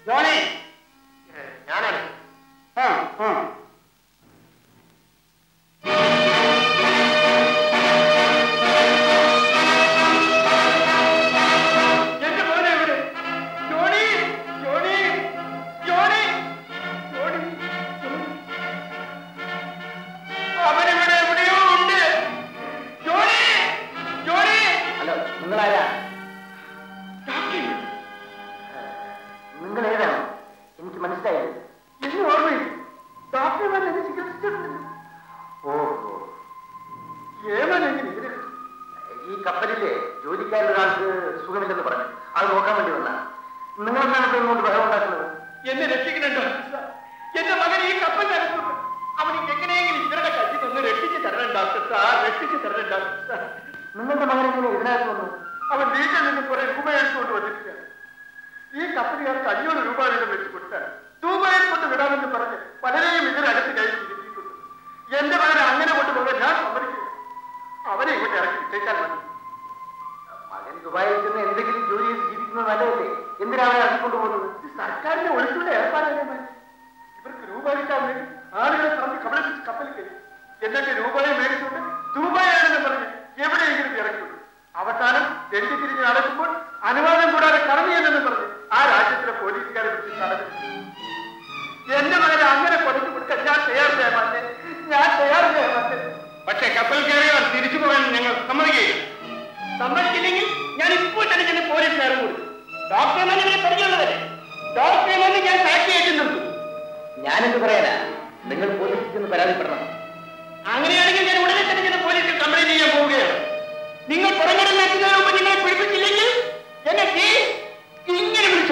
Johnny ഞാനാണ് ആ ആ എന്റെ മോനെ എവിടെ ജോണി ജോണി ജോണി ജോണി അവനിവിടെ എവിടെയോ ഉണ്ട് ജോണി ജോണി ഹലോ നിങ്ങളാരാ ഡോക്ടർ നിങ്ങൾ ഏതാണ് എനിക്ക് മനസ്സിലായില്ല എന്നെ ഓർമ്മയില്ല ഡോക്ടർമാർ എന്നെ ചികിത്സിച്ചിട്ടുണ്ട് ഓഹോ ഏമൻ എങ്ങനെ ഇതിനെ ഈ കപ്പലിലെ ജോലിക്കാരൊരാൾക്ക് സുഖമില്ലെന്ന് പറഞ്ഞു അത് നോക്കാൻ വേണ്ടി വന്ന നിങ്ങളെന്താണ് ഇപ്പോൾ ഇങ്ങോട്ട് ബഹളം ഉണ്ടാക്കുന്നത് എന്നെ രക്ഷിക്കുന്നുണ്ടോ എന്റെ മകൻ ഈ കപ്പലിനകത്തുണ്ട് അവനിക്ക് എങ്ങനെയെങ്കിലും ഇവരുടെ കയ്യിൽ നിന്ന് രക്ഷിച്ച് തരണം ഡോക്ടർ സാർ രക്ഷിച്ച് തരണം ഡോക്ടർ സാർ നിങ്ങളുടെ മകൻ എങ്ങനെ ഇതിനകത്ത് വന്നു അവൻ വീട്ടിൽ നിന്ന് കുറെ രൂപ എടുത്തുകൊണ്ട് വന്നിരിക്കുകയാണ് ഈ കപ്പലുകാർക്ക് അഞ്ഞൂറ് രൂപ വീതം വെച്ച് കൊടുത്താൽ ദുബായിൽ കൊണ്ട് വിടാമെന്ന് പറഞ്ഞ് പലരെയും ഇതിനകത്ത് കയ്യിൽ ഇരുത്തിയിട്ടുണ്ട് എന്റെ മകനെ അങ്ങനെ കൊണ്ടുപോകാൻ ഞാൻ സമ്മതിക്കില്ല അവനെ ഇങ്ങോട്ട് ഇറക്കി വിട്ടേക്കാൻ മതി മകൻ ദുബായിൽ ചെന്ന് എന്തെങ്കിലും ജോലി ചെയ്ത് ജീവിക്കുന്നത് നല്ലതല്ലേ എന്തിനാണ് അവനെ ഇറക്കിക്കൊണ്ടു പോകുന്നത് ഇത് സർക്കാരിന്റെ ഒളിച്ചുള്ള ഏർപ്പാടല്ലേ മതി ഇവർക്ക് രൂപ കിട്ടാൻ വേണ്ടി ആളുകളെ പറഞ്ഞ് കബളിപ്പിച്ച് കപ്പലിൽ കയറി എന്നിട്ട് രൂപയെ മേടിച്ചുകൊണ്ട് ദുബായാണെന്ന് പറഞ്ഞ് എവിടെയെങ്കിലും ഇറക്കിയുള്ളൂ അവസാനം തെണ്ടി തിരിഞ്ഞ് നടക്കുമ്പോൾ അനുവാദം കൂടാതെ കടന്നില്ലെന്ന് പറഞ്ഞ് ആ രാജ്യത്തിലെ പോലീസുകാരെ വിളിച്ച് തടഞ്ഞു എന്റെ മകനെ അങ്ങനെ കൊടുത്തു കൊടുക്കാൻ ഞാൻ തയ്യാർ ചെയ്യാൻ മാറ്റേ ഞാൻ തയ്യാർ ചെയ്യാൻ മാറ്റേ പക്ഷേ കപ്പൽ കയറിയവർ തിരിച്ചു പോകാൻ ഞങ്ങൾ സമ്മതിക്കുകയില്ല സമ്മതിച്ചില്ലെങ്കിൽ ഞാൻ ഇപ്പോൾ തന്നെ ചെന്ന് പോലീസുകാരും കൊടുക്കും ഡോക്ടറെ തന്നെ പരിചയമുള്ളതല്ലേ ഡോക്ടറെ തന്നെ ഞാൻ സാക്ഷി ഏറ്റുന്നുണ്ട് ഞാനെന്ത് പറയാനാ നിങ്ങൾ പോലീസിൽ ചെന്ന് പരാതിപ്പെടണം അങ്ങനെയാണെങ്കിൽ ഞാൻ ഉടനെ തന്നെ ചെന്ന് പോലീസിൽ കംപ്ലൈന്റ് ചെയ്യാൻ പോവുകയാണ് നിങ്ങൾ പുറംകടലിൽ എത്തുന്നതിന് മുമ്പ് നിങ്ങളെ പിടിപ്പിച്ചില്ലെങ്കിൽ എന്നെ തീ ഇങ്ങനെ വിളിച്ചോ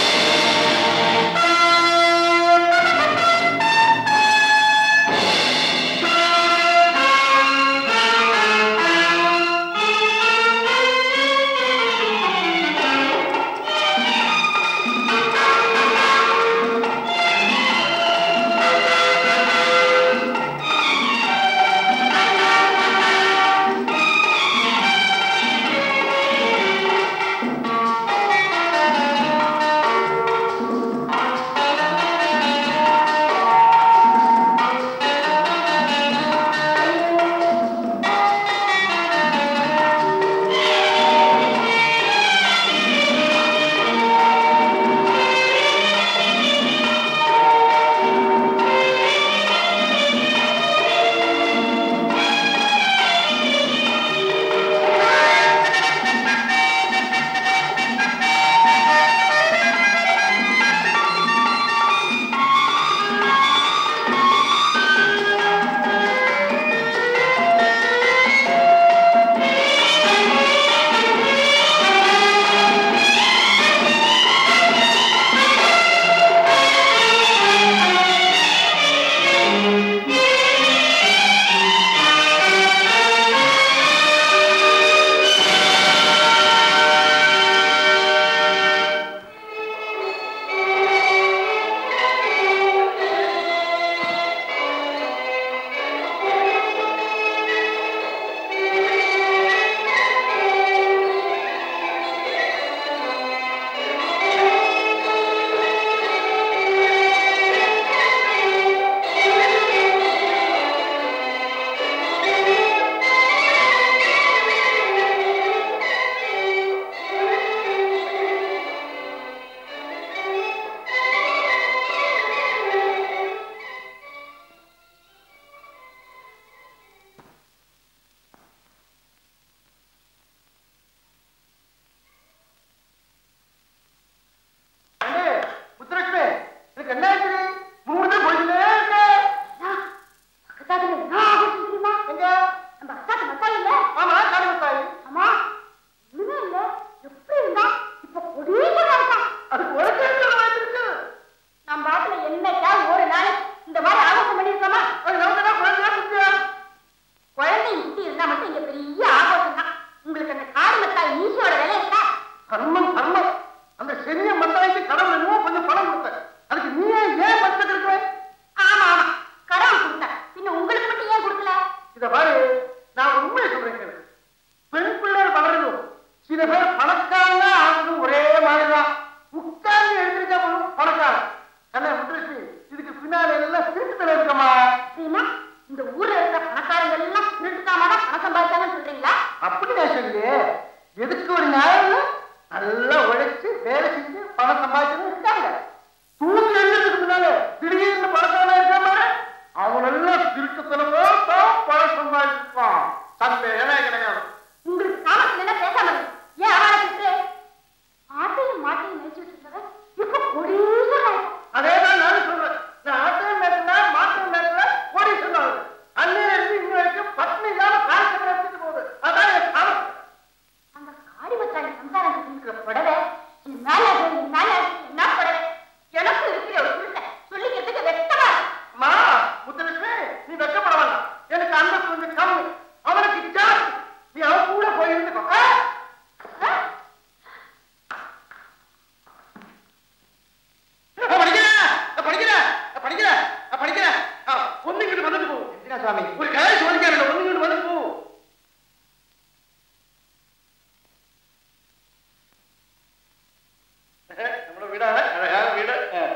ആ சம்பாதிச்சாங்கன்னு சொல்றீங்களா அப்படி நான் சொல்லலையே எதுக்கு ஒரு நியாயம் நல்லா உழைச்சு வேலை செஞ்சு பணம் சம்பாதிச்சு இருக்காங்க தூங்கி எழுந்ததுக்கு முன்னால திடீர்னு பணக்காரனா இருக்காம அவனெல்லாம் திருட்டுத்தனமோ தான் பணம் சம்பாதிச்சிருப்பான் சந்தேகமே கிடையாது உங்களுக்கு காமத்துல என்ன பேசாம இருக்கு. ஏன் அவளை திட்டு ஆட்டையும் மாட்டையும் மேய்ச்சிட்டு இருந்தவன் இப்ப கொடீஸ்வரன் அதேதான் நானும் சொல்றேன் நான் ஆட்டையும் மேட்டல மாட்டையும் மேட்டல ஓடி சொன்னாங்க அன்னையில இருந்து இன்ன வரைக்கும் பத்னி இல்லாம காய்ச்சல் எடுத்துட்டு போகுது அதான் என் காலம் அந்த காடி மச்சாண்டி சம்சாரம் இருக்கிற புடவை இது மேல அது, இது மேல அது, என்ன புடவை எனக்கு இருக்கிற ஒரு புருஷன் சொல்லிக்கிறதுக்கு வெட்டமா இருக்கு. அம்மா முத்துலட்சுமி நீ வெக்கப்பட வேண்டாம் எனக்கு அந்த கொஞ்சம் கம்மி அவனுக்கு ஜாஸ்தி நீ அவன் கூட போய் இருந்துக்கோ ஆ? ஆ? நான் படிக்கிறேன் நான் படிக்கிறேன் நான் படிக்கிறேன் நான் படிக்கிறேன் ஆ, ஒண்ணுங்கிட்டு வந்துட்டு போ എന്തിനാ സ്വാമി ஒரு கதை சொல்லிக்கிறேன் ஒண்ணுங்கிட்டு வந்துட்டு போ നമ്മുടെ വീടാണ് അഴകാன വീട്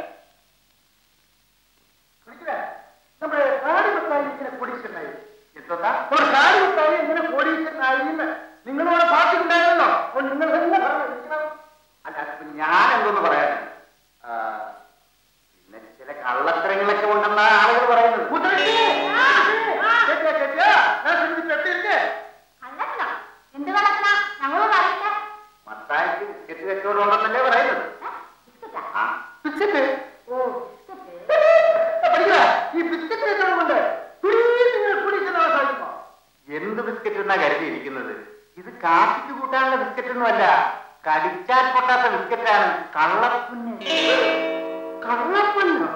നമ്മുടെ കാടി മുത്തായി ഇങ്ങനെ കോടീശ്വരനായി എന്തോന്നാ നമ്മുടെ കാടി മുത്തായി ഇങ്ങനെ കോടീശ്വരനായി എന്ന് നിങ്ങളോട് പാട്ടിട്ടുണ്ടായിരുന്നല്ലോ അപ്പോൾ നിങ്ങൾ തന്നെ പറഞ്ഞു ഇരിക്കണം. അല്ല അതിപ്പോ ഞാൻ എന്തോന്ന് പറയാൻ ആ, പിന്നെ ചില കള്ളത്തരങ്ങളൊക്കെ ഉണ്ടെന്ന ആളുകൾ പറയുന്നത് മുത്തശ്ശി, കേട്ടിയാ, കേട്ടിയാ? ഞാൻ ചെന്ന് കെട്ടിയിരിക്കേ. കള്ളത്തിനോ? എന്ത് കള്ളത്തിനാ ഞങ്ങളൊന്നും അറിയില്ല മത്തായിക്ക് ബിസ്ക്കറ്റ് കച്ചവടം ഉണ്ടെന്നല്ലേ പറയുന്നത് ഏ? ബിസ്ക്കറ്റാ? ആ ബിസ്ക്കറ്റ്? ഓ ബിസ്ക്കറ്റ് ആ, പഠിക്കടാ. ഈ ബിസ്ക്കറ്റ് കച്ചവടം കൊണ്ട് തുണിയിൽ നിങ്ങൾ കുടിക്കുന്നതാ സാധിക്കുമോ? എന്ത് ബിസ്ക്കറ്റ് എന്നാ കരുതിയിരിക്കുന്നത് ഇത് കാപ്പിക്ക് കൂട്ടാനുള്ള ബിസ്ക്കറ്റ് ഒന്നുമല്ല കടിച്ചാൽ പൊട്ടാത്ത ബിസ്ക്കറ്റാണ് കള്ളപ്പുണ്ണ് കള്ളപ്പന്നോ?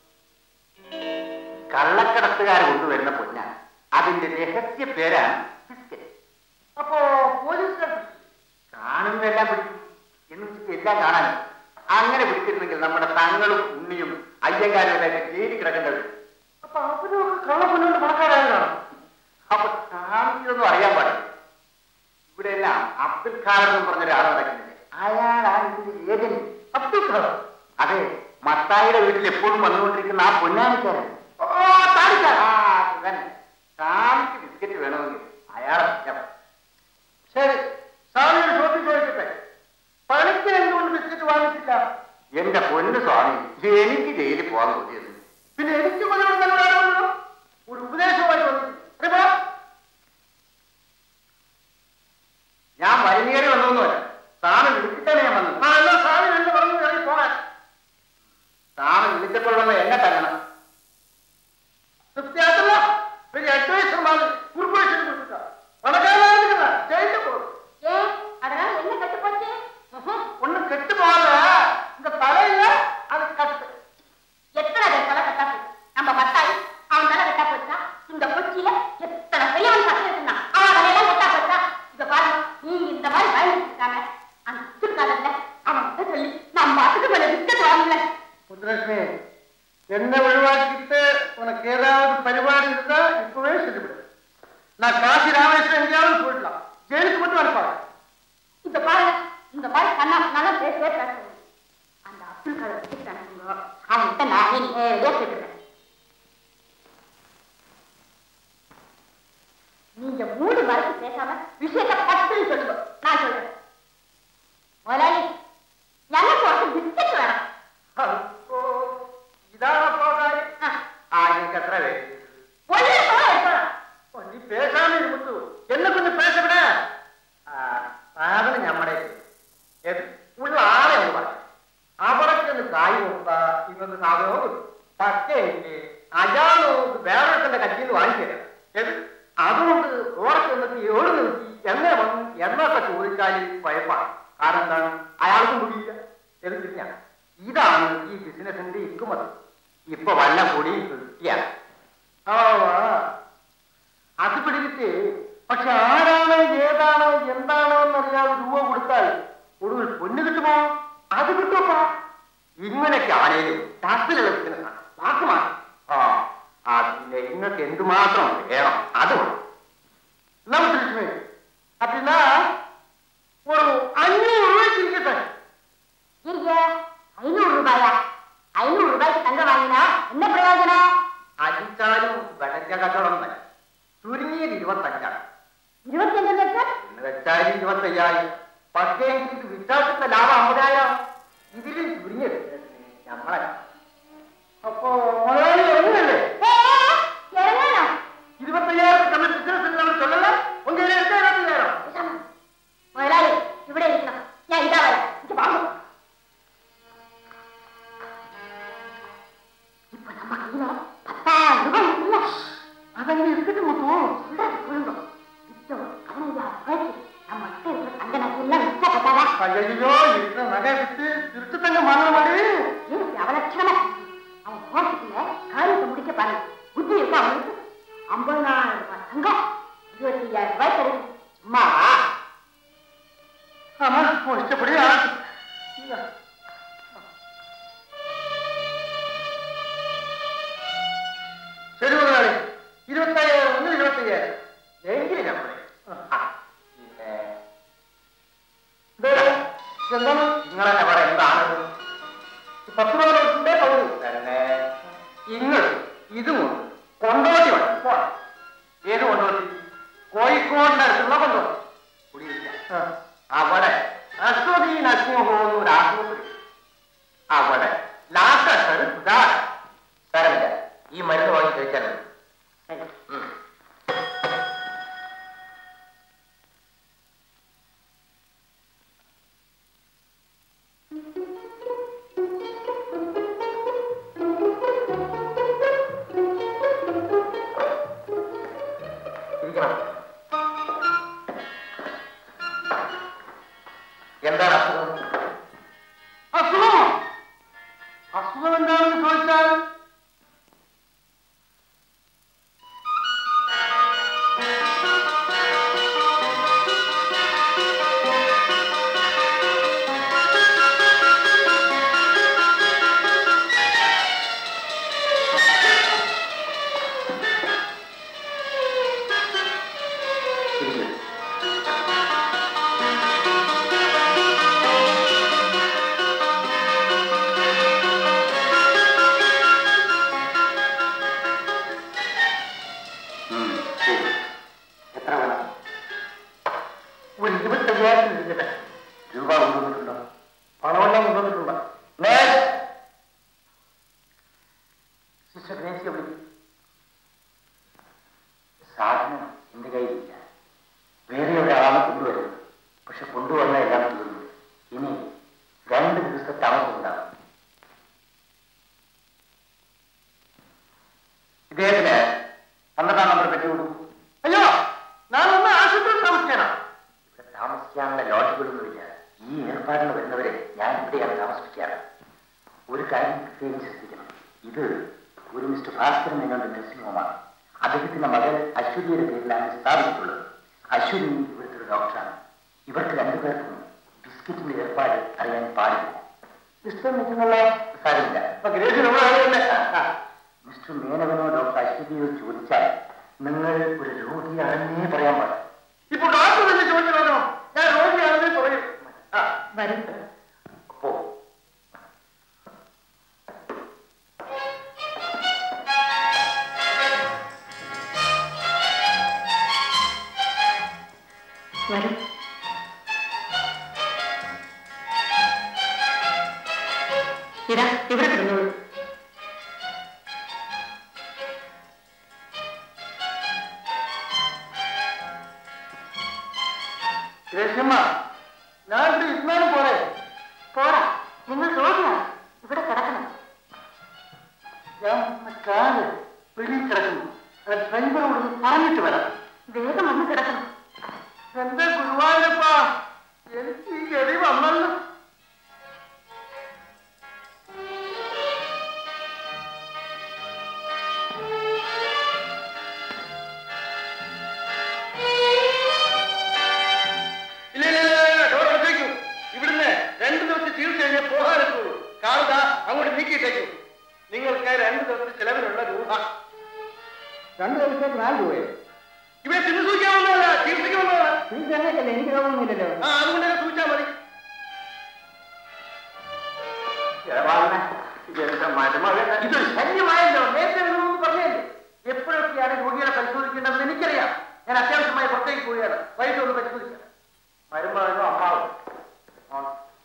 കള്ളക്കടത്തുകാർ കൊണ്ടുവരുന്ന പൊന്നാണ് അതിന്റെ രഹസ്യ പേരാണ് ബിസ്ക്കറ്റ് അപ്പോ പോലീസുകാർ പിടിച്ചു. കാണുന്നതെല്ലാം പിടിക്കും എന്ന് വെച്ചിട്ട് എല്ലാം കാണാനും അങ്ങനെ പിടിച്ചിരുന്നെങ്കിൽ നമ്മുടെ തങ്ങളും ഉണ്ണിയും അയ്യങ്കാരും എല്ലാം ജയിലിൽ കിടക്കേണ്ടത് അപ്പൊ അവരൊക്കെ കള്ളപ്പന്നുകൊണ്ട് പണക്കാരായതാണ് അപ്പൊ കാണിക്കൊന്നും അറിയാൻ പാടില്ല ഇവിടെ എല്ലാം അബ്ദുൽ ഖാദർ എന്ന് പറഞ്ഞ ഒരാൾ നടക്കുന്നില്ലേ അയാളാണ് ഇതിന്റെ ഏജന്റ് അബ്ദുൽ ഖാദർ അതെ മത്തായിയുടെ വീട്ടിൽ എപ്പോഴും വന്നുകൊണ്ടിരിക്കുന്ന ആ പൊന്നാനിക്കാരൻ ഓ താടിക്കാരൻ. ആ അത് തന്നെ കാണിക്ക് ബിസ്ക്കറ്റ് വേണമെങ്കിൽ അയാളെ വിളിച്ചാ മതി. ശരി സ്വാമിയുടെ ചോദ്യം ചോദിക്കട്ടെ പണിക്ക് എന്തുകൊണ്ട് ബിസ്ക്കറ്റ് വാങ്ങിച്ചില്ല എന്റെ പൊന്നു സ്വാമി എനിക്ക് ജയിലിൽ പോകാൻ തോന്നിയത് പിന്നെ എനിക്ക് കൊല്ലം നല്ലതാണല്ലോ ഒരു ഉപദേശമായി വന്നിട്ടില്ല അറിയാമോ? ഞാൻ വലിഞ്ഞേറി വന്നൊന്നുമല്ല സ്വാമി വിളിച്ചിട്ടാണ് ഞാൻ വന്നത് ആ എന്നാ സ്വാമി രണ്ട് പറഞ്ഞു ഇറങ്ങി പോകാൻ സ്വാമി വിളിച്ചപ്പോഴുള്ള എന്നെ തരണം തൃപ്തിയായിട്ടല്ല ഒരു അഡ്വൈസർ മാറി കുർപ്പറേഷൻ കൊടുത്തിട്ട പണക്കാരായിരിക്കുന്ന ജയിലിൽ പോകും ஏ அதனால என்ன கட்டு போச்சு ஒண்ணு கெட்டு போகல இந்த தலையில அது கட்டு எத்தனை பேர் தலை கட்டா போச்சு நம்ம பத்தாயி அவன் தலை கட்டா போச்சா இந்த கொச்சியில எத்தனை பெரியவன் பசங்க இருந்தான் அவன் தலையெல்லாம் கட்டா போச்சா இத பாருங்க நீங்க இந்த மாதிரி பயந்துட்டு இருக்காம அந்த சுற்றுக்காரல்ல அவன் கிட்ட சொல்லி நம்ம பாட்டுக்கு மேல விக்கெட் வாங்கல മുദ്രലക്ഷ്മി എന്നെ ഒഴിവാക്കിയിട്ട് ഉനക്ക് ഏതാവത് പരിപാടി இருந்தா இப்பவே சொல்லிவிடு நான் காசி ராமேஸ்வரம் எங்கேயாவது போயிடலாம் ஜெயிலுக்கு மட்டும் அனுப்பாங்க இந்த பாருங்க இந்த மாதிரி கண்ணா நல்லா பேசவே பேசுங்க அந்த அப்துல் கலை வச்சுட்டானுங்க அவன்கிட்ட நான் நேரடியா கேட்டுக்கிறேன் நீங்க மூணு மரத்து பேசாம விஷயத்தை பட்டுன்னு சொல்லுங்க நான் சொல்றேன் முதலாளி எனக்கு ஒரு பிஸ்கட் வேணும் അപ്പോ ഇതാണ് അപ്പോ കാര്യം ஆ, ആ എനിക്ക് എത്ര പേര് ஒண்ணு போல எடுக்கலாம் ഓ, നീ പേശാമേ മുത്തു എന്നെ കൊണ്ട് പേശവിടെ സാധനം നമ്മുടെ ഉള്ള ആളെ ഒന്ന് പറയാം അവിടെ ചെന്ന് കായ് നോക്കുക ഇവന്ന് സാധനവും കിട്ടും പക്ഷേ എനിക്ക് അയാളോട് വേറൊരുത്തന്റെ കയ്യിൽ നിന്ന് വാങ്ങിത്തരാം ഏത് അതുകൊണ്ട് ഓടെ ചെന്നിട്ട് ഏട് നിർത്തി എന്നെ വന്ന് എന്നൊക്കെ ചോദിച്ചാൽ കുഴപ്പമാണ് കാരണം എന്താണ് അയാൾക്കും പിടിയില്ല എടുത്തില്ല ഇതാണ് ഈ ബിസിനസിന്റെ ഇക്കുമതി ഇപ്പൊ വല്ല പൊടിയും കിട്ടിയാണ് ആ അത് പിടിച്ചിട്ട് പക്ഷെ ആരാണ് ഏതാണ് എന്താണോ എന്നറിയാതെ രൂപ കൊടുത്താൽ ഒടുവിൽ പൊന്ന് കിട്ടുമോ അത് കിട്ടുമോ ഇങ്ങനെയൊക്കെ ആണേലും ടസ്സിലുള്ള ബിസിനസ്സാണ് വാക്ക് മാറ്റി ആ ആ പിന്നെ നിങ്ങൾക്ക് എന്തുമാത്രം വേണം അത് വേണം நம்ம லட்சுமி அப்படின்னா ஒரு அஞ்சூறு ரூபாய்க்கு இருக்கட்ടെ இருங்க ஐநூறு ரூபாயா ஐநூறு ரூபாய்க்கு தங்க வாங்கினா என்ன பிரயோஜனம் അടിച്ചാലും വിളച്ച കച്ചവടം തന്നെ ചുരുങ്ങിയത് ഇരുപത്തഞ്ചാണ് ഇരുപത്തിയഞ്ചെന്ന് വെച്ചാൽ എന്ന് വെച്ചാൽ ഇരുപത്തയ്യായിരം പക്ഷേ ഇത് വിശ്വാസത്തെ ലാഭം അമ്പതായിരം ഇതിലും ചുരുങ്ങിയത് നമ്മളെ അപ്പോ മുതലാളി ഒന്നുമല്ലേ ഏ, ഏ, ഇറങ്ങാനോ ഇരുപത്തയ്യായിരം നമ്മൾ ബിസിനസ് നമ്മൾ ചൊല്ലല്ല ഒന്നും ഇരുപത്തയ്യായിരം വിഷമം. മുതലാളി ഇവിടെ ഇരിക്കണം ഞാൻ ഇതാ വരാം എനിക്ക് വാങ്ങും ഇപ്പൊ നമ്മ കയ്യില് പത്തായിരം രൂപ ഇല്ല അതങ്ങനെ എടുത്തിട്ട് മുത്തു சொல்றது சொல்லுங்க இப்போ பதினஞ்சாயிரம் ரூபாய்க்கு நம்ம கிட்ட இருக்கிற தங்க நகையெல்லாம் விற்க பத்தாதா അയ്യോ ഇരുന്ന നഗ വിറ്റ് തിരിച്ചു തന്നെ വാങ്ങണ മാടി இருக்கு அவலட்சணமா அவன் போறதுக்குள்ள காரியத்தை முடிக்க பாருங்க புத்தி இருக்கா அவனுக்கு ஐம்பதாயிரம் ரூபாய் தங்கம் இருபத்தி ஐயாயிரம் ரூபாய் கிடைக்கும் சும்மா ആമാ ഇഷ്ടപ്പെടി ശരി മുതലാളി ഇരുപത്തയ്യായിരം ഒന്ന് ഇരുപത്തയ്യായിരം എങ്കിലും നമ്മളെ എന്താണ് നിങ്ങളെന്നെ പറ എന്താണ് പത്ത് പതിനെട്ടിന്റെ പകുതി തന്നെ നിങ്ങൾ ഇതുമുണ്ട് കൊണ്ടോട്ടി വേണം പോണം ഏത് കൊണ്ടോട്ടി കോഴിക്കോടിന്റെ അടുത്തുള്ള കൊണ്ടോട്ടി കുടിയിരിക്കാൻ അവിടെ അശ്വതി നരസിംഹ പോകുന്ന ഒരു ആശുപത്രി അവിടെ ലാക്കട്ടർ സുധാകരൻ സാരമില്ല ഈ മരുന്ന് വാങ്ങി കഴിച്ചാൽ മതി ഉം. ഇരിക്കണം എന്താണ് അസുഖം അസുഖമോ അസുഖം എന്താണെന്ന് ചോദിച്ചാൽ ഇരിക്കൂ. ഉം, ശരി. എത്ര വേണം ഒരു ഇരുപത്തയ്യായിരം ഇരിക്കട്ടെ രൂപ കൊണ്ടുവന്നിട്ടുണ്ടോ പണമെല്ലാം കൊണ്ടുവന്നിട്ടുണ്ടോ നേരെ സിസ്റ്റർ ഗ്രേസിയെ വിളിക്കും സാധനം എന്റെ കയ്യിലില്ല വേറെ ഒരാളാണ് കൊണ്ടുവരുന്നത് പക്ഷെ കൊണ്ടുവന്ന എല്ലാം തീർന്നു ഇനി രണ്ട് ദിവസത്തെ താമസം ഉണ്ടാകും ഇദ്ദേഹത്തിന് പന്ത്രണ്ടാം നമ്പർ പറ്റി കൊടുക്കും അയ്യോ ഞാനൊന്ന് ആശുപത്രിയിൽ താമസിക്കാനാ ഇവിടെ താമസിക്കാനുള്ള ലോഡ്ജുകളൊന്നുമില്ല ഈ ഏർപ്പാടിന് വരുന്നവരെ ഞാൻ ഇവിടെയാണ് താമസിപ്പിക്കാറ് ഒരു കാര്യം പ്രത്യേകം ശ്രദ്ധിക്കണം ഇത് ഒരു മിസ്റ്റർ ഭാസ്കരൻ മേനോന്റെ നഴ്സിംഗ് ഹോമാണ് അദ്ദേഹത്തിന്റെ മകൻ അശ്വതിയുടെ പേരിലാണ് സ്ഥാപിച്ചിട്ടുള്ളത് അശ്വതി ഇവിടുത്തെ ഒരു ഡോക്ടറാണ് ഇവർക്ക് രണ്ടുപേർക്കും ബിസ്ക്കറ്റിന്റെ ഏർപ്പാട് അറിയാൻ പാടില്ല ഇഷ്ടം നിൽക്കുന്നുള്ള സാരമില്ല മിസ്റ്റർ മേനവനോ ഡോക്ടർ അശ്വതിയോ ചോദിച്ചാൽ നിങ്ങൾ ഒരു രോഗിയാണെന്നേ പറയാൻ പാടില്ല ഇപ്പൊ ഡോക്ടർ തന്നെ ചോദിക്കണോ ഞാൻ രോഗിയാണെന്നേ പറയും വരും അപ്പോ വരും ഇതാ ഇവിടെ കിടന്നോളൂ ഗ്രേസ്യമ്മ ഞാൻ ഇവിടെ ഇരുന്നാലും പോരെ പോരാ നിങ്ങൾ രോഗിയാണ് ഇവിടെ കിടക്കണം ഞാൻ ഒന്ന് കാല് വെളിയിൽ കിടക്കുന്നു അത് ഡ്രൈവറോട് ഒന്ന് പറഞ്ഞിട്ട് വരാം വേഗം വന്ന് കിടക്കണം എന്റെ ഗുരുവായൂരപ്പ എനിക്ക് ഈ ഗതി വന്നല്ലോ ഇല്ല ഇല്ല ഇല്ല, ഇല്ല ഡോർ അടച്ചേക്കൂ ഇവിടുന്ന് രണ്ട് ദിവസം ചികിത്സ കഴിഞ്ഞാൽ പോകാനെത്തുള്ളൂ കാണുക അങ്ങോട്ട് നീക്കിയിട്ടേക്കൂ നിങ്ങൾക്ക് രണ്ട് ദിവസത്തെ ചെലവിനുള്ള രൂപ രണ്ടു ദിവസത്തേക്ക് നാല് രൂപയോ ഇവിടെ ചികിത്സ സൂചിക്കാൻ വന്നതല്ല ചികിത്സയ്ക്ക് വന്നതാണ് ഫീസ് അങ്ങനെയല്ലേ എനിക്ക് രോഗമൊന്നുമില്ലല്ലോ ആ അതുകൊണ്ട് തന്നെ സൂചിച്ചാൽ മതി ഇത് ശല്യമായല്ലോ നേരത്തെ നിങ്ങളൊന്നും പറഞ്ഞല്ലേ എപ്പോഴൊക്കെയാണ് രോഗികളെ പരിശോധിക്കേണ്ടതെന്ന് എനിക്കറിയാം ഞാൻ അത്യാവശ്യമായി പുറത്തേക്ക് പുറത്തേക്ക് പോവുകയാണ് വൈകിട്ട് ഒന്ന് പരിശോധിക്കാം മരുമകനോ അമ്മാവോ ആ.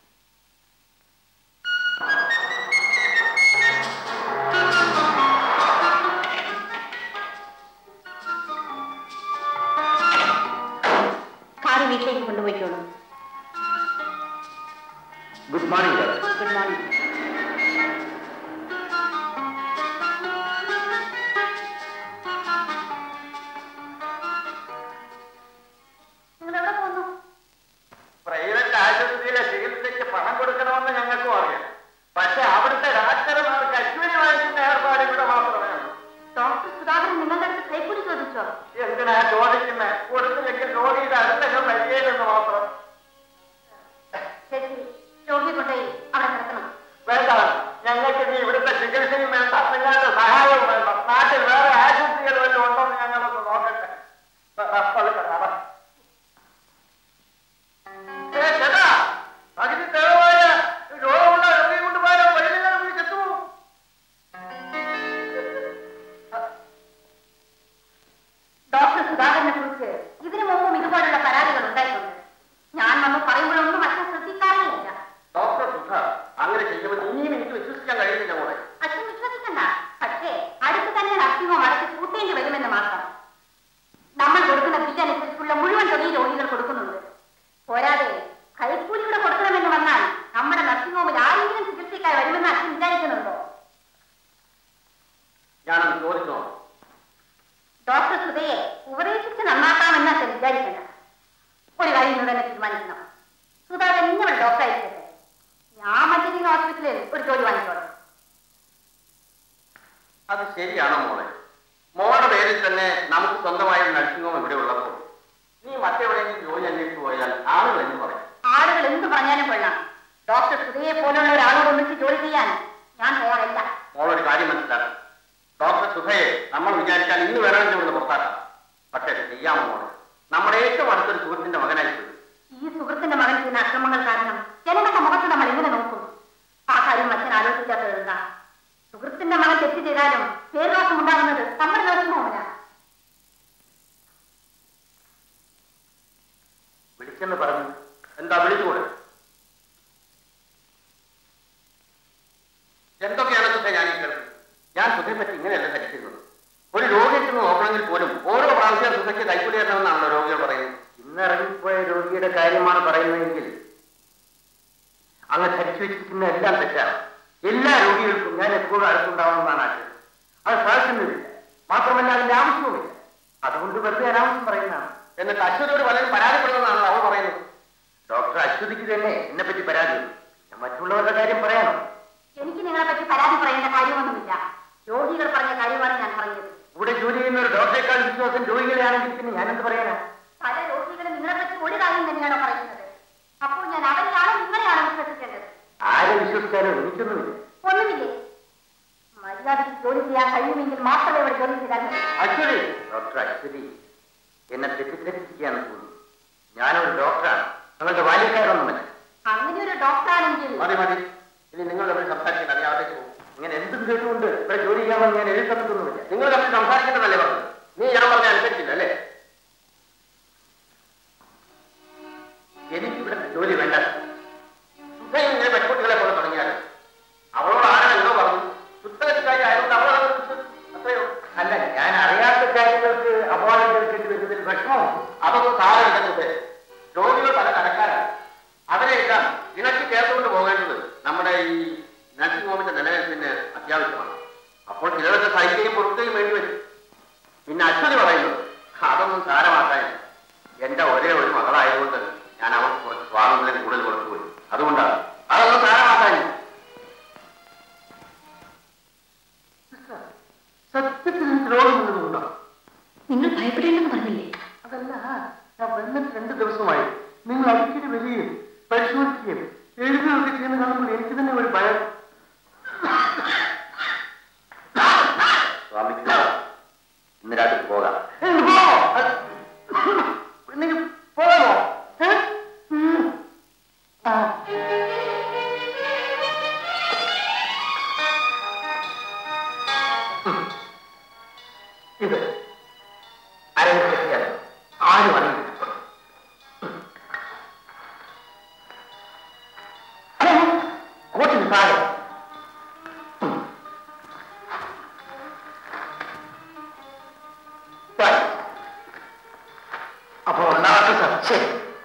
കാറ് വീട്ടിലേക്ക് കൊണ്ടുപോയിക്കോളൂ good morning sir good morning നിങ്ങൾ എവിടെ പോകുന്നു പ്രൈവറ്റ് ആശുപത്രിയിലെ ചികിത്സയ്ക്ക് പണം കൊടുക്കണമെന്ന് ഞങ്ങൾക്കും അറിയാം പക്ഷെ അവിടുത്തെ ഡാക്ടർമാർക്ക് അശ്വിനി വാങ്ങിക്കുന്ന ഏർപ്പാട് ഇവിടെ മാത്രമേ ഉള്ളൂ ഡോക്ടർ സുധാകരൻ നിങ്ങളുടെ അടുത്ത് കൈക്കൂലി ചോദിച്ചോ എന്തിനാ ചോദിക്കുന്നത് കൊടുത്തില്ലെങ്കിൽ രോഗിയുടെ അടുത്തൊക്കെ വരികയില്ലെന്ന് മാത്രം ശരി രോഗിയെ കൊണ്ടുപോയി അവിടെ കിടക്കണം വേണ്ട ഞങ്ങൾക്ക് ഇനി ഇവിടുത്തെ ചികിത്സയും വേണ്ട നിങ്ങളുടെ സഹായവും വേണ്ട നാട്ടിൽ വേറെ ആശുപത്രികൾ വല്ലതും ഉണ്ടോ എന്ന് ഞങ്ങളൊന്ന് നോക്കട്ടെ വ- വ- പതുക്കെ നട. ഏ, ചേട്ടാ, പകുതി തെളിവായ രോഗമുള്ള രോഗിയെ കൊണ്ടുപോയാലോ വഴിയിലാണ് വിളിച്ച് എത്തുമോ ഡോക്ടർ സുധാകരനെ കുറിച്ച് ഇതിനു മുമ്പും ഇതുപോലുള്ള പരാതികൾ ഉണ്ടായിട്ടുണ്ട് ഞാൻ വന്ന് പറയുമ്പോഴൊന്നും അച്ഛൻ ശ്രദ്ധിക്കാറേയില്ല ഡോക്ടർ സുധ അങ്ങനെ ചെയ്യുമ്പോൾ ഇനിയും എനിക്ക് വിശ്വസിക്കാൻ കഴിയുന്നില്ല മോളെ അച്ഛൻ വിശ്വസിക്കണ്ട പക്ഷേ അടുത്ത് തന്നെ നർസിംഗോ അടച്ച് കൂട്ടേണ്ടി വരുമെന്ന് മാത്രം നമ്മൾ കൊടുക്കുന്ന ബില്ല് അനുസരിച്ചുള്ള മുഴുവൻ തുകയും രോഗികൾ കൊടുക്കുന്നുണ്ട് പോരാതെ കൈക്കൂലി കൂടെ കൊടുക്കണമെന്ന് വന്നാൽ നമ്മുടെ നർസിംഗ് ഹോമിൽ ആരെങ്കിലും ചികിത്സയ്ക്കായി വരുമെന്ന് അച്ഛൻ വിചാരിക്കുന്നുണ്ടോ ഞാനൊന്ന് ചോദിച്ചോ ഡോക്ടർ സുധയെ ഉപദേശിച്ച് നന്നാക്കാമെന്ന് അച്ഛൻ വിചാരിക്കണ്ട ഒരു കാര്യം ഇന്ന് തന്നെ തീരുമാനിക്കണം സുധ തന്നെ ഒരു ഡോക്ടർ ആയിരിക്കട്ടെ ഞാൻ മറ്റേതെങ്കിലും ഹോസ്പിറ്റലിൽ ഒരു ജോലി വാങ്ങിക്കോളാം അത് ശരിയാണോ മോളെ മോളുടെ പേരിൽ തന്നെ നമുക്ക് സ്വന്തമായ ഒരു നഴ്സിംഗ് ഹോം ഇവിടെ ഉള്ളപ്പോൾ നീ മറ്റെവിടെയെങ്കിലും ജോലി അന്വേഷിച്ചു പോയാൽ ആളുകൾ എന്ന് പറയും ആളുകൾ എന്ത് പറഞ്ഞാലും കൊള്ളാം ഡോക്ടർ സുധയെ പോലുള്ള ഒരാളോട് ഒന്നിച്ച് ജോലി ചെയ്യാൻ ഞാൻ തയ്യാറല്ല മോളൊരു കാര്യം മനസ്സിലാക്കണം ഡോക്ടർ സുധയെ നമ്മൾ വിചാരിച്ചാൽ ഇന്ന് വേണമെങ്കിൽ ഇവിടുന്ന് പുറത്താക്കാം പക്ഷേ അത് ചെയ്യാമോ മോളെ നമ്മുടെ ഏറ്റവും അടുത്തൊരു സുഹൃത്തിന്റെ മകനായി പോയി ഈ സുഹൃത്തിന്റെ മകൻ ചെയ്യുന്ന അക്രമങ്ങൾ കാരണം ജനങ്ങളുടെ മുഖത്ത് നമ്മൾ എങ്ങനെ നോക്കും ആ കാര്യം അച്ഛൻ ആലോചിക്കാത്തത് എന്താ സുഹൃത്തിന്റെ മകൻ തെറ്റ് ചെയ്താലും പേരുദോഷം ഉണ്ടാകുന്നത് നമ്മുടെ ദോഷം ഹോമിലാണ് വിളിച്ചെന്ന് പറഞ്ഞു എന്താ വിളിച്ചുകൂടെ എന്തൊക്കെയാണ് സുധ ഞാൻ ഈ കേൾക്കുന്നത് ഞാൻ സുധയെ പറ്റി ഇങ്ങനെയല്ല ധരിക്കുന്നത് ഒരു രോഗിയെ ചെന്ന് നോക്കണമെങ്കിൽ പോലും ഓരോ പ്രാവശ്യം സുധയ്ക്ക് കൈക്കൂലി തരണമെന്നാണല്ലോ രോഗികൾ പറയുന്നത് ഇന്നിറങ്ങിപ്പോയ രോഗിയുടെ കാര്യമാണ് പറയുന്നതെങ്കിൽ അങ്ങ് ധരിച്ചു വെച്ചിരിക്കുന്ന എല്ലാം തെറ്റാണ് എല്ലാ രോഗികൾക്കും ഞാൻ എപ്പോഴും അടുത്തുണ്ടാവണമെന്നാണ് ആഗ്രഹം അത് സാധിക്കുന്നില്ല മാത്രമല്ല അതിന്റെ ആവശ്യവുമില്ല അതുകൊണ്ട് വെറുതെ അനാവശ്യം പറയുന്നതാണ് എന്നിട്ട് അശ്വതിയോട് പലരും പരാതിപ്പെടുന്നതാണല്ലോ അവൾ പറയുന്നത് ഡോക്ടർ അശ്വതിക്ക് തന്നെ എന്നെ പറ്റി പരാതിയുണ്ട് ഞാൻ മറ്റുള്ളവരുടെ കാര്യം പറയാനോ എനിക്ക് നിങ്ങളെ പറ്റി പരാതി പറയേണ്ട കാര്യമൊന്നുമില്ല രോഗികൾ പറഞ്ഞ കാര്യമാണ് ഞാൻ പറഞ്ഞത് ഇവിടെ ജോലി ചെയ്യുന്ന ഒരു ഡോക്ടറെക്കാൾ വിശ്വാസം രോഗികളെയാണെങ്കിൽ പിന്നെ ഞാനെന്ത് പറയാനാ പല രോഗികളും നിങ്ങളെ പറ്റി ഒരു കാര്യം തന്നെയാണോ പറയുന്നത് അപ്പോൾ ഞാൻ അവരെയാണോ നിങ്ങളെയാണോ വിശ്വസിക്കേണ്ടത് ആരെ വിശ്വസിച്ചാലും എനിക്കൊന്നുമില്ല ഒന്നുമില്ലേ മര്യാദയ്ക്ക് ജോലി ചെയ്യാൻ കഴിയുമെങ്കിൽ മാത്രമേ ഇവിടെ ജോലി ചെയ്താൽ മതി അശ്വതി ഡോക്ടർ അശ്വതി എന്നെ തെറ്റിദ്ധരിപ്പിക്കുകയാണെന്ന് തോന്നുന്നു ഞാനൊരു ഡോക്ടറാണ് നിങ്ങളുടെ ബാല്യക്കാരൊന്നുമല്ല അങ്ങനെ ഒരു ഡോക്ടറാണെങ്കിൽ മതി മതി ഇനി നിങ്ങൾ തമ്മിൽ സംസാരിക്കാൻ അറിയാതെ പോകും ഇങ്ങനെ എന്തും കേട്ടുകൊണ്ട് ഇവിടെ ജോലി ചെയ്യാമെന്ന് ഞാൻ എഴുതി തന്നിട്ടൊന്നുമില്ല നിങ്ങൾ തമ്മിൽ സംസാരിക്കേണ്ടതല്ലേ പറഞ്ഞു നീ ഞാൻ പറഞ്ഞ അനുസരിച്ചില്ല അല്ലേ എനിക്ക് ഇവിടെ ജോലി വേണ്ട സുധയും ഇങ്ങനെ പെൺകുട്ടികളെ പോലെ തുടങ്ങിയാൽ അവളോട് ആരാ എന്തോ പറഞ്ഞു ശുദ്ധകാരി ആയതുകൊണ്ട് അവളത് അത്രയോ അല്ല ഞാൻ അറിയാത്ത കാര്യങ്ങൾക്ക് അപവാദം കേൾക്കേണ്ടി വരുന്നതിൽ വിഷമവും അതൊന്നും സാരമില്ല സുധേ രോഗികൾ പല കടക്കാരാണ് അവരെയെല്ലാം ഇണക്കി ചേർത്തുകൊണ്ട് പോകേണ്ടത് നമ്മുടെ ഈ നഴ്സിംഗ് ഹോമിന്റെ നിലനിൽപ്പിന് അത്യാവശ്യമാണ് അപ്പോൾ ചിലരൊക്കെ സഹിക്കുകയും പൊറുക്കുകയും വേണ്ടി വരും പിന്നെ അശ്വതി പറയുന്നത് അതൊന്നും സാരമാക്കാനില്ല എന്റെ ഒരേ ഒരു മകളായതുകൊണ്ട് ഞാൻ അവൾക്ക് കുറച്ച് സ്വാതന്ത്ര്യം കൂടുതൽ കൊടുത്തുപോയി അതുകൊണ്ടാണ് അതൊന്നും സാരമാക്കാനില്ല സത്യത്തിൽ എനിക്ക് രോഗമുള്ളതുകൊണ്ടോ നിങ്ങൾ ഭയപ്പെടേണ്ടെന്ന് പറഞ്ഞില്ലേ അതല്ല ഞാൻ വന്നിട്ട് രണ്ട് ദിവസമായി നിങ്ങൾ അടിക്കടി വരികയും പരിശോധിക്കുകയും എഴുതുകയൊക്കെ ചെയ്യുന്ന കാണുമ്പോൾ എനിക്ക് തന്നെ ഒരു ഭയം സ്വാമിക്ക് ഇന്ന് രാത്രി പോകാം നിങ്ങൾ പോകാമോ ഏ? ഉം. ആ. ഇത് ആരെങ്കിലും പറ്റിയാൽ ആ ആരും അറിയില്ല കോട്ടിന് താഴെ Right. അപ്പൊ ഒന്നാമത്തെ സത്യം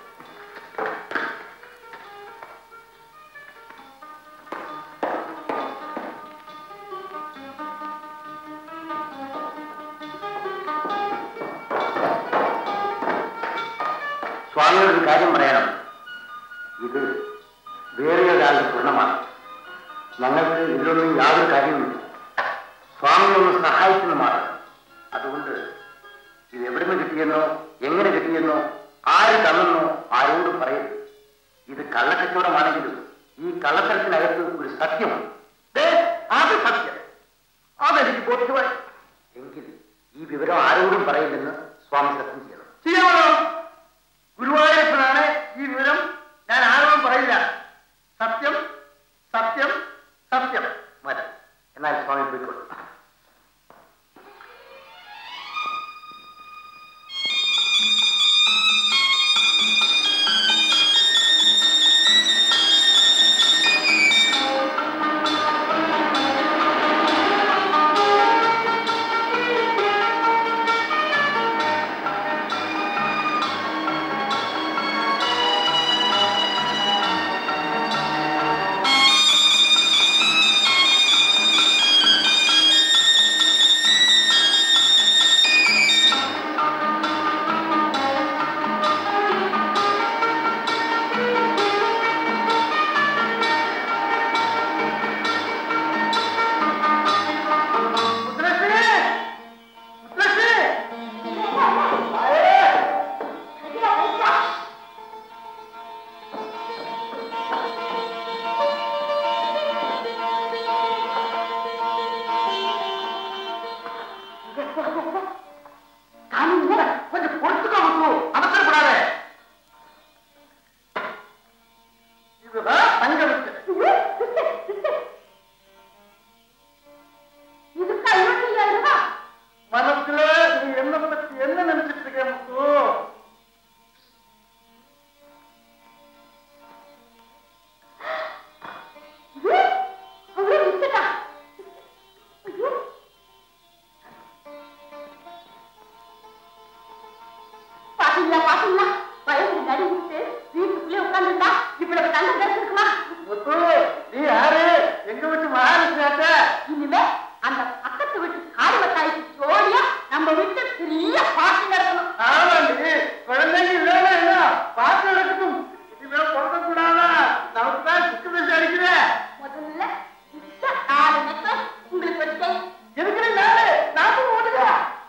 സ്വാമിയോട് ഒരു കാര്യം പറയണം ഇത് വേറെ ഒരാളുടെ സ്വർണമാണ് ഞങ്ങൾക്ക് ഇതിലൊന്നും യാതൊരു കാര്യവുമില്ല സ്വാമിയെ ഒന്ന് സഹായിക്കുന്ന മാത്രം അതുകൊണ്ട് ഇത് എവിടെ നിന്ന് കിട്ടിയെന്നോ എങ്ങനെ കിട്ടിയെന്നോ ആര് തന്നെന്നോ ആരോടും പറയരുത് ഇത് കള്ളക്കച്ചവടമാണെങ്കിലും ഈ കള്ളത്തരത്തിനകത്ത് ഒരു സത്യമുണ്ട് ദേ, അത് സത്യം അതെനിക്ക് ബോധ്യമായി എങ്കിൽ ഈ വിവരം ആരോടും പറയില്ലെന്ന് സ്വാമി സത്യം ചെയ്യണം ചെയ്യാമോ ഗുരുവായൂരപ്പനാണ് ഈ വിവരം ഞാൻ ആരോടും പറയില്ല സത്യം സത്യം സത്യം മതി എന്നാൽ സ്വാമി പോയിക്കോളൂ മുത്തലക്ഷ്മി മുത്തലക്ഷ്മി கொஞ்சம் பொறுத்துக்கோ முத்து அவசரப்படாத இதுதான் தங்கவித்து இதுக்கு ஐநூத்தி ஏழு ரூபா மனசுல நீ என்ன பத்தி என்ன நினைச்சிட்டு இருக்க முத்து இது அவரே வித்துட்டா ஐயோ பாத்தீங்களா பாத்தீங்களா வயசு நடி விட்டு வீட்டுக்குள்ளே உட்காந்துருந்தா இவ்வளவு தங்க கிடைச்சிருக்குமா முத்து நீ யாரு எங்க வீட்டு மகாலட்சுமி இனிமே அந்த பக்கத்து வீட்டு காடு வட்டாய்க்கு ஜோடியா நம்ம வீட்டு பெரிய பாட்டு நடக்கணும் ஆமாண்டி குழந்தைங்க இல்லைன்னா என்ன பார்த்து நடக்கட்டும் இனிமே பிறக்க கூடாதா நமக்கு தான் சுக்கு பேசி அடிக்கிறேன் முதல்ல இந்த நாலு நெக்லஸ் உங்களுக்கு ஒரு செயின் இருக்கிற நாடு நாட்டு ஓடுங்க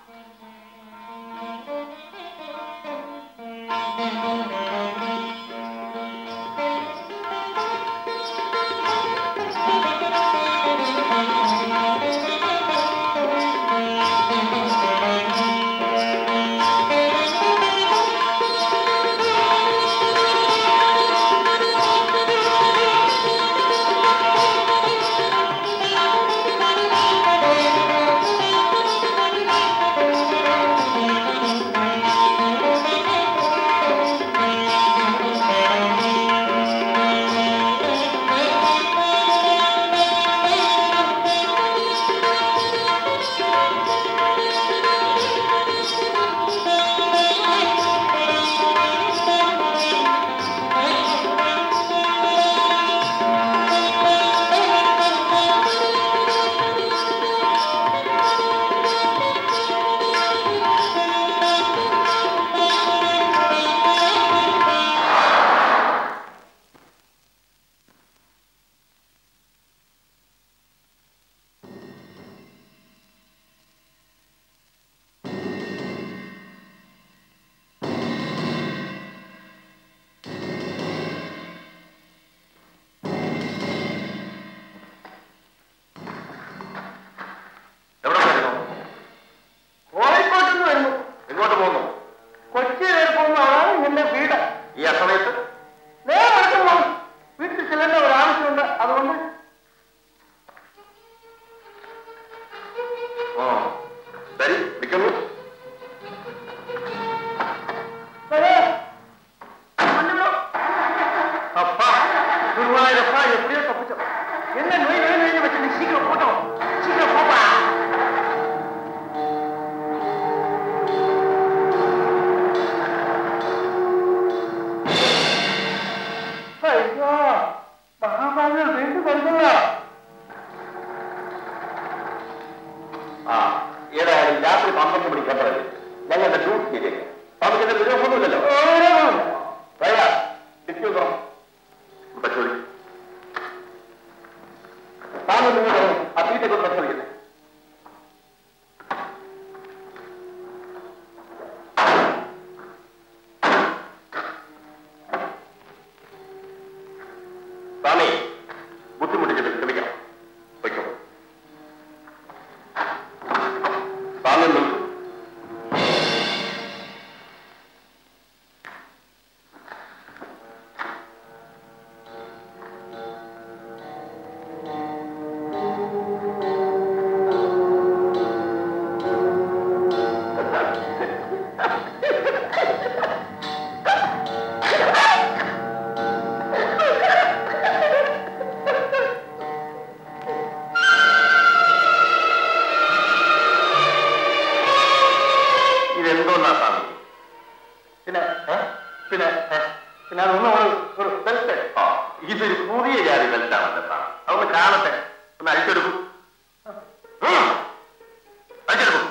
എവിടെ പോയിരുന്നു കോഴിക്കോട്ട് നിന്ന് വരുന്നു എങ്ങോട്ട് പോകുന്നു കൊച്ചി വരെ പോകുന്നതാണ് എന്റെ വീട് ഈ അസമയത്ത് നേരെ വഴക്കം പോകും വീട്ടിൽ ചെല്ലേണ്ട ഒരു ആവശ്യമുണ്ട് അതുകൊണ്ട് ആ ശരി നിൽക്കുന്നു ഏ? പിന്നെ ഏ? പിന്നെ അതൊന്നും ഒരു ഒരു ബെൽറ്റ് ആ ഇതൊരു പുതിയ ജാതി ബെൽറ്റാണല്ലോ സാർ അതൊന്ന് കാണട്ടെ ഒന്ന് അഴിച്ചെടുക്കും അഴിച്ചെടുക്കും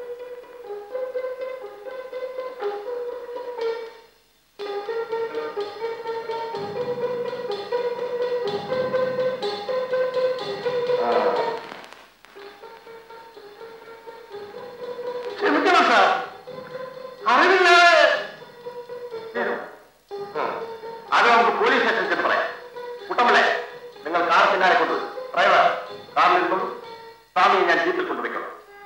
ക്ഷമിക്കണം സാർ അറിവില്ലാതെ ഉം. അത് നമുക്ക് പോലീസ് സ്റ്റേഷനിൽ ചെന്ന് പറയാം കുട്ടമ്പളെ നിങ്ങൾ കാർ പിന്നാലെ കൊണ്ടുപോയി ഡ്രൈവർ കാറിൽ നിന്നും സ്വാമിയെ ഞാൻ ജീപ്പിൽ കൊണ്ടുപോയിക്കോളാം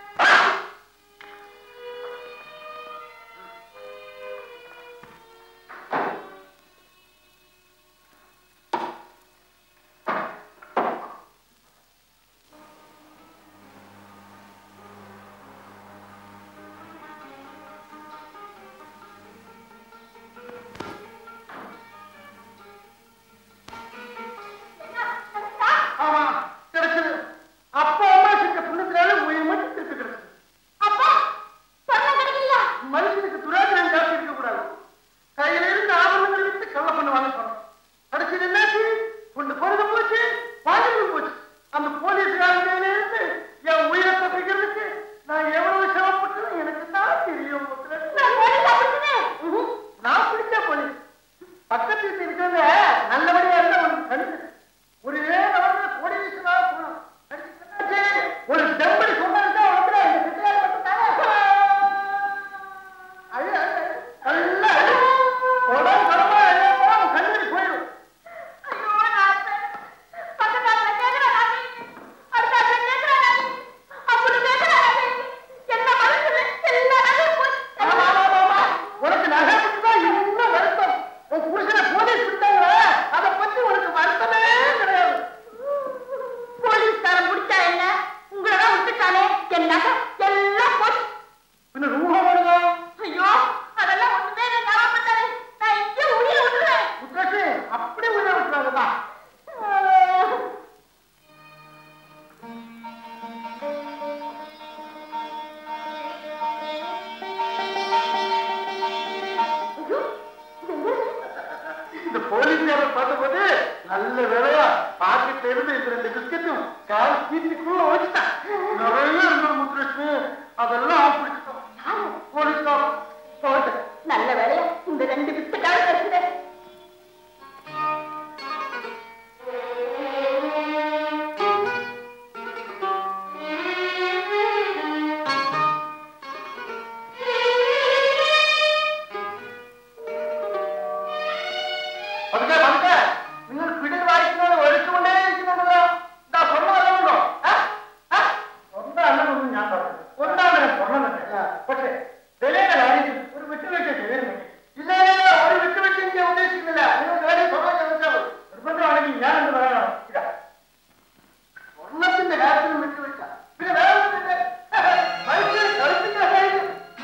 ஆமா கிடைச்சது அப்ப அம்மா செஞ்ச புண்ணத்தினால உயிர் மட்டும் திருப்பி கிடைச்சது அப்பா சொன்ன கிடைக்கல மனுஷனுக்கு துராக்கிரம் ஜாஸ்தி இருக்க கூடாது கையில இருந்து ஆபரணங்கள் விட்டு கள்ள பண்ண வாங்க போனோம் கடைசியில் என்னாச்சு கொண்டு போறது போச்சு வாங்கிட்டு போச்சு அந்த போலீஸ்காரங்க இருந்து என் உயிரை தப்பிக்கிறதுக்கு நான் எவ்வளவு சிரமப்பட்டது எனக்கு தான் தெரியும் நான் போலீஸ் அப்படிச்சுனேன் ம்ஹும். நான் பிடிச்ச போலீஸ் பக்கத்து வீட்டு இருக்கிறத நல்லபடியா இருந்தா உனக்கு கண்டு ஒரு ஏழு கோடீஸ்வரா போகணும் கடைசி என்னாச்சு? ஒரு டெம்படி சொன்னா உனக்கு இந்த சித்தியார் மட்டும் அழு அழு அழு. நல்லா அழு. உடம்பு கடமா அழுதா உன் கண்ணீர் போயிடும் ஐயோ நான் பக்கத்தாப்புல கேக்குறாங்க அடுத்தாப்புல கேக்குறாங்க அப்படி கேக்குறாங்க என்ன மனசுல எல்லா நாளும் போய் ஆமா, ஆமா, ஆமா, ஆமா. உனக்கு நகை பிடிச்சா இன்னும் வருத்தம் உன் புருஷனை போலீஸ் பிடிச்சாங்களே அதை பத்தி உனக்கு வருத்தமே கிடையாது போலீஸ்காரன் முடிச்சா என்ன உங்களை தான் விட்டுட்டானே என் நகை எல்லாம் போச்சு பின்ன ரூபம் வருதோ ஐயோ அதெல்லாம் ஒண்ணுமே இல்லை ஞாபகப்பட்டானே நான் இங்கே உயிரை விட்டுறேன் முத்தரசு அப்படி உள்ள விட்டுறாங்கப்பா ஐயோ இது எங்க இருக்கு? இந்த போலீஸ்காரரை பார்த்தபோது நல்ல வேலையா பாக்கெட்ல இருந்து இந்த ரெண்டு பிஸ்கட்டும் கால் சீட்டுக்குள்ள வச்சுட்டான் நிறைய இருந்தது முத்துலட்சுமி அதெல்லாம் பிடிச்சிட்டோம் போலீஸ்காரன் போட்டேன் நல்ல வேலையா இந்த ரெண்டு பிஸ்கட்டாவது கிடைச்சது പതുക്കെ പതുക്കെ നിങ്ങൾ പിടിൽ വായിക്കുന്നത് ഒഴിച്ചുകൊണ്ടേ ഇരിക്കുന്നുണ്ടല്ലോ ഇതാ സ്വർണ്ണമല്ലോ ഒന്നാണെന്നൊന്നും ഞാൻ പറഞ്ഞു ഒന്നാമത് സ്വർണ്ണം തന്നെ പക്ഷേ വിലയുടെ കാര്യത്തിൽ ഒരു വിട്ടുവീഴ്ച ചെയ്തിരുന്നെങ്കിൽ ഇല്ല ഇല്ല, ഇല്ല ഒരു വിട്ടുവീഴ്ച ഞാൻ ഉദ്ദേശിക്കുന്നില്ല നിങ്ങൾ കാര്യം സ്വർണ്ണം ചോദിച്ചാൽ മതി നിർബന്ധമാണെങ്കിൽ ഞാൻ എന്ത് പറയണം ഇതാ സ്വർണത്തിന്റെ കാര്യത്തിലും വിട്ടുവീഴ്ച പിന്നെ വേറെ ഒന്നിന്റെ മനുഷ്യൻ കളിപ്പിക്കുന്ന കാര്യം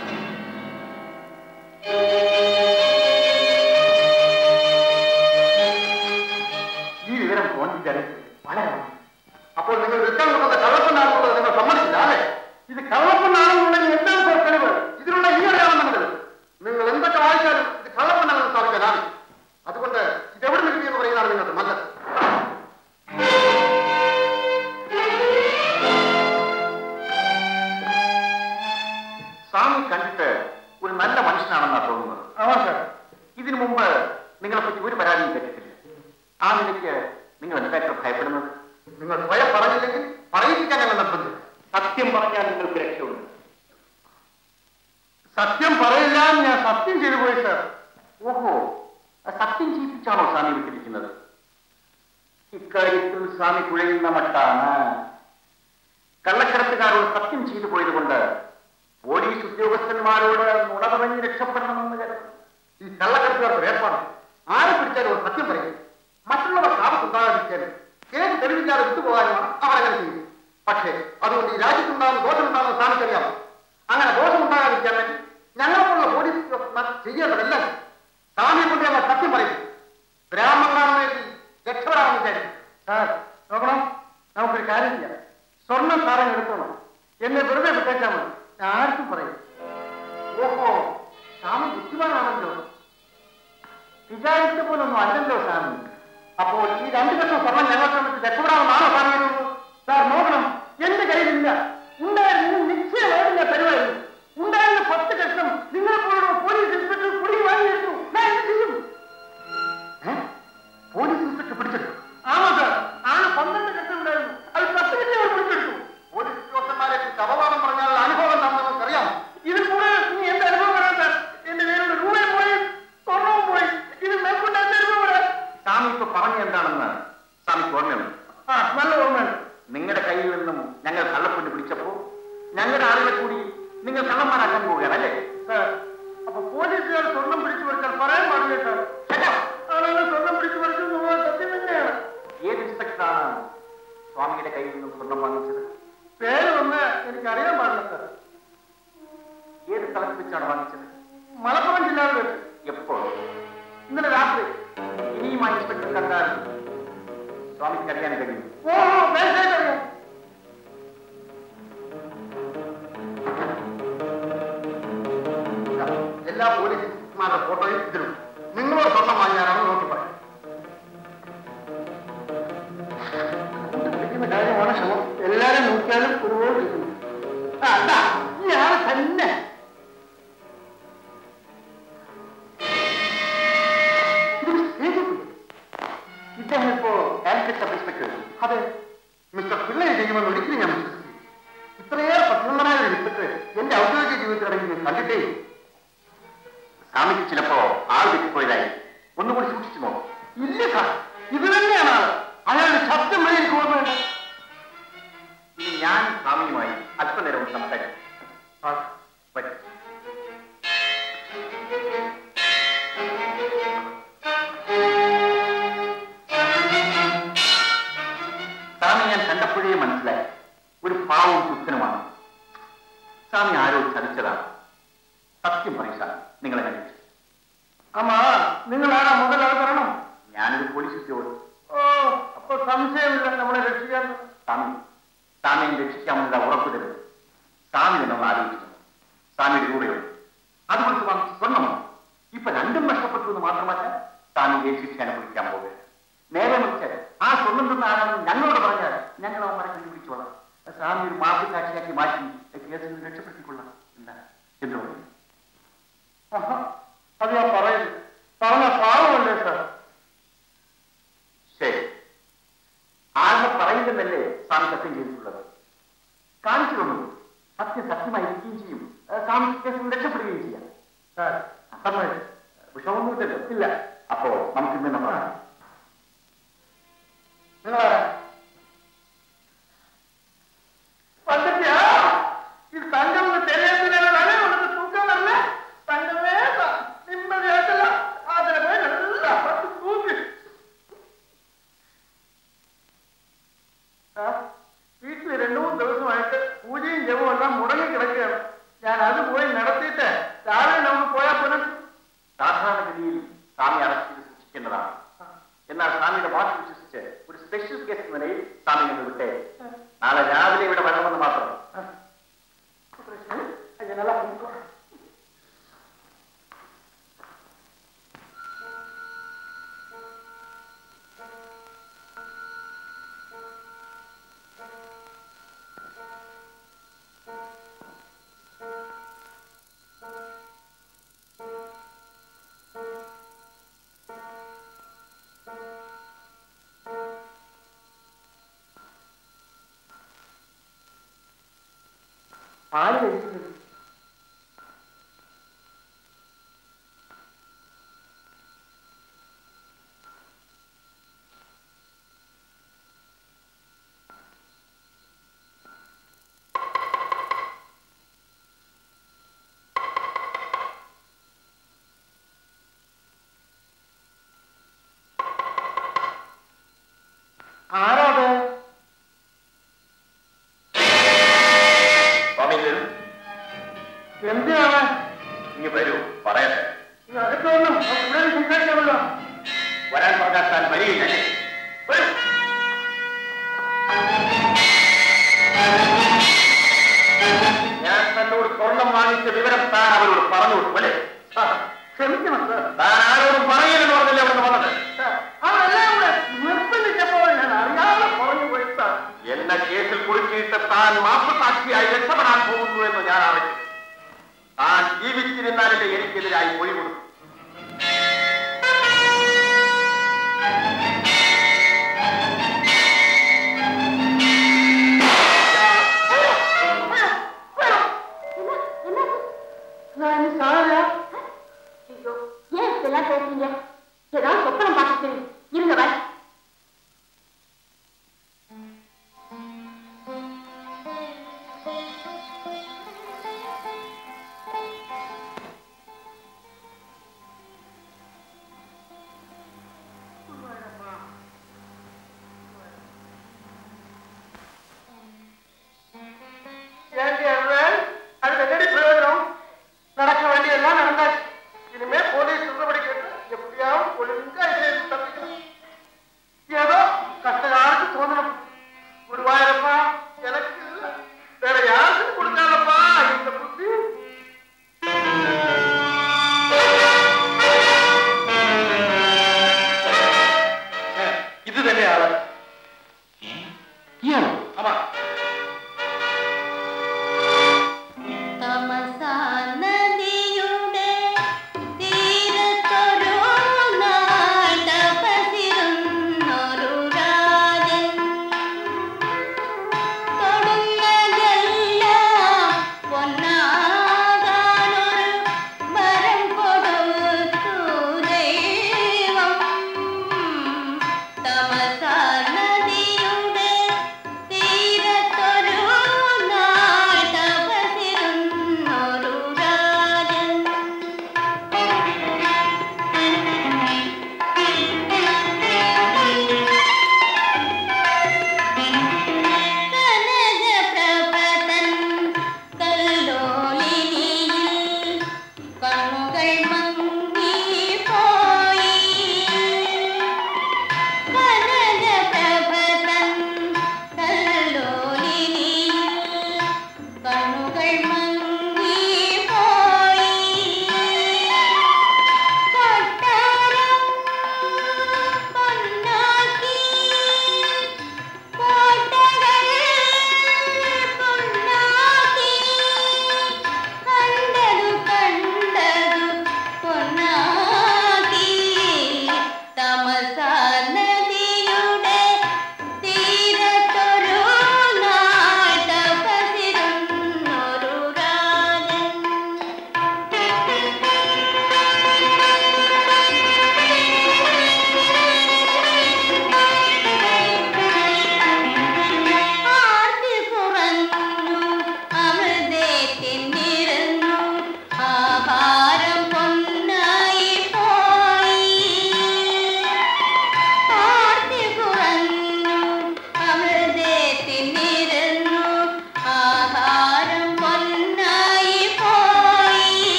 ഈ വിവരം ഫോൺ വിചാരിച്ചു വളരെ നന്ദി. അപ്പോൾ നിങ്ങൾ വിൽക്കാൻ കൊണ്ടത് കള്ളപ്പെണ്ണാണെന്നുള്ളത് നിങ്ങൾ സമ്മതിച്ചില്ല അല്ലേ ഇത് കള്ളപ്പെണ്ണാണെന്നുണ്ടെങ്കിൽ എന്താണ് സാർ തെളിവ് ഇതിനുള്ള ഈ അറിയാവുന്ന തെളിവ് നിങ്ങൾ എന്തൊക്കെ വായിച്ചാലും ഇത് കള്ളപ്പെണ്ണാണെന്ന് സ്ഥാപിക്കാനാണ് അതുകൊണ്ട് ഇതെവിടെ നിൽക്കി എന്ന് പറയുന്നതാണ് നിങ്ങൾക്ക് നല്ലത് സ്വാമി കണ്ടിട്ട് ഒരു നല്ല മനുഷ്യനാണെന്നാ തോന്നുന്നത് ആവാ സാർ ഇതിനു മുമ്പ് നിങ്ങളെ പറ്റി ഒരു പരാതിയും കേട്ടിട്ടില്ല ആ നിലയ്ക്ക് നിങ്ങൾ എന്താ ഇത്ര ഭയപ്പെടുന്നത് നിങ്ങൾ സ്വയം പറഞ്ഞില്ലെങ്കിൽ പറയിപ്പിക്കാൻ ഞങ്ങൾ നിർബന്ധിക്കും സത്യം പറഞ്ഞാൽ നിങ്ങൾക്ക് രക്ഷയുണ്ട് സത്യം പറയില്ല എന്ന് ഞാൻ സത്യം ചെയ്തു പോയി സാർ ഓഹോ ആ സത്യം ചെയ്യിപ്പിച്ചാണോ സ്വാമി വിട്ടിരിക്കുന്നത് ഇക്കാര്യത്തിൽ സ്വാമി കുഴയുന്ന മട്ടാണ് കള്ളക്കടത്തുകാരോട് സത്യം ചെയ്തു പോയതുകൊണ്ട് പോലീസ് ഉദ്യോഗസ്ഥന്മാരോട് നുണ പറഞ്ഞ് രക്ഷപ്പെടണമെന്ന് കരുതുന്നു ഈ കള്ളക്കടത്തുകാർക്ക് ഏർപ്പാട് ആരെ പിടിച്ചാലും ഒരു സത്യം പറയും മറ്റുള്ളവർ ആപത്തുണ്ടാകാതിരിക്കാനും കേസ് തെളിവില്ലാതെ വിട്ടുപോകാനുമാണ് അവരങ്ങനെ ചെയ്യുന്നത് പക്ഷേ അതുകൊണ്ട് ഈ രാജ്യത്തുണ്ടാകുന്ന ദോഷമുണ്ടാകുന്ന സ്ഥാനത്തറിയാം അങ്ങനെ ദോഷമുണ്ടാകാതിരിക്കാൻ വേണ്ടി ഞങ്ങൾക്കുള്ള പോലീസ് ഉദ്യോഗസ്ഥന്മാർ ചെയ്യേണ്ടതെല്ലാം സ്വാമിയെ കൊണ്ട് ഞങ്ങൾ സത്യം പറയും ബ്രാഹ്മണനാണെന്ന് എഴുതി രക്ഷപ്പെടാമെന്ന് വിചാരിക്കും സാർ നോക്കണം നമുക്കൊരു കാര്യം ചെയ്യാം സ്വർണം സാറങ്ങ് എടുത്തോണം എന്നെ വെറുതെ വിട്ടേച്ചാൽ മതി ഞാൻ ആർക്കും പറയും ഓഹോ സ്വാമി ബുദ്ധിമാനാണല്ലോ വിചാരിച്ച പോലൊന്നും അല്ലല്ലോ സ്വാമി അപ്പോൾ ഈ രണ്ട് ലക്ഷം സ്വർണം ഞങ്ങൾ ശ്രമിച്ച് രക്ഷപ്പെടാമെന്നാണോ പറയുന്നത് സാർ നോക്കണം എന്റെ കയ്യിലില്ല ഉണ്ടായിരുന്നു നിശ്ചയമായിട്ട് ഞാൻ തരുമായിരുന്നു ഉണ്ടായിരുന്ന പത്ത് ലക്ഷം നിങ്ങളെ പോലുള്ള പോലീസ് ഇൻസ്പെക്ടർ കുടി വാങ്ങിയെടുത്തു ഞാൻ എന്ത് ചെയ്യും പോലീസ് ഇൻസ്പെക്ടർ പിടിച്ചെടുത്തു ആമാ സാർ ആണ് പന്ത്രണ്ട് ലക്ഷം ഉണ്ടായിരുന്നു അത് പത്ത് ലക്ഷം അവർ പിടിച്ചെടുത്തു പോലീസ് ഉദ്യോഗസ്ഥന്മാരെ കുറിച്ച് അപവാദം പറഞ്ഞാൽ അനുഭവം എന്താണെന്ന് നമുക്കറിയാം ഇത് കൂടെ നീ എന്റെ അനുഭവം പറയാം സാർ എന്റെ പേരുടെ രൂപയും പോയി സ്വർണവും പോയി ഇത് മേൽക്കൊണ്ട് എന്റെ അനുഭവം പറയാം സ്വാമി ഇപ്പൊ പറഞ്ഞ എന്താണെന്ന് സ്വാമിക്ക് ഓർമ്മയുണ്ട് ആ നല്ല ഓർമ്മയുണ്ട് നിങ്ങളുടെ കയ്യിൽ നിന്നും ഞങ്ങൾ കള്ളപ്പൊന്ന് പിടിച്ചപ്പോ ഞങ്ങളുടെ ആളുകളെ കൂടി നിങ്ങൾ കള്ളന്മാരാക്കാൻ പോവുകയാണ് അല്ലേ സാർ അപ്പൊ പോലീസുകാർ സ്വർണം പിടിച്ചു പറിച്ചാൽ പറയാൻ പാടില്ല സാർ ആളുകൾ സ്വർണം പിടിച്ചു പറിച്ചു എന്നുള്ളത് സത്യം തന്നെയാണ് ഏത് ഇൻസ്പെക്ടറാണ് സ്വാമിയുടെ കയ്യിൽ നിന്നും സ്വർണം വാങ്ങിച്ചത് പേര് ഒന്ന് എനിക്ക് അറിയാൻ പാടില്ല സാർ ഏത് സ്ഥലത്ത് വെച്ചാണ് വാങ്ങിച്ചത് മലപ്പുറം ജില്ലയിൽ വെച്ച് എപ്പോൾ ഇന്നലെ രാത്രി ഇനിയും ആ ഇൻസ്പെക്ടർ കണ്ടാൽ സ്വാമിക്ക് അറിയാൻ കഴിയും ഓ ഓ, തീർച്ചയായിട്ടും അറിയാം എല്ലാ പോലീസ് ഇൻസ്പെക്ടർമാരുടെ ഫോട്ടോയും ഇതിലുണ്ട് നിങ്ങളോട് സ്വർണം വാങ്ങിയാണെന്ന് നോക്കി പറയാം പിടിക്കുന്ന കാര്യമാണ് ശ്രമം എല്ലാരും നോക്കിയാലും ഒരുപോലെ കിട്ടുന്നു ആ, അതാ ഇയാൾ തന്നെ ഇദ്ദേഹം ഇപ്പോ കാലിക്കറ്റ് സബ് ഇൻസ്പെക്ടർ അതെ മിസ്റ്റർ പിള്ളയെ ചെയ്യുമെന്ന് ഒരിക്കലും ഞാൻ വിശ്വസിക്കും ഇത്രയേറെ പ്രസന്നനായ ഒരു ഇൻസ്പെക്ടർ എന്റെ ഔദ്യോഗിക ജീവിതത്തിലിടയിൽ ഞാൻ കണ്ടിട്ടേ ഇല്ല. സ്വാമിക്ക് ചിലപ്പോ ആൾ തെറ്റിപ്പോയതായി ഒന്നുകൂടി സൂക്ഷിച്ചു നോക്കും ഇല്ല സാർ ഇത് തന്നെയാണ് ആള് അയാളുടെ ശബ്ദം വഴി എനിക്ക് ഓർമ്മയുണ്ട് ഇനി ഞാൻ സ്വാമിയുമായി അല്പനേരം ഒന്ന് സംസാരിക്കും ആ, വരൂ. സ്വാമി ഞാൻ കണ്ടപ്പോഴേ മനസ്സിലായി ഒരു പാവവും സുസ്ഥനുമാണ് സ്വാമി ആരോ ചതിച്ചതാണ് സത്യം പറയും സ്വാമി നിങ്ങളെ കണ്ടിട്ട് ആമാ നിങ്ങളാണ് മുതലാൾ പറയണം ഞാനൊരു പോലീസ് ഉദ്യോഗസ്ഥൻ ഓ അപ്പൊ സംശയമില്ല നമ്മളെ രക്ഷിക്കാൻ സ്വാമി സ്വാമിയെ രക്ഷിക്കാമെന്നുള്ള ഉറപ്പ് തരുന്നത് സ്വാമി എന്നൊന്ന് ആലോചിക്കുന്നു സ്വാമിയുടെ രൂപയുണ്ട് അതുകൊണ്ട് സ്വാമി സ്വർണ്ണമാണ് ഇപ്പൊ രണ്ടും നഷ്ടപ്പെട്ടു എന്ന് മാത്രമല്ല സ്വാമിയെ ശിക്ഷ അനുഭവിക്കാൻ പോകുക നേരെ മറിച്ച് ആ സ്വർണ്ണം തന്ന ആരാണെന്ന് ഞങ്ങളോട് പറഞ്ഞാൽ ഞങ്ങൾ അവന്മാരെ കണ്ടുപിടിച്ചോളാം സ്വാമി ഒരു മാപ്പ് സാക്ഷിയാക്കി മാറ്റി കേസിൽ നിന്ന് രക്ഷപ്പെടുത്തിക്കൊള്ളാം എന്താ എന്തോ ആഹാ, അത് ഞാൻ പറയുന്നു പറഞ്ഞ പാവമല്ലേ സാർ ശരി ആരുടെ പറയുന്നതല്ലേ സ്വാമി സത്യം ചെയ്തിട്ടുള്ളത് കാണിച്ചു തന്നു സത്യം സത്യമായിരിക്കുകയും ചെയ്യും ഏഹ് സ്വാമി കേസിൽ നിന്ന് രക്ഷപ്പെടുകയും ചെയ്യാം സാർ സമ്മതിച്ചു വിഷമൊന്നുമില്ലല്ലോ ഇല്ല അപ്പോ നമുക്ക് ഇന്ന് നമ്മൾ നിങ്ങളാരാ வந்துட்டியா இது தங்கம்னு தெரியாதுனால உனக்கு தூக்கம் வரல தங்கமே தான் நிம்மதி ஆக்கலாம் அதுல போய் நல்லா பத்து தூங்கு വീട്ടിൽ രണ്ടു മൂന്ന് ദിവസമായിട്ട് പൂജയും ജപവും എല്ലാം മുടങ്ങി കിടക്കുകയാണ് ഞാൻ അത് പോയി നടത്തിയിട്ട് രാവിലെ നമുക്ക് പോയാൽ പോലും സാധാരണഗതിയിൽ സ്വാമി അറസ്റ്റ് ചെയ്ത് സൂക്ഷിക്കേണ്ടതാണ് എന്നാൽ സ്വാമിയുടെ വാക്ക് വിശ്വസിച്ച് ഒരു സ്പെഷ്യൽ കേസ് എന്ന നിലയിൽ സ്വാമി നിങ്ങൾ വിട്ടേ നാളെ രാവിലെ ഇവിടെ വരണമെന്ന് മാത്രം நல்லா பண்ணிக்கோ പാല് കഴിക്കുന്നത് ആരാത് സ്വാമി വരൂ എന്തിനാണ് ഇനി വരൂ പറയട്ടെ ഇത് അകത്ത് വന്നു ഇവിടെ സംസാരിക്കാമല്ലോ വരാൻ പറഞ്ഞാൽ താൻ വരികയില്ലേ വരൂ ഞാൻ തന്നോട് സ്വർണം വാങ്ങിച്ച വിവരം താൻ അവരോട് പറഞ്ഞു കൊടുക്കും അല്ലേ ക്ഷമിക്കണം സാർ താൻ ആരോടും പറയലെന്ന് പറഞ്ഞില്ലേ അവിടെ വന്നത് സാർ, അതെല്ലാം കൂടെ നിർബന്ധിച്ചപ്പോൾ ഞാൻ അറിയാതെ പറഞ്ഞു പോയി സാർ എന്നെ കേസിൽ കുടുക്കിയിട്ട് താൻ മാപ്പുസാക്ഷിയായി രക്ഷപ്പെടാൻ പോകുന്നു എന്ന് ഞാൻ അറിഞ്ഞു താൻ ജീവിച്ചിരുന്നാലല്ലേ എനിക്കെതിരായി മൊഴി കൊടുക്കും நான் சாரா ஐயோ ஏன் இப்பெல்லாம் பேசுறீங்க ஏதாவது சொப்பனம் பார்த்துட்டு இருங்க வர ஏண்டி அருள் அது என்னடி பிரயோஜனம் நடக்க வேண்டியதெல்லாம் நடந்தாச்சு இனிமே போலீஸ் சொல்றபடி கேட்டு எப்படியாவது ஒழுங்கா இதை தப்பிக்கணும்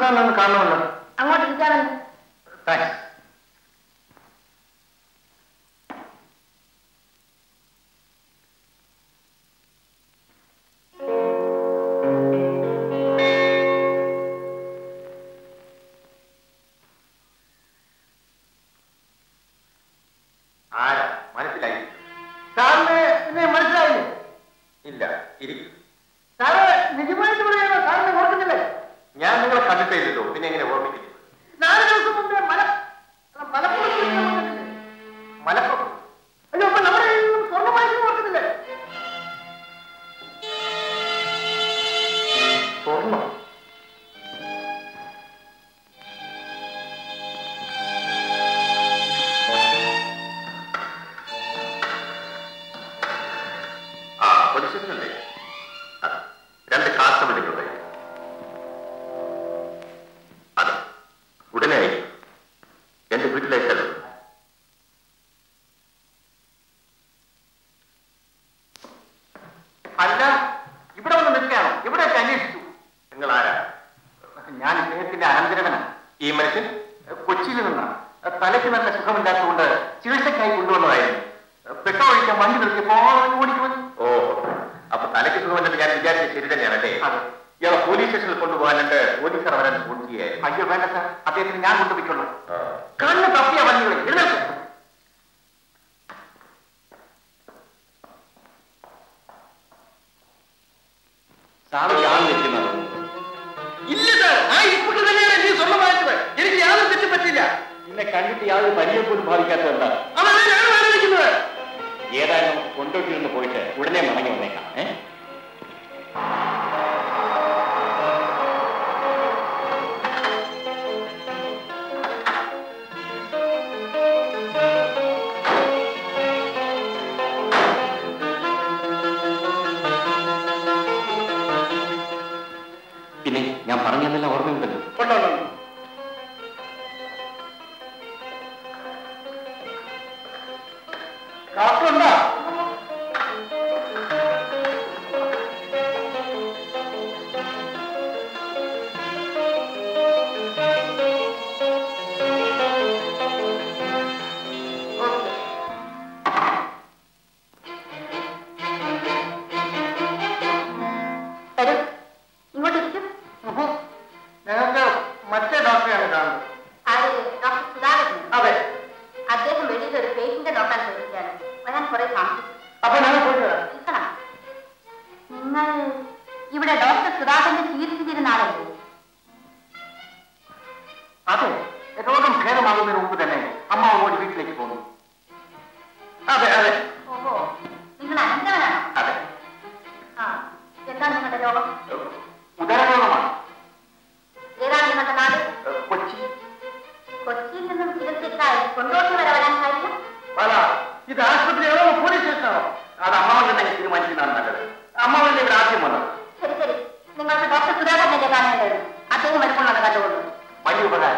സാറിനൊന്ന് കാണണമല്ലോ അങ്ങോട്ട് ഇരിക്കാമെന്ന് താങ്ക്സ് ആരാ മനസ്സിലായി സാറിന് എന്നെ മനസ്സിലായില്ലേ ഇല്ല ഇരിക്കും സാറ് നിജമായിട്ട് പറയാനോ സാറിനെ ഓർക്കുന്നില്ലേ ഞാൻ നിങ്ങളെ കണ്ടിട്ടേ ഇല്ലല്ലോ പിന്നെ എങ്ങനെ ഓർമ്മിക്കുന്നു നാല് ദിവസം മുമ്പേ മല മലപ്പുറത്ത് വെച്ച് നമ്മൾ കണ്ടില്ലേ? മലപ്പുറം അയ്യോ അപ്പൊ നമ്മുടെ കയ്യിൽ നിന്നും സ്വർണ്ണം വാങ്ങിച്ചു ഓർക്കുന്നില്ലേ സ്വർണ്ണം ആ പൊലിശല്ലേ രണ്ട് കാസ്റ്റമറുകളുടെ അതെ ഉടനെ ആയിരിക്കും എന്റെ വീട്ടിലേക്കത് അല്ല ഇവിടെ വന്ന് നിൽക്കുകയാണോ ഇവിടെയൊക്കെ അന്വേഷിച്ചു നിങ്ങൾ ആരാ ഞാൻ ഇദ്ദേഹത്തിന്റെ അനന്തരവനാണ് ഈ മനുഷ്യൻ കൊച്ചിയിൽ നിന്നാണ് തലയ്ക്ക് നല്ല സുഖമില്ലാത്തതുകൊണ്ട് ചികിത്സയ്ക്കായി കൊണ്ടുവന്നതായിരുന്നു പെട്രോൾ ഒഴിക്കാൻ വണ്ടി നിർത്തിയപ്പോ ഓടിക്കുമെന്ന് ഓ അപ്പൊ തലയ്ക്ക് സുഖമെന്നിട്ട് ഞാൻ വിചാരിച്ചത് ശരി തന്നെയാണല്ലേ അതെ. ഇയാളെ പോലീസ് സ്റ്റേഷനിൽ കൊണ്ടുപോകാൻ രണ്ട് പോലീസുകാർ വരാൻ ഫോൺ ചെയ്യായിരുന്നു അയ്യോ വേണ്ട സാർ അദ്ദേഹത്തിന് ഞാൻ കൊണ്ടുപോയിക്കൊള്ളു കണ്ണ് തപ്പിയ വണ്ടികളെ എഴുന്നേൽക്ക് സാറ് ഞാൻ നിൽക്കുന്നത് ഇല്ല സാർ ആ ഇരിപ്പൊക്കെ തന്നെയാണ് എനിക്ക് സ്വർണ്ണം വാങ്ങിച്ചത് എനിക്ക് യാതൊരു തെറ്റും പറ്റില്ല നിന്നെ കണ്ടിട്ട് യാതൊരു പരിചയം പോലും ബാധിക്കാത്തതുകൊണ്ടാ അതാണ് ഞാൻ ആലോചിക്കുന്നത് ഏതായാലും നമുക്ക് കൊണ്ടോട്ടിരുന്ന് പോയിട്ട് ഉടനെ മടങ്ങി വന്നേക്കാം ഏ പിന്നെ ഞാൻ പറഞ്ഞതെല്ലാം ഓർമ്മയുണ്ടല്ലോ ഉണ്ടോ ഉണ്ടോ. കാപ്പി ഉണ്ടോ തരൂ ഇങ്ങോട്ട് ഇരിക്കും ഉഹു. ഞങ്ങൾക്ക് മറ്റേ ഡോക്ടറെയാണ് കാണുന്നത് ആര് ഡോക്ടർ സുധാകരൻ അതെ അദ്ദേഹം വെളിയിൽ ഒരു പേഷ്യന്റ് നോക്കാൻ പോയിരിക്കുകയാണ് വരാൻ കുറെ താമസിച്ചു അപ്പൊ ഞങ്ങൾ പോയിട്ട് വരാം നിൽക്കണം നിങ്ങൾ ഇവിടെ ഡോക്ടർ സുധാകരന്റെ ചികിത്സിച്ചിരുന്ന ആളല്ലേ അതെ രോഗം ഭേദമാകുന്നതിന് മുമ്പ് തന്നെ അമ്മ ഓടി വീട്ടിലേക്ക് പോകുന്നു അതെ അതെ ഓഹോ നിങ്ങൾ അനന്തവനാണോ അതെ ആ എന്താണ് നിങ്ങളുടെ രോഗം ഉദരരോഗമാണ് ഏതാണ് നിങ്ങളുടെ നാട് കൊച്ചി കൊച്ചിയിൽ നിന്നും ചികിത്സയ്ക്കായി കൊണ്ടോട്ടി വരെ വരാൻ കാര്യം പല ഇത് ആശുപത്രിയാണോ പോലീസ് സ്റ്റേഷനാണോ അത് അമ്മാവൻ തന്നെ തീരുമാനിക്കുന്നതാണ് നല്ലത് അമ്മാവന്റെ ഇവിടെ ആദ്യം വന്നത് ശരി ശരി നിങ്ങൾക്ക് ഡോക്ടർ സുധാകരനെ കാണേണ്ടത് അദ്ദേഹം വരുമ്പോഴാണ് കണ്ടുകൊള്ളു വലിയ ഉപകാരം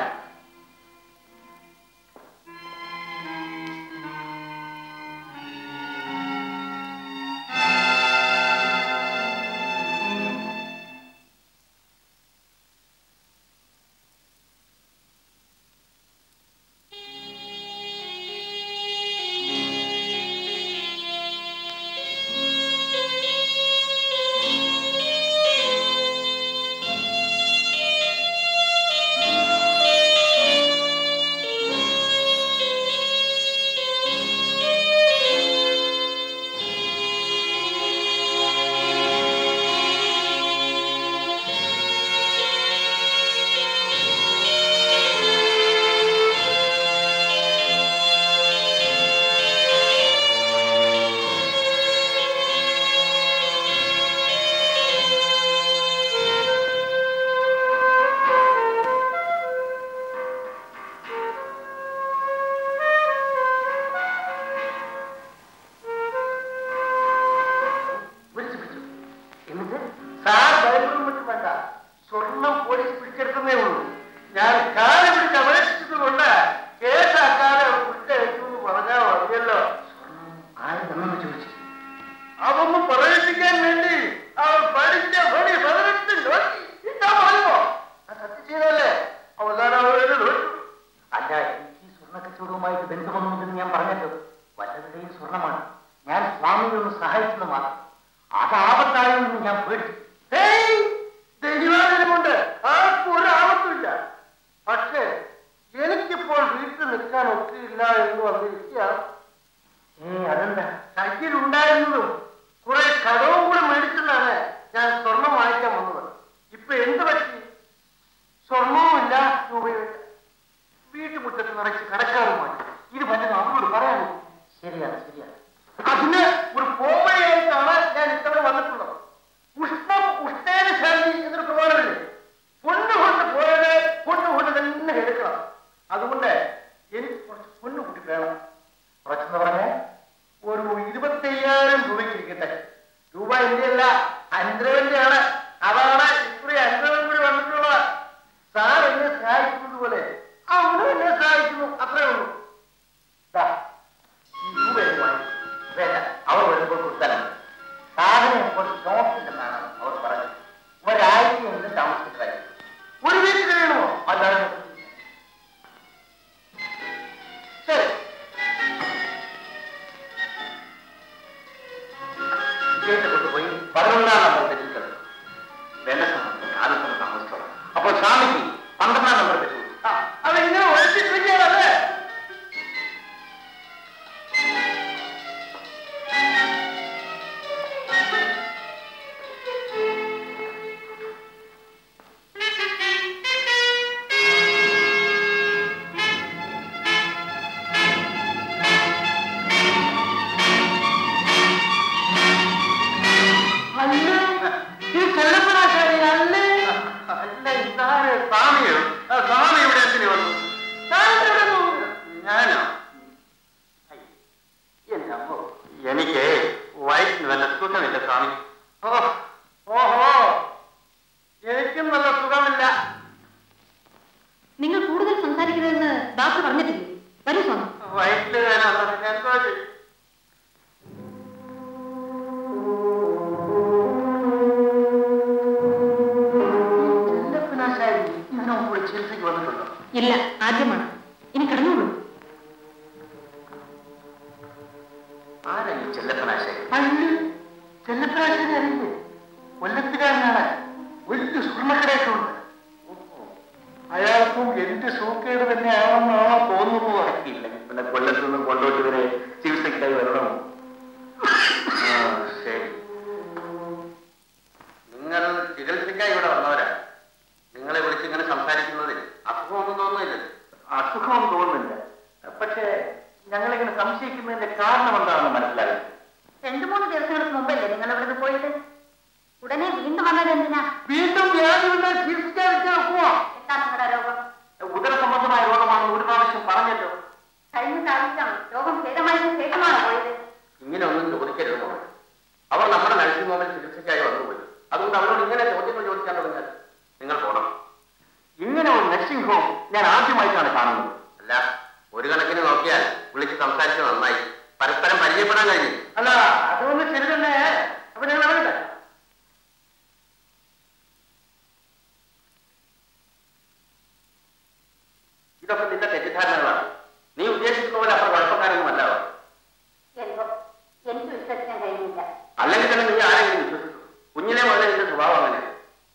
വിളിച്ചു വിളിച്ചു എന്നിട്ട് സാർ ഭയപ്പെടും മറ്റും വേണ്ട സ്വർണം പോലീസ് പിടിച്ചെടുക്കുന്നേ ഉള്ളൂ ഞാൻ കാല് പിടിച്ച് അപേക്ഷിച്ചത് കൊണ്ട് കേസാക്കാതെ വിട്ടയച്ചു എന്ന് പറഞ്ഞാൽ മതിയല്ലോ ആര് തന്നെന്ന് ചോദിച്ചു അതൊന്നും പറയിപ്പിക്കാൻ വേണ്ടി അവൻ പഠിച്ച പണി പതിനെട്ട് നോക്കി ഇതാ പറയുമോ ആ സത്യം ചെയ്തല്ലേ ഞാൻ സ്വാമിയെ ഒന്ന് സഹായിച്ചെന്ന് മാത്രം അത് ആപത്തായെന്ന് ഞാൻ പേടിച്ചു ഹേയ് ദൈവാനുകൊണ്ട് ആർക്കും ഒരു ആപത്തുമില്ല പക്ഷേ എനിക്കിപ്പോൾ വീട്ടിൽ നിൽക്കാൻ ഒത്തിരില്ല എന്ന് വന്നിരിക്കുക ഏ അതെന്താ കയ്യിലുണ്ടായിരുന്നതും കുറെ കടവും കൂടെ മേടിച്ചതാണ് ഞാൻ സ്വർണം വാങ്ങിക്കാൻ വന്നത് ഇപ്പൊ എന്ത് പറ്റി സ്വർണവുമില്ല രൂപയുമില്ല വീട്ടുമുറ്റത്ത് നിറച്ച് കടക്കാറുമായി ഇത് പറ്റുന്ന അവരോട് പറയാനോ ശരിയാണ് ശരിയാണ് അതിന് ഒരു പോമയായിട്ടാണ് ഞാൻ ഇത്തവണ വന്നിട്ടുള്ളത് ഉഷ്ണം ഉഷ്ണേന ശാന്തി എന്നൊരു പ്രമാണമില്ലേ പൊണ്ണ് കൊണ്ട് പോയത് പൊണ്ണ് കൊണ്ട് തന്നെ എടുക്കണം അതുകൊണ്ട് എനിക്ക് കുറച്ച് പൊണ്ണ് കൂടി വേണം കുറച്ചെന്ന് പറഞ്ഞേ ഒരു ഇരുപത്തയ്യായിരം രൂപയ്ക്ക് ഇരിക്കട്ടെ രൂപ ഇന്ത്യയല്ല അൻദ്രവന്റെ ആണ് അതാണ് ഇത്രയും അൻദ്രവൻ കൂടി വന്നിട്ടുള്ളത് സാർ എന്നെ സഹായിക്കുന്നത് പോലെ അവനും എന്നെ സഹായിക്കുന്നു അത്രേ ഉള്ളൂ ദാ, ഈ രൂപ എനിക്ക് വാങ്ങി വേണ്ട അവർ വരുമ്പോൾ കൊടുത്താൽ മതി. സാധനം ഇപ്പോൾ സ്റ്റോക്കില്ലെന്നാണ് അവർ പറഞ്ഞത് ഒരാഴ്ചയെങ്കിലും താമസിച്ചിട്ടായിരുന്നു ഒരു വീട്ടിൽ കഴിയണമോ അതാണ് ശരി വിജയത്തെ കൊണ്ടുപോയി പതിനൊന്നാം നമ്പർ തെറ്റിച്ചത് വേണ്ട സമയം ആദ്യം തന്നെ താമസിച്ചോളാം അപ്പോൾ സ്വാമിക്ക് പന്ത്രണ്ടാം നമ്പർ തെറ്റു ആ, അത് ഇങ്ങനെ ഒഴിച്ചിട്ടിരിക്കുകയാണല്ലേ അല്ലേ ഈ ചെല്ലപ്പനാശാരി അല്ലേ അല്ല ഇതാര് സ്വാമിയോ ആ, സ്വാമി ഇവിടെ എന്തിനു വന്നു ഞാനോ ഐ, എന്റെ അമ്മോ എനിക്ക് വയറ്റിന് നല്ല സുഖമില്ല സ്വാമി ഓ, ഓഹോ എനിക്കും നല്ല സുഖമില്ല നിങ്ങൾ കൂടുതൽ സംസാരിക്കരുതെന്ന് ഡോക്ടർ പറഞ്ഞിട്ടില്ലേ വരൂ സ്വാമി വയറ്റില് വേദന വന്നത് എന്തോ ചെയ്യും ചെല്ലപ്പനാശാരി ഇതിനു മുമ്പ് ചികിത്സയ്ക്ക് വന്നിട്ടുണ്ടോ ഇല്ല ആദ്യമാണ് ഇനി കിടന്നോളൂ ആരാണ് ഈ ചെല്ലപ്പനാശാരി അയ്യോ ചെല്ലപ്പനാശാരി അറിയില്ലേ കൊല്ലത്തുകാരനാണ് വലിയ സ്വർണ്ണക്കടയൊക്കെ ഉണ്ട് അയാൾക്കും എന്റെ സൂക്കേട് തന്നെയാണെന്നാണോ തോന്നുന്നത് ഇല്ലെങ്കിൽ പിന്നെ കൊല്ലത്ത് നിന്നും കൊണ്ടോട്ട് വരെ ചികിത്സയ്ക്കായി വരണോ ആ, ശരി നിങ്ങൾ ചികിത്സയ്ക്കായി ഇവിടെ വന്നവരാ നിങ്ങളെ വിളിച്ച് ഇങ്ങനെ സംസാരിക്കുന്നതിൽ അസുഖമൊന്നും തോന്നുന്നില്ല അസുഖം തോന്നുന്നില്ല പക്ഷേ ഞങ്ങളിങ്ങനെ സംശയിക്കുന്നതിന്റെ കാരണം എന്താണെന്ന് മനസ്സിലായി രണ്ടു മൂന്ന് ദിവസങ്ങൾക്ക് മുമ്പല്ലേ നിങ്ങൾ അവിടെ നിന്ന് പോയത് ഉടനെ വീണ്ടും വന്നത് എന്തിനാ വീണ്ടും വ്യാധി വന്നാൽ ചികിത്സിക്കാതിരിക്കാൻ ഒക്കുമോ എന്താ നിങ്ങളുടെ രോഗം ഉദര സംബന്ധമായ രോഗമാണെന്ന് ഒരു പ്രാവശ്യം പറഞ്ഞല്ലോ കഴിഞ്ഞ പ്രാവശ്യം രോഗം ഭേദമായതിനു ശേഷമാണോ പോയത് ഇങ്ങനെ ഒന്നും ചോദിക്കരുത് മോളെ അവർ നമ്മുടെ നഴ്സിംഗ് ഹോമിൽ ചികിത്സയ്ക്കായി വന്നുപോയി അതുകൊണ്ട് അവരോട് ഇങ്ങനെ ചോദ്യങ്ങൾ ചോദിക്കാൻ തുടങ്ങിയാൽ നിങ്ങൾ പോണം ഇങ്ങനെ ഒരു നഴ്സിംഗ് ഹോം ഞാൻ ആദ്യമായിട്ടാണ് കാണുന്നത് അല്ല ഒരു കണക്കിന് നോക്കിയാൽ വിളിച്ച് സംസാരിച്ച് നന്നായി പരസ്പരം പരിചയപ്പെടാൻ കഴിഞ്ഞു അല്ല അതൊന്നും ശരി തന്നെ അപ്പൊ ഞങ്ങൾ അറിയില്ല ഇതൊക്കെ നിന്റെ തെറ്റിദ്ധാരണകളാണ് നീ ഉദ്ദേശിക്കുന്ന പോലെ അത്ര കുഴപ്പക്കാരൊന്നും അല്ല അവർ എന്തോ എനിക്ക് വിശ്വസിക്കാൻ കഴിയുന്നില്ല അല്ലെങ്കിൽ തന്നെ നീ ആരെങ്കിലും വിശ്വസിച്ചു കുഞ്ഞിലെ മുതലേ നിന്റെ സ്വഭാവം അങ്ങനെ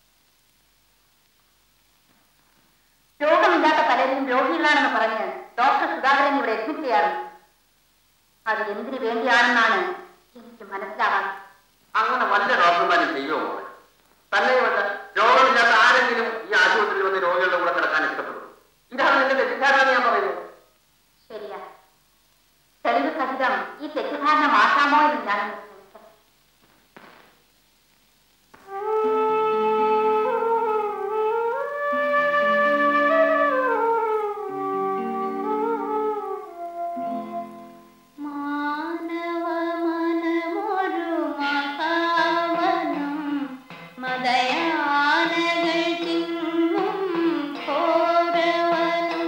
രോഗമില്ലാത്ത പലരും രോഗികളാണെന്ന് പറഞ്ഞ് ഡോക്ടർ സുധാകരൻ ഇവിടെ അഡ്മിറ്റ് ചെയ്യാറുണ്ട് അത് എന്തിനു വേണ്ടിയാണെന്നാണ് എനിക്ക് മനസ്സിലാവാൻ അങ്ങനെ വല്ല ഡോക്ടർമാരും ചെയ്യുമോ മോളെ തന്നെയുമല്ല രോഗമില്ലാത്ത ആരെങ്കിലും ഈ ആശുപത്രിയിൽ വന്ന് രോഗികളുടെ കൂടെ കിടക്കാൻ ഇഷ്ടപ്പെടും ഇതാണ് നിന്റെ തെറ്റിദ്ധാരണ ഞാൻ പറയുന്നത് ശരിയാ തെളിവ് സഹിതം ഈ തെറ്റിദ്ധാരണ മാറ്റാമോ എന്ന് ഞാൻ ശ്രമിക്കാം മാനവ മനമൊരു മഹാവനം മതയാനകൾ ചിങ്ങും ഘോരവനം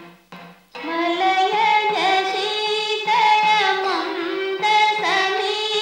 മലയജ ശീതള മന്ദ സമീ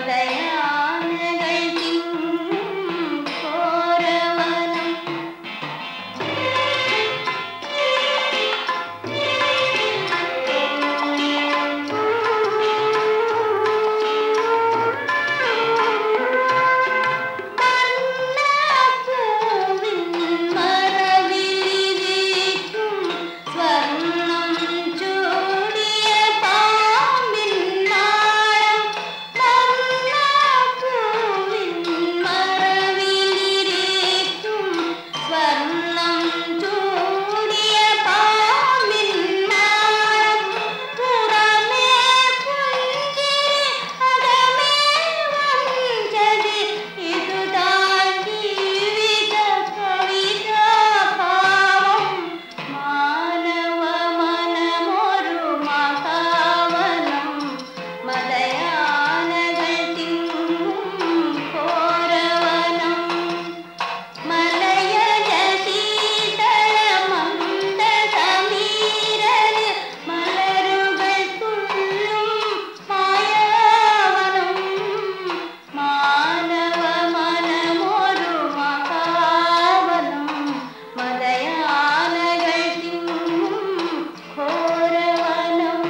മതയാനകൾ തിങ്ങും ഘോരവനം മന്നാപ്പൂവിൻ മറവിലിരിക്കും സ്വർണം ചൂടിയ പാമ്പിൻ നാളം മന്നാപ്പൂവിൻ മറവിലിരിക്കും സ്വർണം ചൂടിയ പാമ്പിൻ നാളം പുറമേ പുഞ്ചിരി അകമേ വഞ്ചതി ഇതുതാൻ ജീവിത കവിതാഭാവം മാനവ മനമൊരു മഹാവനം മതയാനകൾ തിങ്ങും ഘോരവനം മലയജ ശീതളമന്ദ സമീരന് മലരുകൾ തുള്ളും മായാവനം മാനവ മനമൊരു മഹാവനം മതയാനകൾ തിങ്ങും ഘോരവനം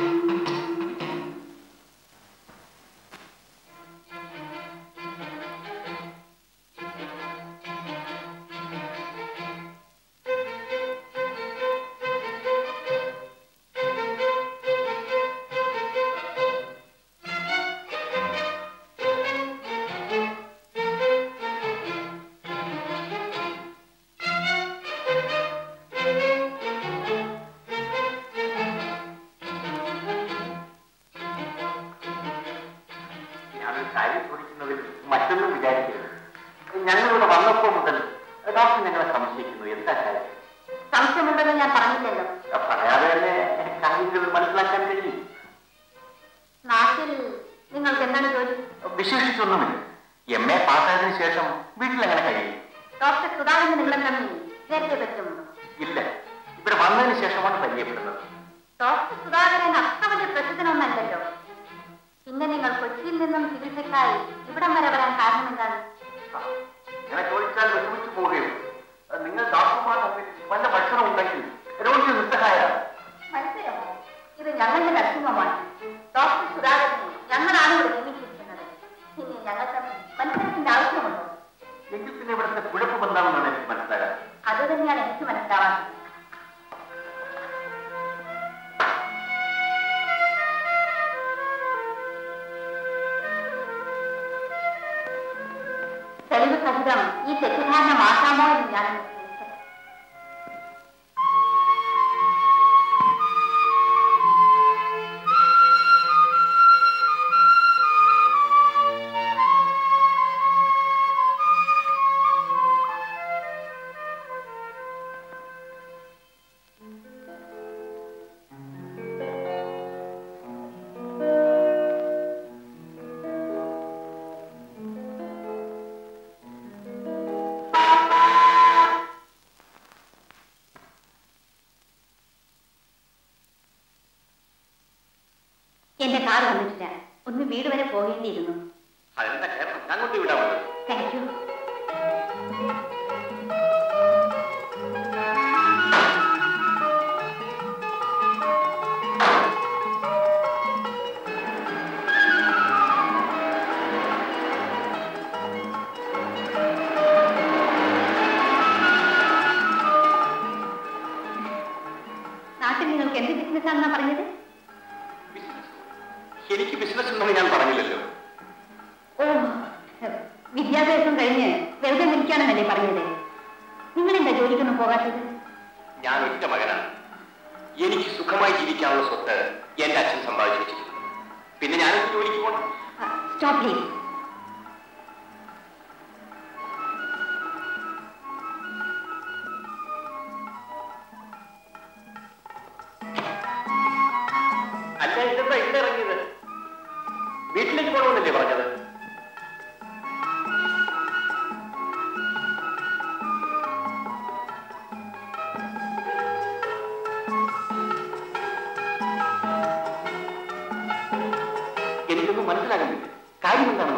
ഞാനൊരു കാര്യം ചോദിക്കുന്നതിൽ മറ്റൊന്നും വിചാരിക്കരുത് ഞങ്ങളിവിടെ വന്നപ്പോൾ മുതൽ ഡോക്ടർ ഞങ്ങളെ സംശയിക്കുന്നു എന്താ കാര്യം സംശയമുണ്ടെന്ന് ഞാൻ പറഞ്ഞില്ലല്ലോ പറയാതെ തന്നെ കാര്യങ്ങൾ മനസ്സിലാക്കാൻ കഴിയും നാട്ടിൽ നിങ്ങൾക്ക് എന്താണ് ജോലി വിശേഷിച്ചൊന്നുമില്ല എം എ പാസ്സായതിനു ശേഷം വീട്ടിലെങ്ങനെ കഴിയും ഡോക്ടർ സുധാകരന് നിങ്ങളെ തമ്മിൽ നേരത്തെ പറ്റുമുണ്ടോ ഇല്ല ഇവിടെ വന്നതിന് ശേഷമാണ് പരിചയപ്പെടുന്നത് ഡോക്ടർ സുധാകരൻ അത്ര വലിയ പ്രസിദ്ധനൊന്നല്ലല്ലോ പിന്നെ നിങ്ങൾ കൊച്ചിയിൽ നിന്നും ചികിത്സയ്ക്കായി ഇവിടം വരെ വരാൻ കാരണം എന്താണ് ആ, ഇങ്ങനെ ചോദിച്ചാൽ വിഷമിച്ചു പോവുകയും നിങ്ങൾ ഡോക്ടർമാർ തമ്മിൽ വല്ല ഭക്ഷണം ഉണ്ടെങ്കിൽ രോഗി നിസ്സഹായരാണ് മനസ്സിലാമോ ഇത് ഞങ്ങളുടെ നരസിംഹമാണ് ഡോക്ടർ സുധാകരനെ ഞങ്ങളാണ് ഇവിടെ നിയമിച്ചിരിക്കുന്നത് ഇനി ഞങ്ങൾ തമ്മിൽ മത്സരത്തിന്റെ ആവശ്യമുണ്ടോ എങ്കിൽ പിന്നെ ഇവിടുത്തെ കുഴപ്പം എന്താണെന്നാണ് എനിക്ക് മനസ്സിലാകാൻ അത് തന്നെയാണ് എനിക്ക് മനസ്സിലാവാത്തത് തെളിവ് സഹിതം ഈ തെറ്റിദ്ധാരണ മാറ്റാമോ എന്ന് ഞാൻ ചോദിച്ചത് എന്റെ കാർ വന്നിട്ടില്ല ഒന്ന് വീട് വരെ പോകേണ്ടിയിരുന്നു അതെന്താ കേരളം ഞാൻ കൊണ്ട് വിടാമല്ലോ താങ്ക് യു നാട്ടിൽ നിങ്ങൾക്ക് എന്ത് ബിസിനസ് ആണെന്നാ പറഞ്ഞത് ബിസിനസ് എനിക്ക് ബിസിനസ് ഉണ്ടെന്ന് ഞാൻ പറഞ്ഞില്ലല്ലോ ഓ വിദ്യാഭ്യാസം കഴിഞ്ഞ് വെറുതെ നിൽക്കാണെന്നല്ലേ പറഞ്ഞത് നിങ്ങൾ എന്താ ജോലിക്കൊന്നും പോകാത്തത് ഞാൻ ഒറ്റ മകനാണ് എനിക്ക് സുഖമായി ജീവിക്കാനുള്ള സ്വത്ത് എന്റെ അച്ഛൻ സമ്പാദിച്ചു വെച്ചിരിക്കുന്നു പിന്നെ ഞാൻ ജോലിക്ക് പോകണം സ്റ്റോപ്പ് പ്ലീസ് അല്ല ഇതെന്താ ഇവിടെ ഇറങ്ങിയത് വീട്ടിലേക്ക് പോകണമെന്നല്ലേ പറഞ്ഞത് എനിക്കൊന്നും മനസ്സിലാകുന്നില്ല കാര്യം എന്താണെന്ന്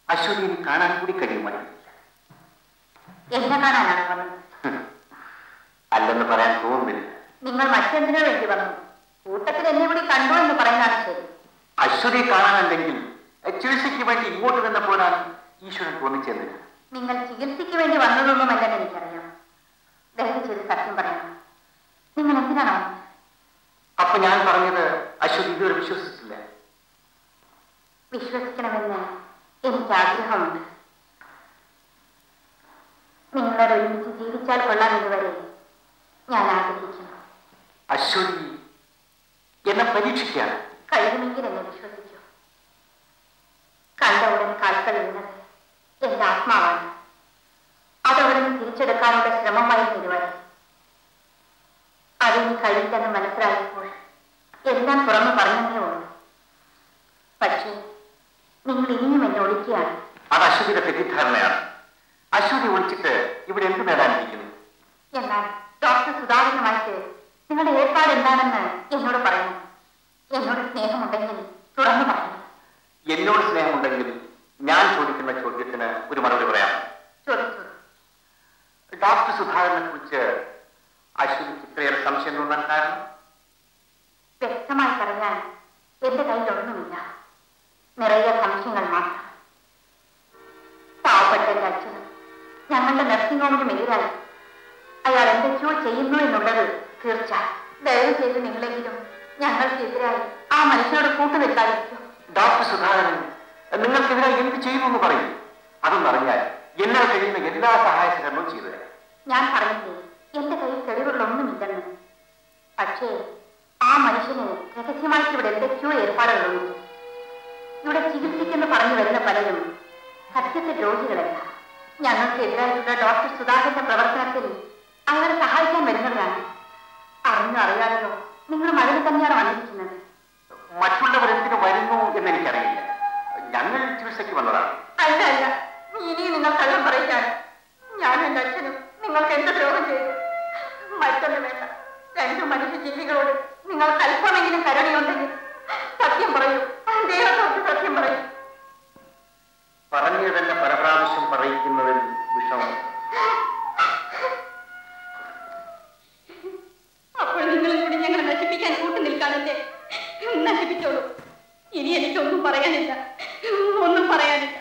അശ്വതിയെ കാണാൻ കൂടി കഴിയുമായിരുന്നില്ല എന്നെ കാണാനാണ് വന്നത് അല്ലെന്ന് പറയാൻ തോന്നുന്നില്ല നിങ്ങൾ മറ്റെന്തിനോ വേണ്ടി വന്നു കൂട്ടത്തിൽ എന്നെ കൂടി കണ്ടു എന്ന് പറയുന്നതാണ് ശരി അശ്വതിയെ കാണാനല്ലെങ്കിൽ എ, ചികിത്സയ്ക്ക് വേണ്ടി ഇങ്ങോട്ട് വന്നപ്പോഴാണ് ഈശ്വരൻ തോന്നിച്ചെന്നില്ല നിങ്ങൾ ചികിത്സയ്ക്ക് വേണ്ടി വന്നതൊന്നുമല്ലെന്ന് എനിക്കറിയാം ദയവ് ചെയ്ത് സത്യം പറയണം നിങ്ങൾ എന്തിനാണ് വന്നത് അപ്പൊ ഞാൻ പറഞ്ഞത് അശ്വതി ഇതുവരെ വിശ്വസിച്ചില്ല വിശ്വസിക്കണമെന്ന് എനിക്ക് ആഗ്രഹമുണ്ട് നിങ്ങളോട് ഒരുമിച്ച് ജീവിച്ചാൽ കൊള്ളാമെന്ന് വരെ ഞാൻ ആഗ്രഹിക്കുന്നു അശ്വതി എന്നെ പരീക്ഷിക്കുകയാണ് കഴിയുമെങ്കിൽ എന്നെ വിശ്വസിക്കൂ കണ്ട ഉടൻ കാൽക്കൾ വീണത് എന്റെ ആത്മാവാണ് അതവിടെ നിന്ന് തിരിച്ചെടുക്കാനുള്ള ശ്രമമായി നിരുവരെ അതിന് കഴിയില്ലെന്ന് മനസ്സിലായപ്പോൾ എല്ലാം തുറന്നു പറഞ്ഞതേ ഉള്ളൂ പക്ഷേ നിങ്ങൾ ഇനിയും എന്നെ ഒളിക്കുകയാണ് അത് അശ്വതിയുടെ തെറ്റിദ്ധാരണയാണ് അശ്വതി ഒളിച്ചിട്ട് ഇവിടെ എന്ത് നേടാനിരിക്കുന്നു എന്നാൽ ഡോക്ടർ സുധാകരനുമായിട്ട് നിങ്ങളുടെ ഏർപ്പാട് എന്താണെന്ന് എന്നോട് പറയുന്നു എന്നോട് സ്നേഹമുണ്ടെങ്കിൽ തുറന്നു പറയുന്നു എന്നോട് സ്നേഹമുണ്ടെങ്കിൽ ഞാൻ ചോദിക്കുന്ന ചോദ്യത്തിന് ഒരു മറുപടി പറയാം ചോദിച്ചു ഡോക്ടർ സുധാകരനെ കുറിച്ച് അശ്വതിക്ക് ഇത്രയേറെ സംശയം തോന്നാൻ കാരണം വ്യക്തമായി പറഞ്ഞാൽ എന്റെ കയ്യിലൊന്നുമില്ല നിറയെ സംശയങ്ങൾ മാത്രം പാവപ്പെട്ട എന്റെ അച്ഛനും ഞങ്ങളുടെ നഴ്സിംഗ് ഹോമിനും എതിരായി അയാൾ എന്തൊക്കെയോ ചെയ്യുന്നു എന്നുള്ളത് തീർച്ച ദയവ് ചെയ്ത് നിങ്ങളെങ്കിലും ഞങ്ങൾക്കെതിരായി ആ മനുഷ്യനോട് കൂട്ടുനിൽക്കാതിരിക്കും ഡോക്ടർ സുധാകരൻ നിങ്ങൾക്കെതിരെ എന്ത് ചെയ്യുന്നു എന്ന് പറയും അതൊന്നറിഞ്ഞാൽ എന്നാൽ കഴിയുന്ന എല്ലാ സഹായ സഹകരണവും ചെയ്തു തരാം ഞാൻ പറഞ്ഞില്ലേ എന്റെ കയ്യിൽ തെളിവുകളൊന്നുമില്ലെന്ന് പക്ഷേ ആ മനുഷ്യന് രഹസ്യമായിട്ട് ഇവിടെ എന്തൊക്കെയോ ഏർപ്പാടുകളുണ്ട് ഇവിടെ ചികിത്സിക്കെന്ന് പറഞ്ഞു വരുന്ന പലരും സത്യത്തെ രോഗികളല്ല ഞങ്ങൾക്ക് എതിരായിട്ടുള്ള ഡോക്ടർ സുധാകരന്റെ പ്രവർത്തനത്തിൽ അയാളെ സഹായിക്കാൻ വരുന്നവരാണ് അറിഞ്ഞോ അറിയാതെയോ നിങ്ങൾ മഴയിൽ തന്നെയാണ് വന്നിരിക്കുന്നത് മറ്റുള്ളവർ എന്തിനു വരുന്നു എന്ന് എനിക്കറിയില്ല ഞങ്ങൾ ചികിത്സയ്ക്ക് വന്നതാണ് അല്ല അല്ല ഇനിയും നിങ്ങൾ കള്ളം പറയുകയാണ് ഞാൻ എന്റെ അച്ഛനും നിങ്ങൾക്ക് എന്ത് ദ്രോഹം ചെയ്തു മറ്റൊന്നും വേണ്ട രണ്ടു മനുഷ്യ ജീവികളോട് നിങ്ങൾക്ക് അല്പമെങ്കിലും കരുണയുണ്ടെങ്കിൽ സത്യം പറയൂ ദൈവത്തോട്ട് സത്യം പറയൂ പറഞ്ഞു തന്നെ പല പ്രാവശ്യം പറയിക്കുന്നതിൽ വിഷമം അപ്പോൾ നിങ്ങൾ കൂടി ഞങ്ങളെ നശിപ്പിക്കാൻ കൂട്ടു നിൽക്കാനല്ലേ നശിപ്പിച്ചോളൂ ഇനി എനിക്കൊന്നും പറയാനില്ല ഒന്നും പറയാനില്ല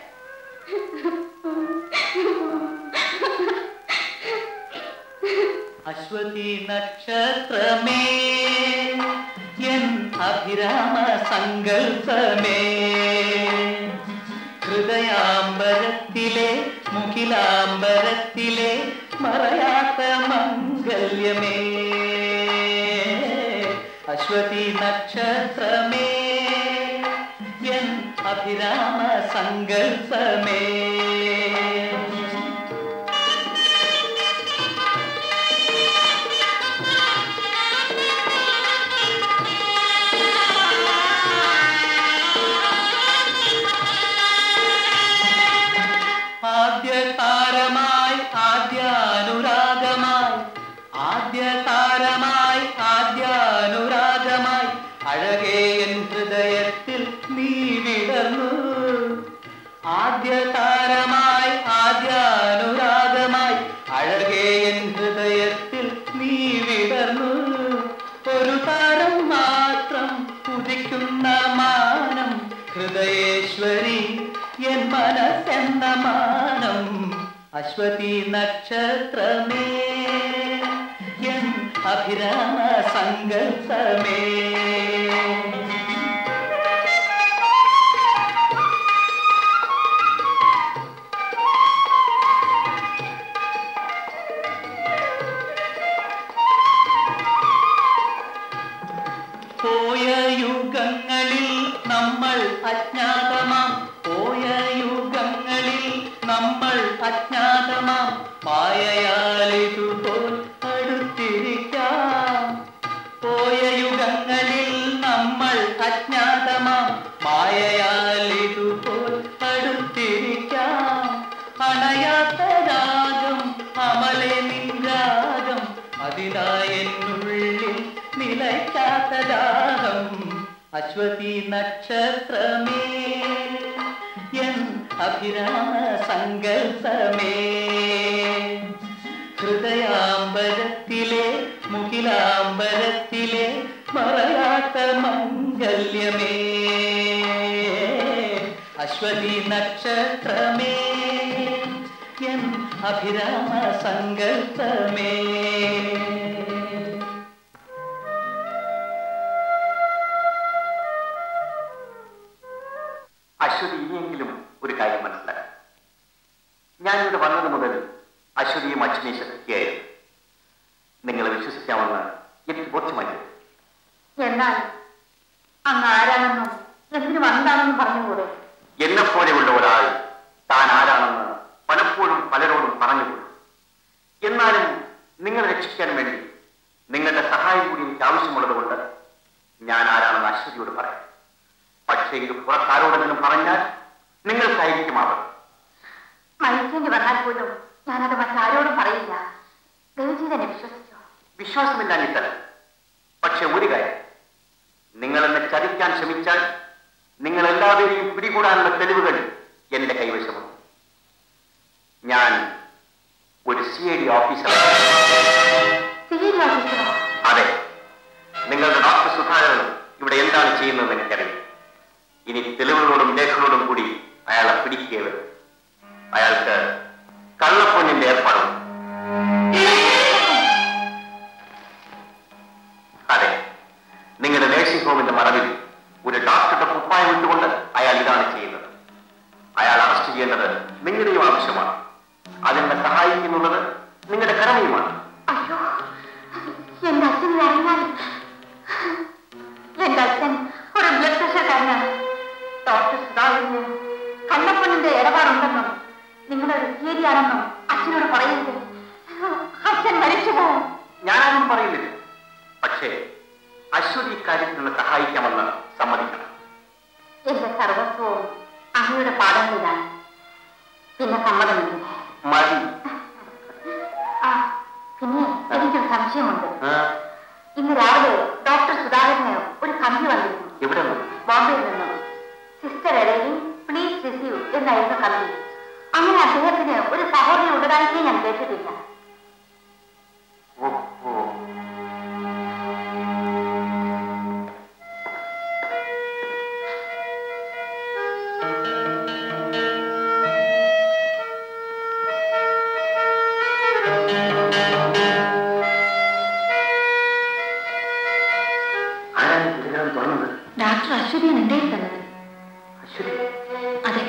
അശ്വതി നക്ഷത്രമേ എൻ അഭിരാമ സങ്കൽപ്പമേ ഹൃദയാംബരത്തിലെ മുഖിലാംബരത്തിലെ മറയാത്ത മംഗല്യമേ അശ്വതി നക്ഷത്രമേ എൻ അഭിരാമ സങ്കൽപ്പമേ ആദ്യ താരമായി ആദ്യാനുരാഗമായി ആദ്യ താരമായി ആദ്യാനുരാഗമായി അഴകേ എൻ ഹൃദയത്തിൽ നീ വിടർന്നു ആദ്യ താരമായി ആദ്യാനുരാഗമായി അഴകേ എൻ ഹൃദയത്തിൽ നീ വിടർന്നു ഒരു താരം മാത്രം ഉദിക്കുന്ന മാനം ഹൃദയേശ്വരി എൻ മനസ്സെന്ന മാനം അശ്വതി നക്ഷത്രമേ എൻ അഭിരാമ സങ്കൽപ്പമേ പോയ യുഗങ്ങളിൽ നമ്മൾ അജ്ഞാതമാം പോയ യുഗങ്ങളിൽ നമ്മൾ അജ്ഞാതമാം മായയാലിതുപോൽ അടുത്തിരിക്കാം പോയ യുഗങ്ങളിൽ നമ്മൾ അജ്ഞാതമാം മായയാലിതുപോൽ അടുത്തിരിക്കാം അണയാത്ത രാഗം അമലെ നിൻരാഗം അതിലായെന്നുള്ളിൽ നിലയ്ക്കാത്ത ദാഹം അശ്വതി നക്ഷത്രമേ എൻ അഭിരാമ സങ്കല്പമേ ഹൃദയാംബരത്തിലെ മുകിലാംബരത്തിലെ മറയാത്ത മംഗല്യമേ അശ്വതി നക്ഷത്രമേ എൻ അഭിരാമ സങ്കല്പമേ അശ്വതി ഇനിയെങ്കിലും ഒരു കാര്യം മനസ്സിലാക്കാം ഞാനിവിടെ വന്നത് മുതൽ അശ്വതിയും അച്ഛനെയും ശ്രദ്ധിക്കുകയായിരുന്നു നിങ്ങളെ വിശ്വസിക്കാമെന്ന് എനിക്ക് ബോധ്യമായി എന്നാൽ അങ്ങ് ആരാണെന്നും എന്തിനു വന്നതാണെന്നും പറഞ്ഞുകൂടെ എന്നെ പോലെയുള്ള ഒരാൾ താൻ ആരാണെന്ന് പലപ്പോഴും പലരോടും പറഞ്ഞുകൊള്ളു എന്നാലും നിങ്ങളെ രക്ഷിക്കാൻ വേണ്ടി നിങ്ങളുടെ സഹായം കൂടി എനിക്ക് ആവശ്യമുള്ളത് കൊണ്ട് ഞാൻ ആരാണെന്ന് അശ്വതിയോട് പറയാം പക്ഷേ ഇത് പുറത്താരോടെങ്കിലും പറഞ്ഞാൽ നിങ്ങൾക്കായിരിക്കും അവർ മരിക്കേണ്ടി വന്നാൽ പോലും ഞാനത് മറ്റാരോടും പറയില്ല ദേവജീതനെ വിശ്വസിച്ചോ വിശ്വാസമില്ലാഞ്ഞിട്ടല്ല പക്ഷെ ഒരു കാര്യം നിങ്ങൾ എന്നെ ചതിക്കാൻ ശ്രമിച്ചാൽ നിങ്ങൾ എല്ലാവരെയും പിടികൂടാനുള്ള തെളിവുകൾ എന്റെ കൈവശമുണ്ട് ഞാൻ ഒരു സി ഐ ഡി ഓഫീസറാണ് സിഐഡി ഓഫീസറോ അതെ നിങ്ങളുടെ ഡോക്ടർ സുധാകരൻ ഇവിടെ എന്താണ് ചെയ്യുന്നതെന്ന് എനിക്കറിയാം ഇനി തെളിവുകളോടും രേഖകളോടും കൂടി അയാളെ പിടിക്കുകയത് അയാൾക്ക് കള്ളപ്പൊന്നിന്റെ ഏർപ്പാടുണ്ട് അതെ നിങ്ങളുടെ നേഴ്സിംഗ് ഹോമിന്റെ മറവിൽ ഒരു ഡോക്ടറുടെ കുപ്പായം ഇട്ടുകൊണ്ട് അയാൾ ഇതാണ് ചെയ്യുന്നത് അയാൾ അറസ്റ്റ് ചെയ്യേണ്ടത് നിങ്ങളുടെയും ആവശ്യമാണ് അതിനെ സഹായിക്കുന്നുള്ളത് നിങ്ങളുടെ കടമയുമാണ് അയ്യോ എന്റെ അച്ഛൻ അറിഞ്ഞാൽ എന്റെ അച്ഛൻ ഒരു ബ്ലഡ് പ്രഷർക്കാരനാണ് ഡോക്ടർ സുധാകരന് കണ്ണപ്പണിന്റെ ഇടപാടുണ്ടെന്നും നിങ്ങളൊരു സീരിയാണെന്നും അച്ഛനോട് പറയരുത് അച്ഛൻ മരിച്ചു പോകും ഞാനൊന്നും പറയുന്നില്ല പക്ഷേ അശ്വതി ഇക്കാര്യത്തിന് സഹായിക്കാമെന്ന് സമ്മതിക്കണം എന്റെ സർവസ്വവും അങ്ങയുടെ പാദങ്ങളിലാണ് പിന്നെ സമ്മതമില്ല മതി ആ പിന്നെ എനിക്കൊരു സംശയമുണ്ട് ആ, ഇന്ന് രാവിലെ ഡോക്ടർ സുധാകരന് ഒരു കമ്പി വന്നിരുന്നു എവിടെ നിന്ന് ബോംബെയിൽ നിന്നും സിസ്റ്റർ എടയിൽ പ്ലീസ് റിസീവ് എന്നായിരുന്നു കമ്പി അങ്ങനെ അദ്ദേഹത്തിന് ഒരു സഹോദരി ഉള്ളതായിട്ടേ ഞാൻ കേട്ടിട്ടില്ല ഓഹോ ആരാണ് ഈ ടെലിഗ്രാം തുറന്നത് ഡോക്ടർ അശ്വതിയാണ് എന്റെ കയ്യിൽ തന്നത് അശ്വതി അതെ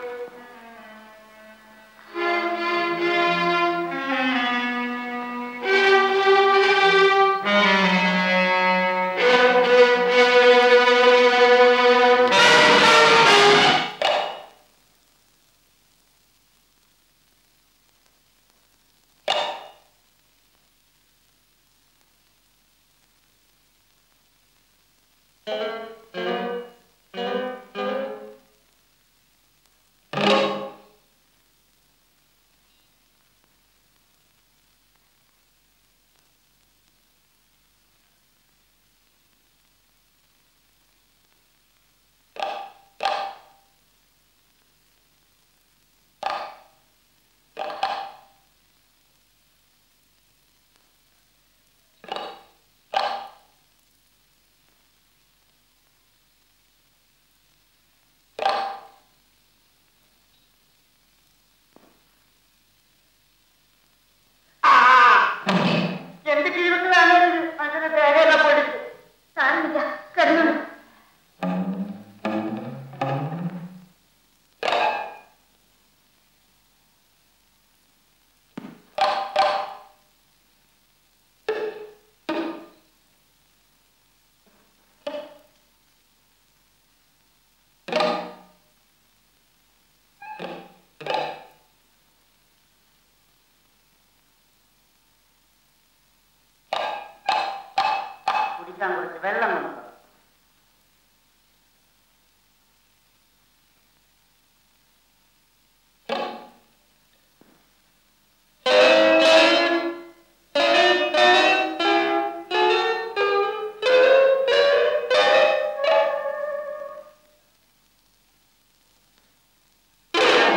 എന്റെ ജീവിതത്തിലാണ് അങ്ങനെ തേങ്ങയെല്ലാം പോയിട്ട് സാരമില്ല കരുതണം കുടിക്കാൻ കുറച്ച് വെള്ളം നമുക്ക് ആ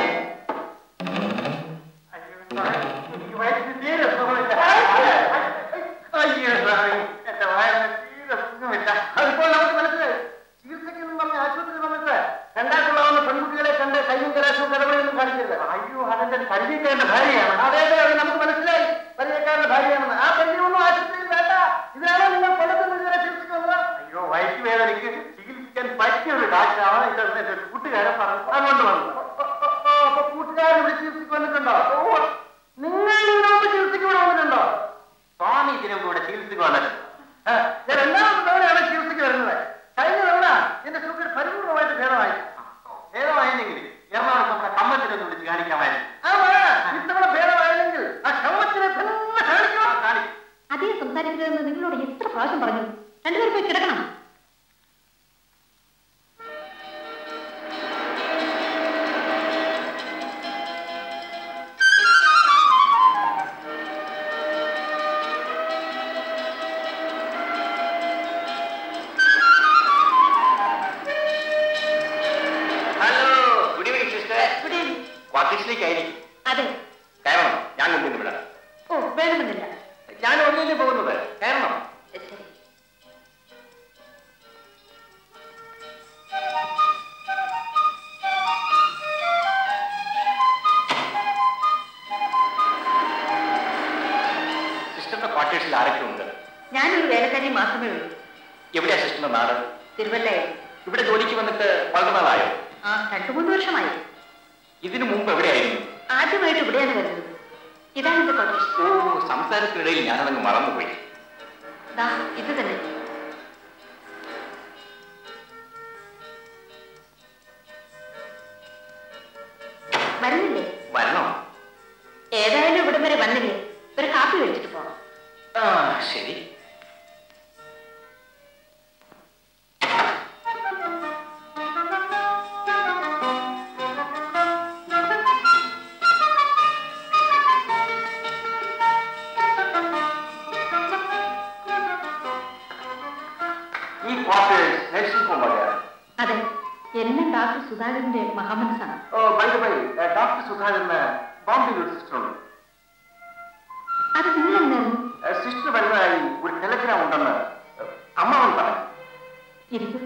എനിക്ക് വയറ്റിന് തീരെ സുഖമില്ല അയ്യോ സ്വാമി എന്റെ വയറിന് തീരെ സുഖമില്ല അതിപ്പോൾ നമുക്ക് മനസ്സിലായി ചികിത്സയ്ക്കെന്നും പറഞ്ഞ ആശുപത്രി വന്നിട്ട് രണ്ടാക്കുള്ളവന്ന പെൺകുട്ടികളെ കണ്ട് കയ്യും കലാശവും കടവഴയൊന്നും കാണിച്ചില്ല അയ്യോ അതെന്റെ പരിചയക്കാരന്റെ ഭാര്യയാണ് അതെ അതെ അത് നമുക്ക് മനസ്സിലായി പരിചയക്കാരന്റെ ഭാര്യയാണെന്ന് ആ പരിചയമൊന്നും ആശുപത്രിയിൽ വേണ്ട ഇതിനാണോ നിങ്ങൾ കൊല്ലത്ത് ഇതുവരെ ചികിത്സയ്ക്ക് വന്നത് അയ്യോ വയറ്റ് വേദനയ്ക്ക് ചികിത്സിക്കാൻ പറ്റിയ ഒരു ഡാക്ടറാണ് ഇതെന്ന് എന്റെ കൂട്ടുകാരൻ പറഞ്ഞു അതുകൊണ്ട് വന്നു അപ്പൊ കൂട്ടുകാരൻ ഇവിടെ ചികിത്സയ്ക്ക് വന്നിട്ടുണ്ടോ ഓ, നിങ്ങൾ ഇതിനോട് ചികിത്സയ്ക്ക് ഇവിടെ വന്നിട്ടുണ്ടോ സ്വാമി ഇതിനു കൂടെ ചികിത്സക്ക് വന്നിട്ടുണ്ട് ആ, ഞാൻ രണ്ടാമത്തെ തവണയാണ് ചികിത്സയ്ക്ക് വരുന്നത് കഴിഞ്ഞ തവണ എന്റെ ഷുഗർ പരിപൂർണമായിട്ട് ഭേദമായി ഭേദമായില്ലെങ്കിൽ എറണാകുളത്ത് നമ്മുടെ കമ്മത്തിനൊന്ന് വിളിച്ച് കാണിക്കാമായിരുന്നു ആ വേണ്ട ഇത്തവണ ഭേദമായില്ലെങ്കിൽ ആ ശവത്തിനെ തന്നെ കാണിക്കണം കാണിക്കും അധികം സംസാരിക്കരുതെന്ന് നിങ്ങളോട് എത്ര പ്രാവശ്യം പറഞ്ഞു രണ്ടുപേരും പോയി കിടക്കണം ഹലോ ഗുഡ് ഈവനിങ് സിസ്റ്റർ ക്വാർട്ടേഴ്സിലേക്കായിരിക്കും അതെ കയറണം ഞാൻ കൊണ്ടുവന്ന് വിടാം ഓ വേണമെന്നില്ല ഞാൻ ഒന്നില്ലേ പോകുന്നത് കയറണം ശരി സിസ്റ്ററിന്റെ ക്വാർട്ടേഴ്സിൽ ആരൊക്കെ ഉണ്ട് ഞാനൊരു വേലക്കാരി മാത്രമേ ഉള്ളൂ എവിടെയാ സിസ്റ്ററിന്റെ നാട് തിരുവല്ലയിൽ ഇവിടെ ജോലിക്ക് വന്നിട്ട് വളരെ നാളായോ ആ രണ്ടു മൂന്ന് വർഷമായി ഇതിനു മുമ്പ് എവിടെയായിരുന്നു ആദ്യമായിട്ട് ഇവിടെയാണ് വരുന്നത് ഇതാണ് എന്റെ കൊട്ടേഷൻ ഓ സംസാരത്തിനിടയിൽ ഞാനതങ്ങ് മറന്നുപോയി ദാ ഇത് തന്നെ വരുന്നില്ലേ വരണോ ഏതായാലും ഇവിടം വരെ വന്നില്ലേ ഒരു കാപ്പി കഴിച്ചിട്ട് പോകാം ആ ശരി ഈ ക്വാർട്ടേഴ്സ് നഴ്സിംഗ് ഹോം വകയാണ് അതെ എല്ലാം ഡോക്ടർ സുധാകരന്റെ മഹാമനസാണ് ഓ ബൈ ബൈ ഡോക്ടർ സുധാകരന് ബോംബെയിൽ ഒരു സിസ്റ്റർ ഉണ്ട് അത് നിങ്ങൾ എന്തായിരുന്നു സിസ്റ്റർ വരുന്നതായി ഒരു ടെലഗ്രാം ഉണ്ടെന്ന് അമ്മാവൻ പറഞ്ഞു ഇരിക്കും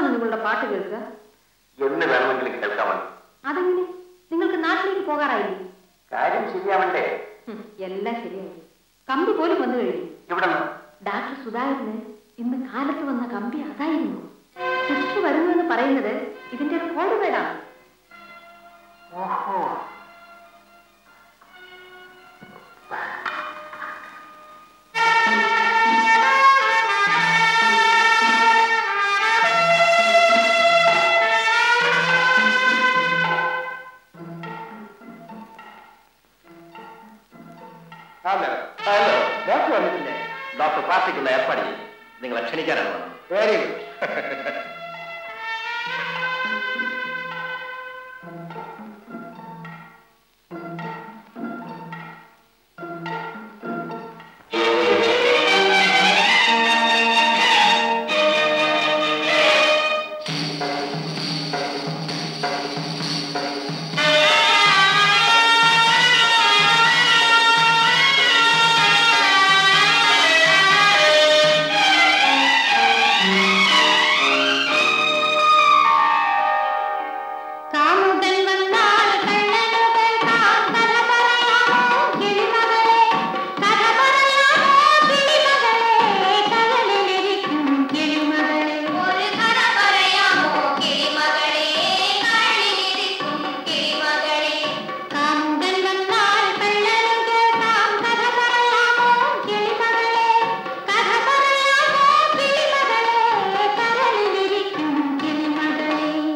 എന്നാണ് നിങ്ങളുടെ പാട്ട് കേൾക്കുക എന്ന് വേണമെങ്കിലും കേൾക്കാമല്ലോ അതെങ്ങനെ നിങ്ങൾക്ക് നാട്ടിലേക്ക് പോകാറായില്ലേ കാര്യം ശരിയാവണ്ടേ ഹും, എല്ലാം ശരിയായി കമ്പി പോലും വന്നു കഴിഞ്ഞു ഇവിടെ നിന്ന് ഡാക്ടർ സുധാകരന് ഇന്ന് കാലത്ത് വന്ന കമ്പി അതായിരുന്നു സിസ്റ്റർ വരുന്നുവെന്ന് പറയുന്നത് ഇതിന്റെ ഒരു കോഡ് വേടാണ് ഓഹോ ഹലോ ഹലോ ഡോക്ടർ വന്നിട്ടില്ലേ ഡോക്ടർ പാർട്ടിക്കുള്ള ഏർപ്പാട് ചെയ്യും നിങ്ങളെ ക്ഷണിക്കാനാണ് വന്നത് വെരി ഗുഡ് കാമുകൻ വന്നാൽ കള്ളനുകൾ താൻ കഥ പറയാമോ കിളിമകളെ കഥ പറയാമോ കിളിമകളെ കടലിലിരിക്കും കിളിമകളെ ഒരു കഥ പറയാമോ കിളിമകളെ കടലിലിരിക്കും കിളിമകളെ കാമുകൻ വന്നാൽ കള്ളനുകൾ താൻ കഥ പറയാമോ കിളിമകളെ കഥ പറയാമോ കിളിമകളെ കടലിലിരിക്കും കിളിമകളെ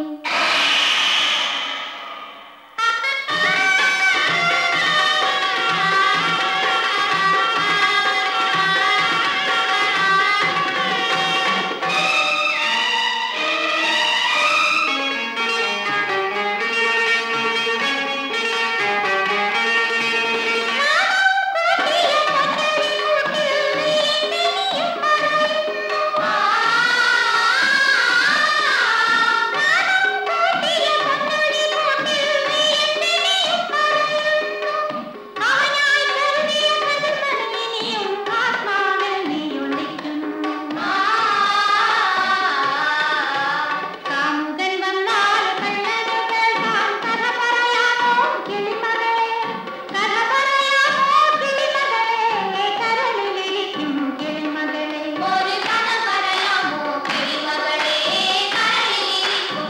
കാമുകൻ വന്നാൽ കള്ളനുകൾ താൻ കഥ പറയാമോ കിളിമകളെ കഥ പറയാമോ കിളിമകളെ കരളിലിരിക്കും കിളിമകളെ ഒരു കഥ പറയാമോ കിളിമകളെ കരളിലിരിക്കും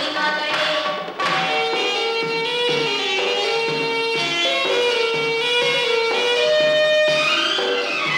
കിളിമകളെ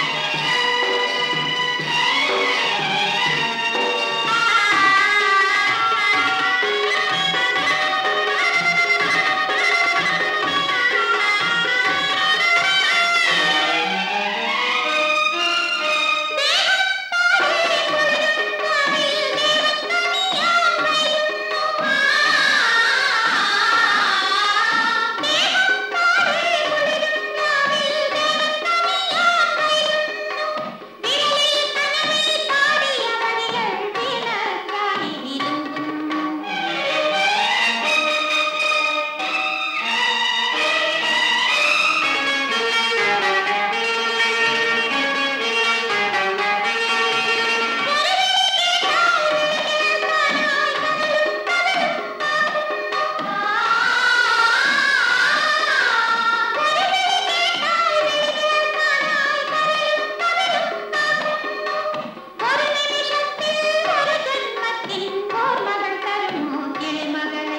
ഒരു നിമിഷത്തിൽ ഒരു ജന്മത്തിൽ ഓർമ്മകൾ തരുമോ കിളിമകളെ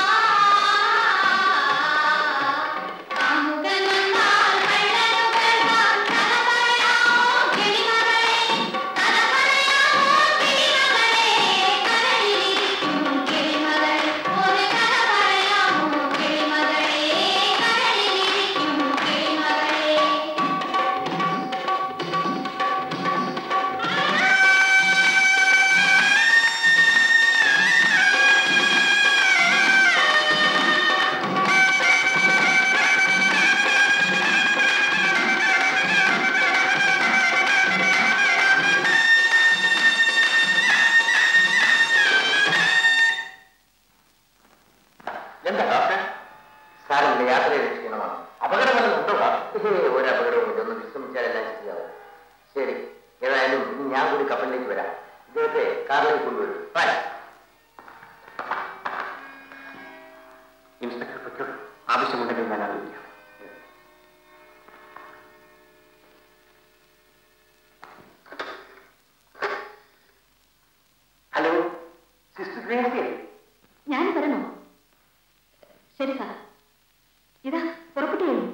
കാമുകൻ വന്നാൽ കള്ളനുകൾ താൻ കഥ പറയാമോ കിളിമകളെ കഥ പറയാമോ കിളിമകളെ കരളിലിരിക്കും കിളിമകളെ ഒരു കഥ പറയാമോ കിളിമകളെ കരളിലിരിക്കും കിളിമകളെ എന്താ ഡോക്ടർ സാറിന്റെ യാത്രയെ രക്ഷിക്കണമാണ് അപകടമൊന്നും ഉണ്ടോ ഒരു അപകടവും ഇല്ല ഒന്ന് വിശ്രമിച്ചാലെല്ലാം ശരിയാവും ശരി ഏതായാലും ഇനി ഞാൻ കൂടി കപ്പലിലേക്ക് വരാം ഇദ്ദേഹത്തെ കാറിലേക്ക് കൊണ്ടുവരും Bye. രഹസ്യം ഞാൻ വരണോ ശരി സാർ ഇതാ പുറപ്പെട്ടു കഴിഞ്ഞു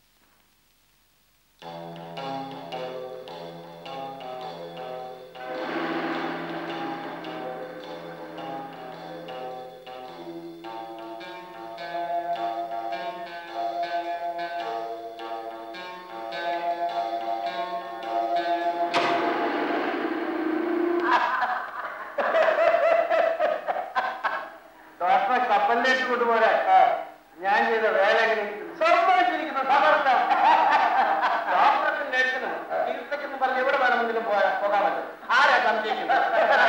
ഡോക്ടറെ കപ്പലിലേക്ക് കൊണ്ടുപോരാ ഞാൻ ചെയ്ത വേല എങ്ങനെ ഇരിക്കുന്നു? സമ്മതിച്ചിരിക്കുന്നു സമർത്ഥം ഡോക്ടർക്കും നേഴ്സിനും ചികിത്സക്കെന്ന് പറഞ്ഞ് എവിടെ വേണമെങ്കിലും പോയാ പോകാമല്ലോ ആരാ സംശയിക്കുന്നത്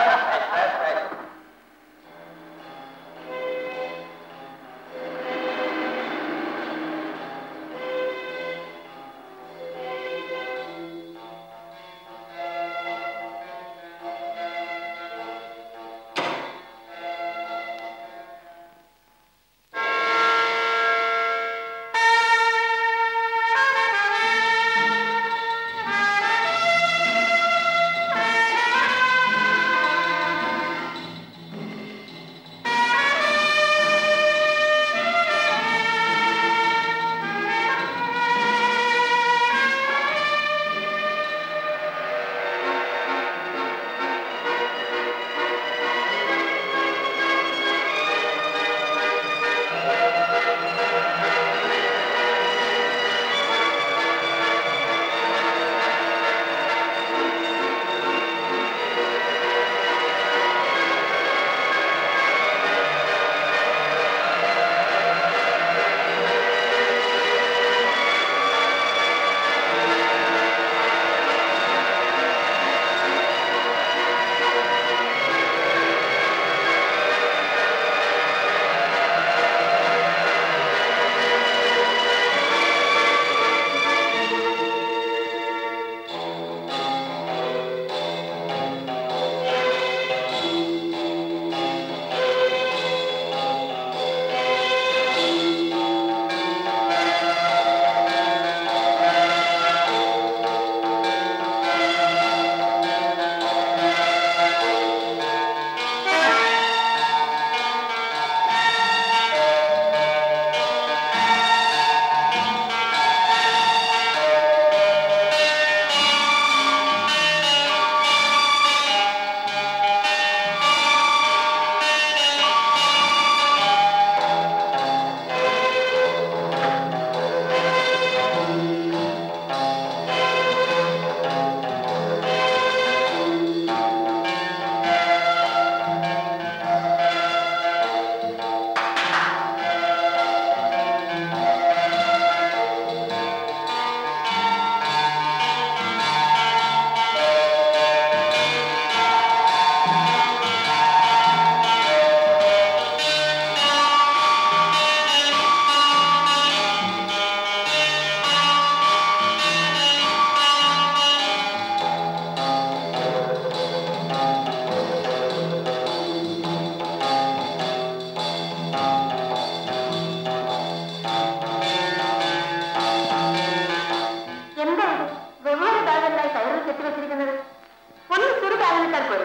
എന്താ ഇത് വെവ്വേറെ ബാഗല്ലായി കയറിൽ കെട്ടിവെച്ചിരിക്കുന്നത് ഒന്ന് ചെറു ബാഗിലിട്ടാൽ പോരെ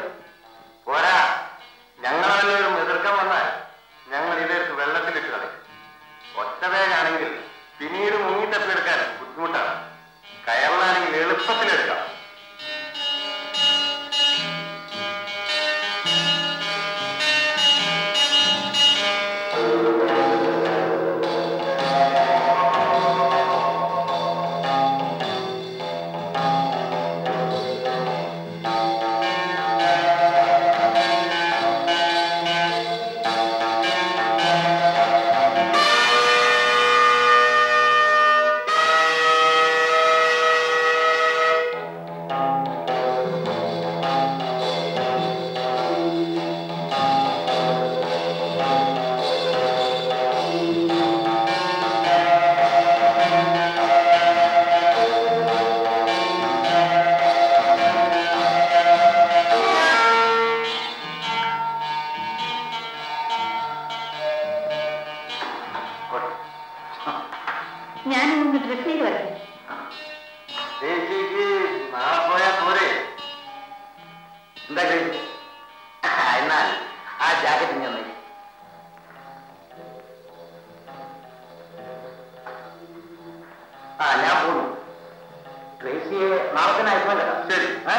പോരാ ഞങ്ങളെല്ലാവരും എതിർക്കാൻ വന്നാൽ ഞങ്ങൾ ഇതെടുത്ത് വെള്ളത്തിലിട്ട് കളയും ഒറ്റവേഗാണെങ്കിൽ പിന്നീട് മുങ്ങിത്തപ്പിയെടുക്കാൻ ബുദ്ധിമുട്ടാണ് കയറിലാണെങ്കിൽ എളുപ്പത്തിലെടുക്കാം ഞാനൊന്ന് ഡ്രസ് ചെയ്ത് വരട്ടെ ചേച്ചിക്ക് നാളെ പോയാ പോരെ എന്താ കഴിയും എന്നാൽ ആ ജാക്കറ്റ് ഞാൻ നയിക്കും ആ ഞാൻ പോകുന്നു ട്രേസിയെ നാളെ തന്നെ അയക്കണം കേട്ടോ ശരി ഏ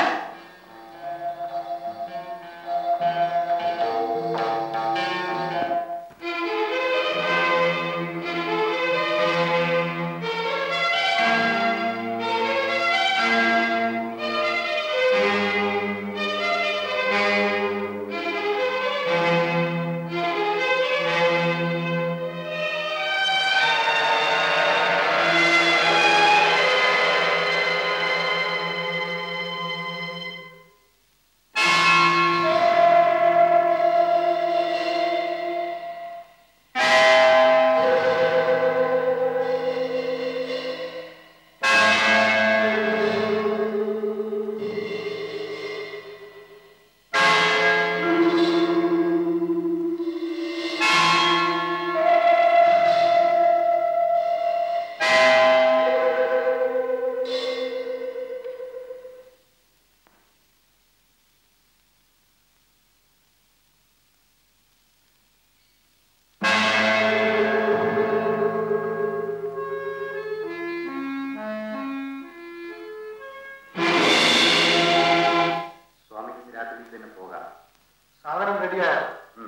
സ്വാമിക്ക് രാത്രി തന്നെ പോകാം സാധനം റെഡിയായോ ഉം.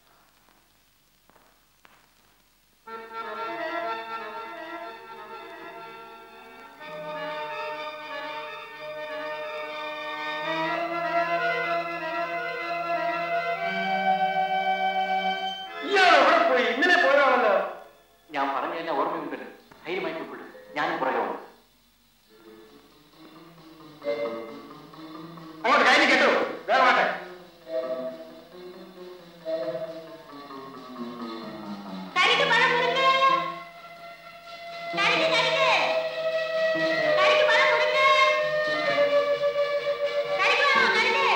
ഇയാൾ എവിടെ പോയി ഇങ്ങനെ പോയതാണല്ലോ ഞാൻ പറഞ്ഞു തന്നെ ഓർമ്മയുണ്ടല്ലോ ധൈര്യമായി ഉൾപ്പെടും ഞാനും പറയാമോ അങ്ങോട്ട് കയ്യിൽ കേട്ടോ വേഗമാട്ടെ കരിക്ക് പഴം മുറിക്ക് കരിക്ക് കരിക്ക് കരിക്ക് പഴം മുറിക്ക് കരിക്ക് വേണോ കരിക്ക്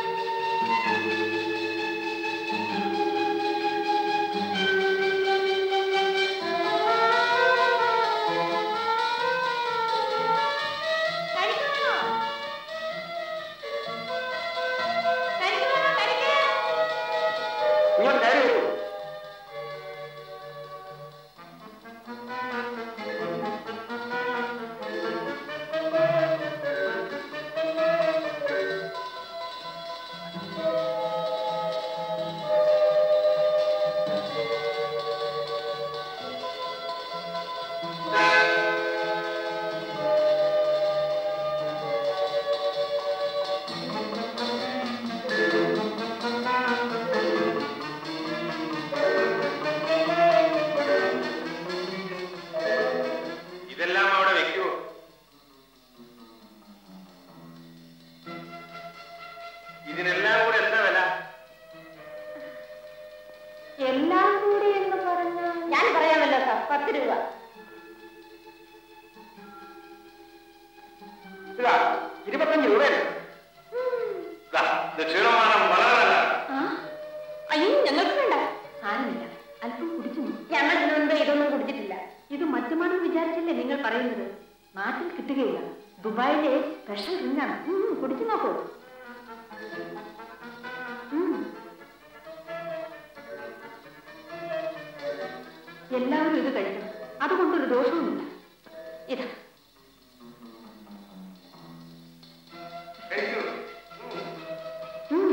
കരിക്ക് വേണോ കരിക്ക് വേണോ കരിക്ക് ഇങ്ങോട്ട് കയറി വരൂ ഇതെല്ലാം അവിടെ വെക്കൂ ഇതിനെല്ലാം കൂടെ എന്താ വില എല്ലാം കൂടി എന്ന് പറഞ്ഞാൽ ഞാൻ പറയാമല്ലോ സാർ പത്ത് രൂപ ഇതാ ഇരുപത്തഞ്ച് രൂപയല്ലേ ഇതാ, ഇത് ക്ഷീണമാനം വളരെ നല്ല അയ്യോ ഞങ്ങൾക്ക് വേണ്ട സാരമില്ല അല്പം കുടിച്ചു ഞങ്ങൾ ഇതിനു മുൻപ് ഇതൊന്നും കുടിച്ചിട്ടില്ല ഇത് മറ്റുമാണെന്ന് വിചാരിച്ചല്ലേ നിങ്ങൾ പറയുന്നത് നാട്ടിൽ കിട്ടുകയില്ല ദുബായിലെ സ്പെഷ്യൽ ഡ്രിങ്കാണ് കുടിച്ചു നോക്കൂ ഉം. എല്ലാവരും ഇത് കഴിക്കണം അതുകൊണ്ടൊരു ദോഷവുമില്ല ഇതാ കഴിക്കൂ ഉം.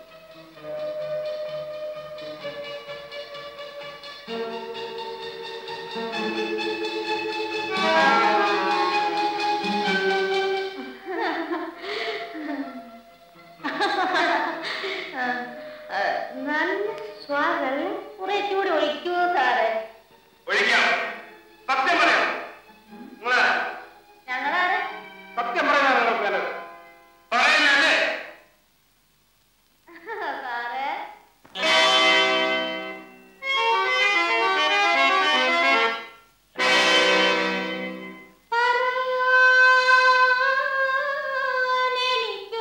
നല്ല സ്വാദല്ലേ കുറേക്കൂടെ ഒഴിക്കൂ സാറേ ഒഴിക്കാം സത്യം പറയാം നിങ്ങളാരാ? ഞങ്ങളാരെ സത്യം പറയാനാണ് നിങ്ങൾക്ക് വേണ്ടത് പറയുന്നല്ലേ സാറേ പറയാനെനിക്കു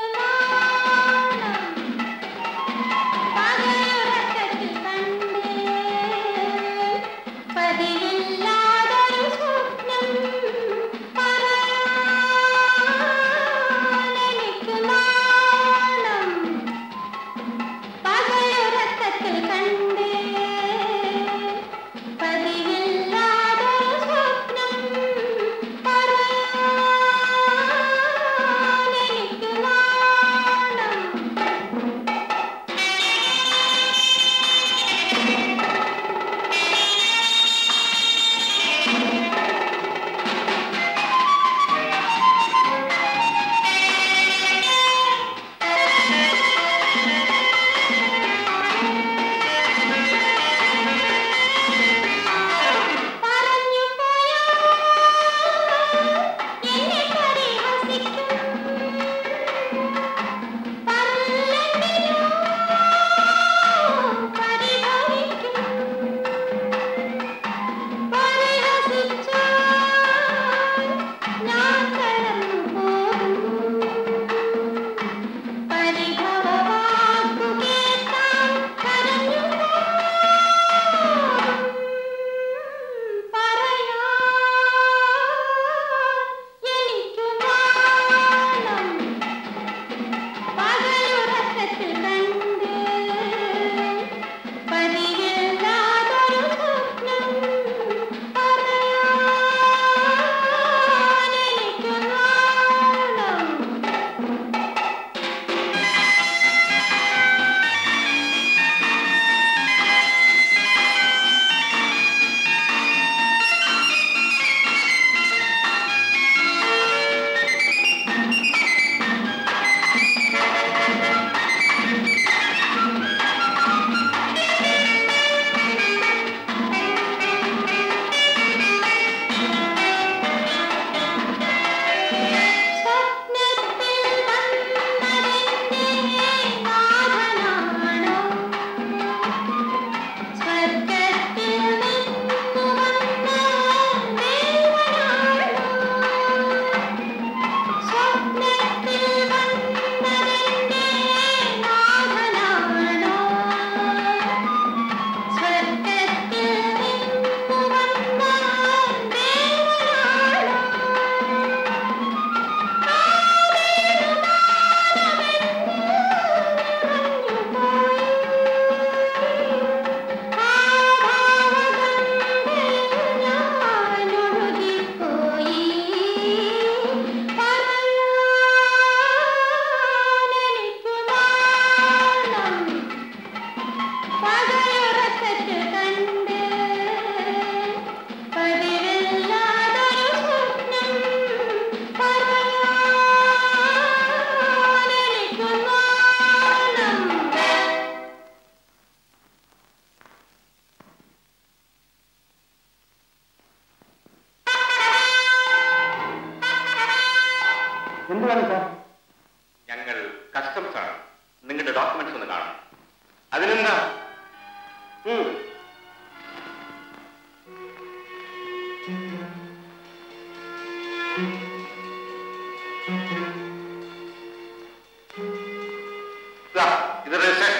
നാണം പകയുറക്കത്തിൽ കണ്ടേ കൃഷ്ണ ഉം. ദാ, ഇത് രജിസ്ട്രേഷൻ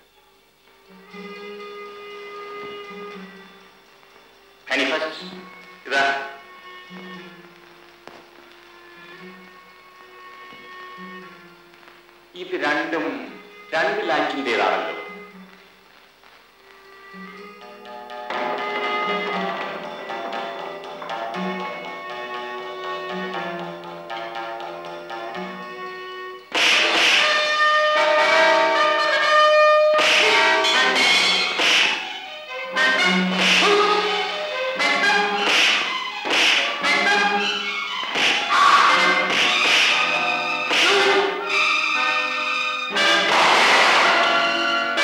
ഹണി ഫസ്റ്റ് ഇതാ ഇത് രണ്ടും രണ്ട് ലാൻഡിൻ്റെതാണല്ലോ ആ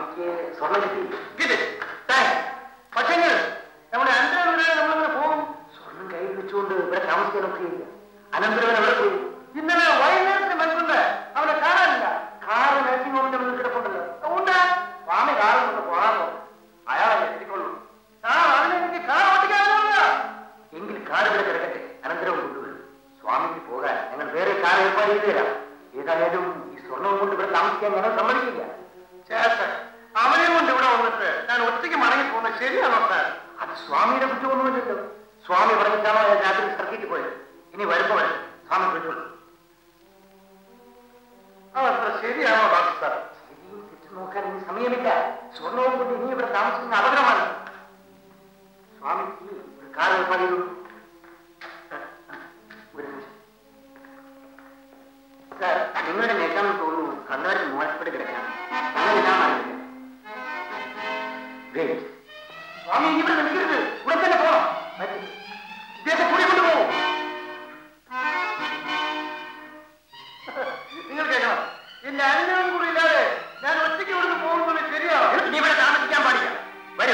സ്വാമിക്ക് സ്വർണ്ണം കിട്ടി ഇത് പക്ഷേ നമ്മുടെ അനന്തരം നമ്മളിങ്ങനെ പോകും സ്വർണം കയ്യിൽ വെച്ചുകൊണ്ട് ഇവിടെ താമസിക്കാനൊക്കെ ഇല്ല അനന്തരവൻ അവിടെ പോയി ഇന്നലെ വൈകുന്നേരത്തിന് മനുഷ്യണ്ട് അവനെ കാണാനില്ല കാറ് നഴ്സിംഗ് ഹോമിന്റെ മുന്നിൽ കിടപ്പുണ്ടല്ലോ ഉണ്ട് സ്വാമി കാറിൽ കൊണ്ട് പോകാൻ പോകും അയാളെ എത്തിക്കൊള്ളു ആ അതിനെനിക്ക് കാർ ഓടിക്കാനുള്ള എങ്കിൽ കാർ ഇവിടെ കിടക്കട്ടെ അനന്തരവും കൊണ്ടുവരും സ്വാമിക്ക് പോകാൻ ഞങ്ങൾ വേറെ കാർ ഏർപ്പാട് ചെയ്തു തരാം ഏതായാലും ഈ സ്വർണവും കൊണ്ട് ഇവിടെ താമസിക്കാൻ ഞങ്ങൾ സമ്മതിക്കില്ല ചേട്ടൻ അവനെ കൊണ്ട് ഇവിടെ വന്നിട്ട് ഞാൻ ഒറ്റയ്ക്ക് മടങ്ങി പോകുന്നത് ശരിയാണോ സാർ അത് സ്വാമിയുടെ കുറ്റമൊന്നുമില്ലല്ലോ സ്വാമി പറഞ്ഞിട്ടാണോ അയാൾ രാത്രി സർക്കിട്ട് പോയത് ഇനി വരുമ്പോ വരും സ്വാമി വിളിച്ചോളൂ അതത്ര ശരിയാണോ ഡോക്ടർ സാർ ശരിയും തെറ്റും നോക്കാൻ ഇനി സമയമില്ല സ്വർണവും കൊണ്ട് ഇനി ഇവിടെ താമസിക്കുന്ന അപകടമാണ് സ്വാമിക്ക് ഒരു കാർ ഏർപ്പാട് ചെയ്തു ഒരു നിമിഷം സാർ നിങ്ങളുടെ നേട്ടാണെന്ന് തോന്നുന്നു കണ്ണാടി മോശപ്പെട്ട് കിടക്കാം അങ്ങനെയാണെന്ന് വെയിറ്റ് സ്വാമി ഇനി ഇവിടെ നിൽക്കരുത് ഇവിടെ തന്നെ പോകണം പറ്റും ഇദ്ദേഹത്തെ കൂടി കൊണ്ടുപോകും നിങ്ങൾ കേൾക്കണം എന്റെ അനുഗ്രഹം കൂടി ഇല്ലാതെ ഞാൻ ഒറ്റയ്ക്ക് ഇവിടുന്ന് പോകുന്നത് ശരിയാണോ ഇനി ഇവിടെ താമസിക്കാൻ പാടില്ല വരൂ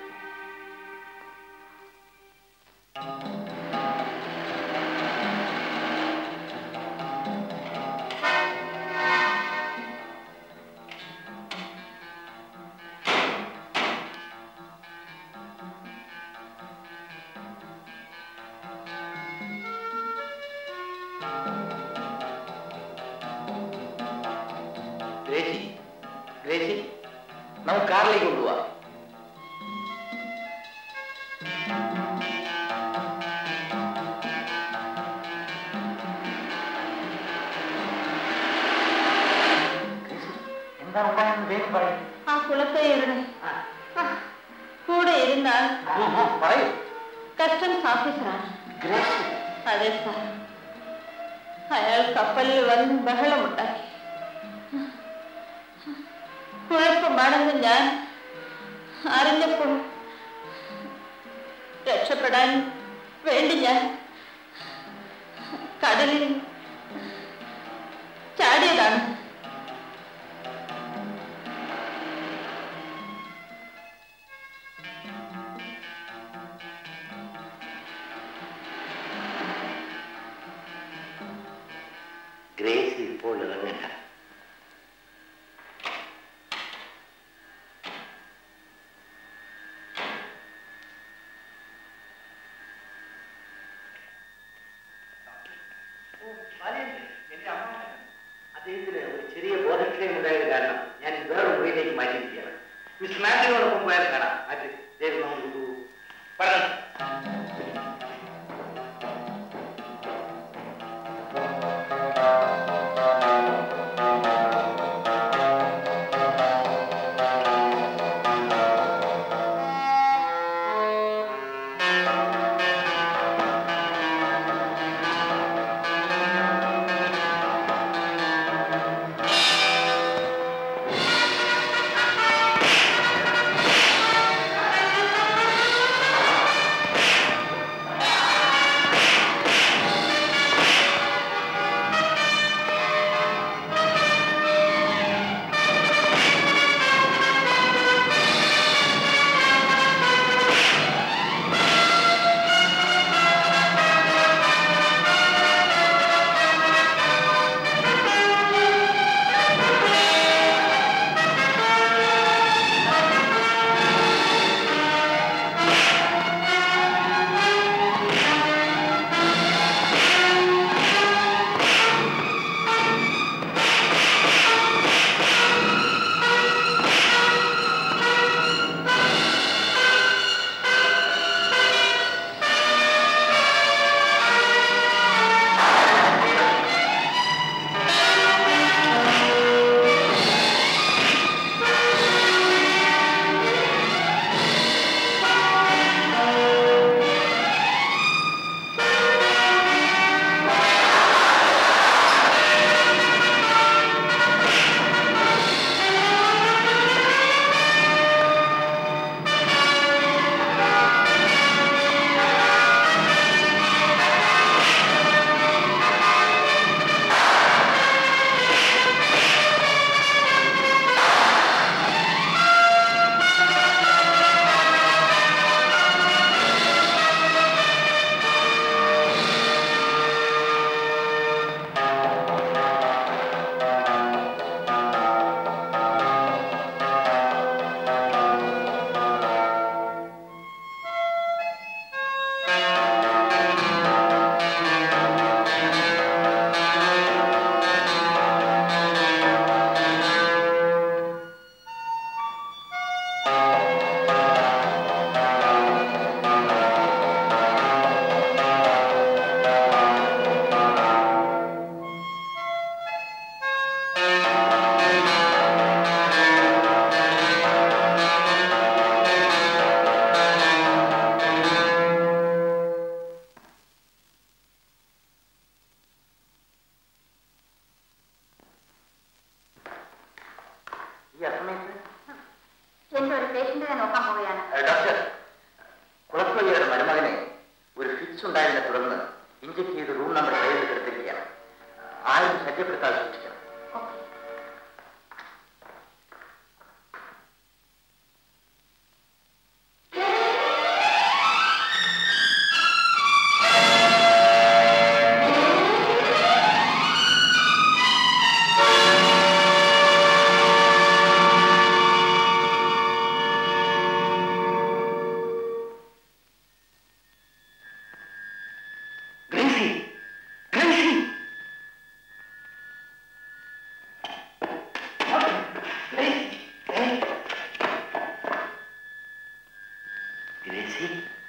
ഗ്രേസി ഗ്രേസി നമുക്ക് കാറിലേക്ക് കൊണ്ടുപോവാം ഗ്രേസി, എന്താണ് ഉണ്ടായെന്ന് വേഗം പറയൂ ആ കുളത്തേരുടെ കൂടെ ഇരുന്നാൽ ഉം, ഉം, പറയൂ കസ്റ്റംസ് ഓഫീസറാണ് ഗ്രേസി അതെ സാർ അയാൾ കപ്പലിൽ വന്ന് ബഹളമുണ്ടാക്കി കുഴപ്പമാണെന്ന് ഞാൻ അറിഞ്ഞപ്പോൾ രക്ഷപ്പെടാൻ വേണ്ടി ഞാൻ കടലിൽ ചാടിയതാണ് ഗ്രേസി ഇപ്പോൾ ഇറങ്ങണ്ട അദ്ദേഹത്തിന് ഒരു ചെറിയ ബോധക്ഷയം ഉണ്ടായത് കാരണം ഞാൻ വേറെ മുറിയിലേക്ക് മാറ്റിയിരിക്കുകയാണ് മിസ് മാത്യുവിനോടൊപ്പം പോയാൽ കാണാം മാറ്റി ദൈവം നമുക്ക് പറഞ്ഞു ആ ഈ അസമയത്ത് എന്റെ ഒരു പേഷ്യന്റിനെ നോക്കാൻ പോവുകയാണ് ഡോക്ടർ കുളപ്പള്ളിയുടെ മരുമകനെ ഒരു ഫിക്സ് ഉണ്ടായതിനെ തുടർന്ന് ഇഞ്ചക്ട് ചെയ്ത് റൂം നമ്പർ കയ്യിൽ എടുത്തിരിക്കുകയാണ് ആരും ശല്യപ്പെടുത്താതെ സൂക്ഷിക്കണം ഓക്കെ ഗ്രേസി ഗ്രേസി ഗ്രേസി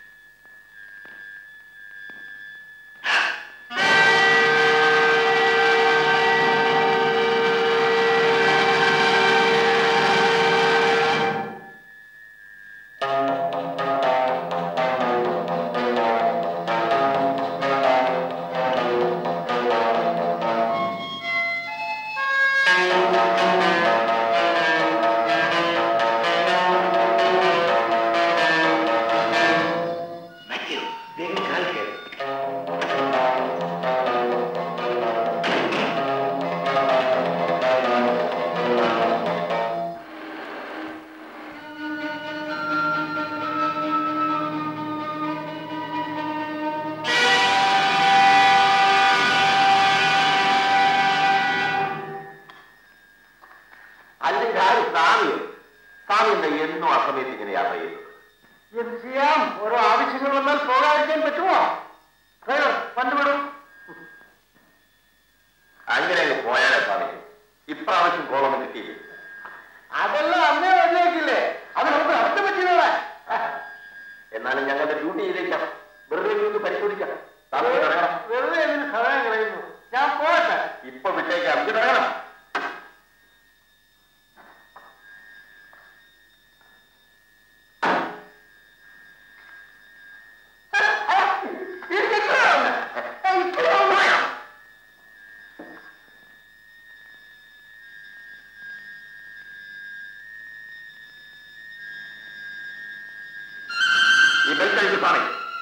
മാത്യു വേഗം കാൽ കയറി അല്ലെങ്കിൽ ആര് സ്വാമിയോ സ്വാമി എന്താ എന്നും ആ സമയത്ത് ഇങ്ങനെ യാത്ര ചെയ്യുന്നു എന്ത് ചെയ്യാം ഓരോ ആവശ്യങ്ങൾ വന്നാൽ പോകാതിരിക്കാൻ പറ്റുമോ ഡ്രൈവർ വണ്ടുവിടും അങ്ങനെ അങ്ങ് പോയാലേ സ്വാമി ഇപ്രാവശ്യം കോളൊന്നും കിട്ടിയില്ല അതെല്ലാം അന്നേ വഴിയാക്കില്ലേ അത് നമുക്ക് അർത്ഥം പറ്റിയതാണ് എന്നാലും ഞങ്ങളുടെ ഡ്യൂട്ടി ചെയ്തേക്കാം വെറുതെ ഒന്ന് പരിശോധിക്കാം സ്വാമി തുടങ്ങണം വെറുതെ ഇതിന് സമയം കളയുന്നു ഞാൻ പോകട്ടെ ഇപ്പൊ വിട്ടേക്കാം ഇത് തുടങ്ങണം ഈ ബെൽറ്റ് അഴിച്ച് സ്വാമി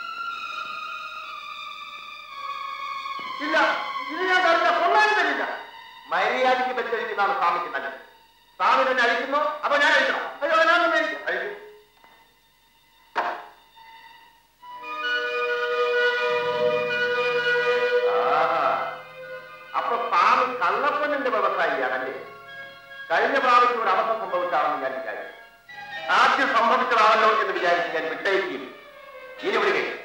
ഇല്ല ഇത് ഞാൻ തരില്ല കൊള്ളാനും തരില്ല മര്യാദയ്ക്ക് ബെൽറ്റ് അഴിക്കുന്നതാണ് സ്വാമിക്ക് നല്ലത് സ്വാമി തന്നെ അഴിക്കുന്നു അപ്പൊ ഞാൻ അഴിക്കണം അയ്യോ ഞാനൊന്നും എനിക്ക് അഴിക്കും ആഹാ. അപ്പൊ സ്വാമി കള്ളപ്പണ്ണിന്റെ വ്യവസായിയാണല്ലേ കഴിഞ്ഞ പ്രാവശ്യം ഒരു അബദ്ധം സംഭവിച്ചാണെന്ന് ഞാൻ വിചാരിച്ചു ആദ്യം സംഭവിച്ചതാണല്ലോ എന്ന് വിചാരിച്ച് ഞാൻ വിട്ടയക്കും ഇനി വിടുകയും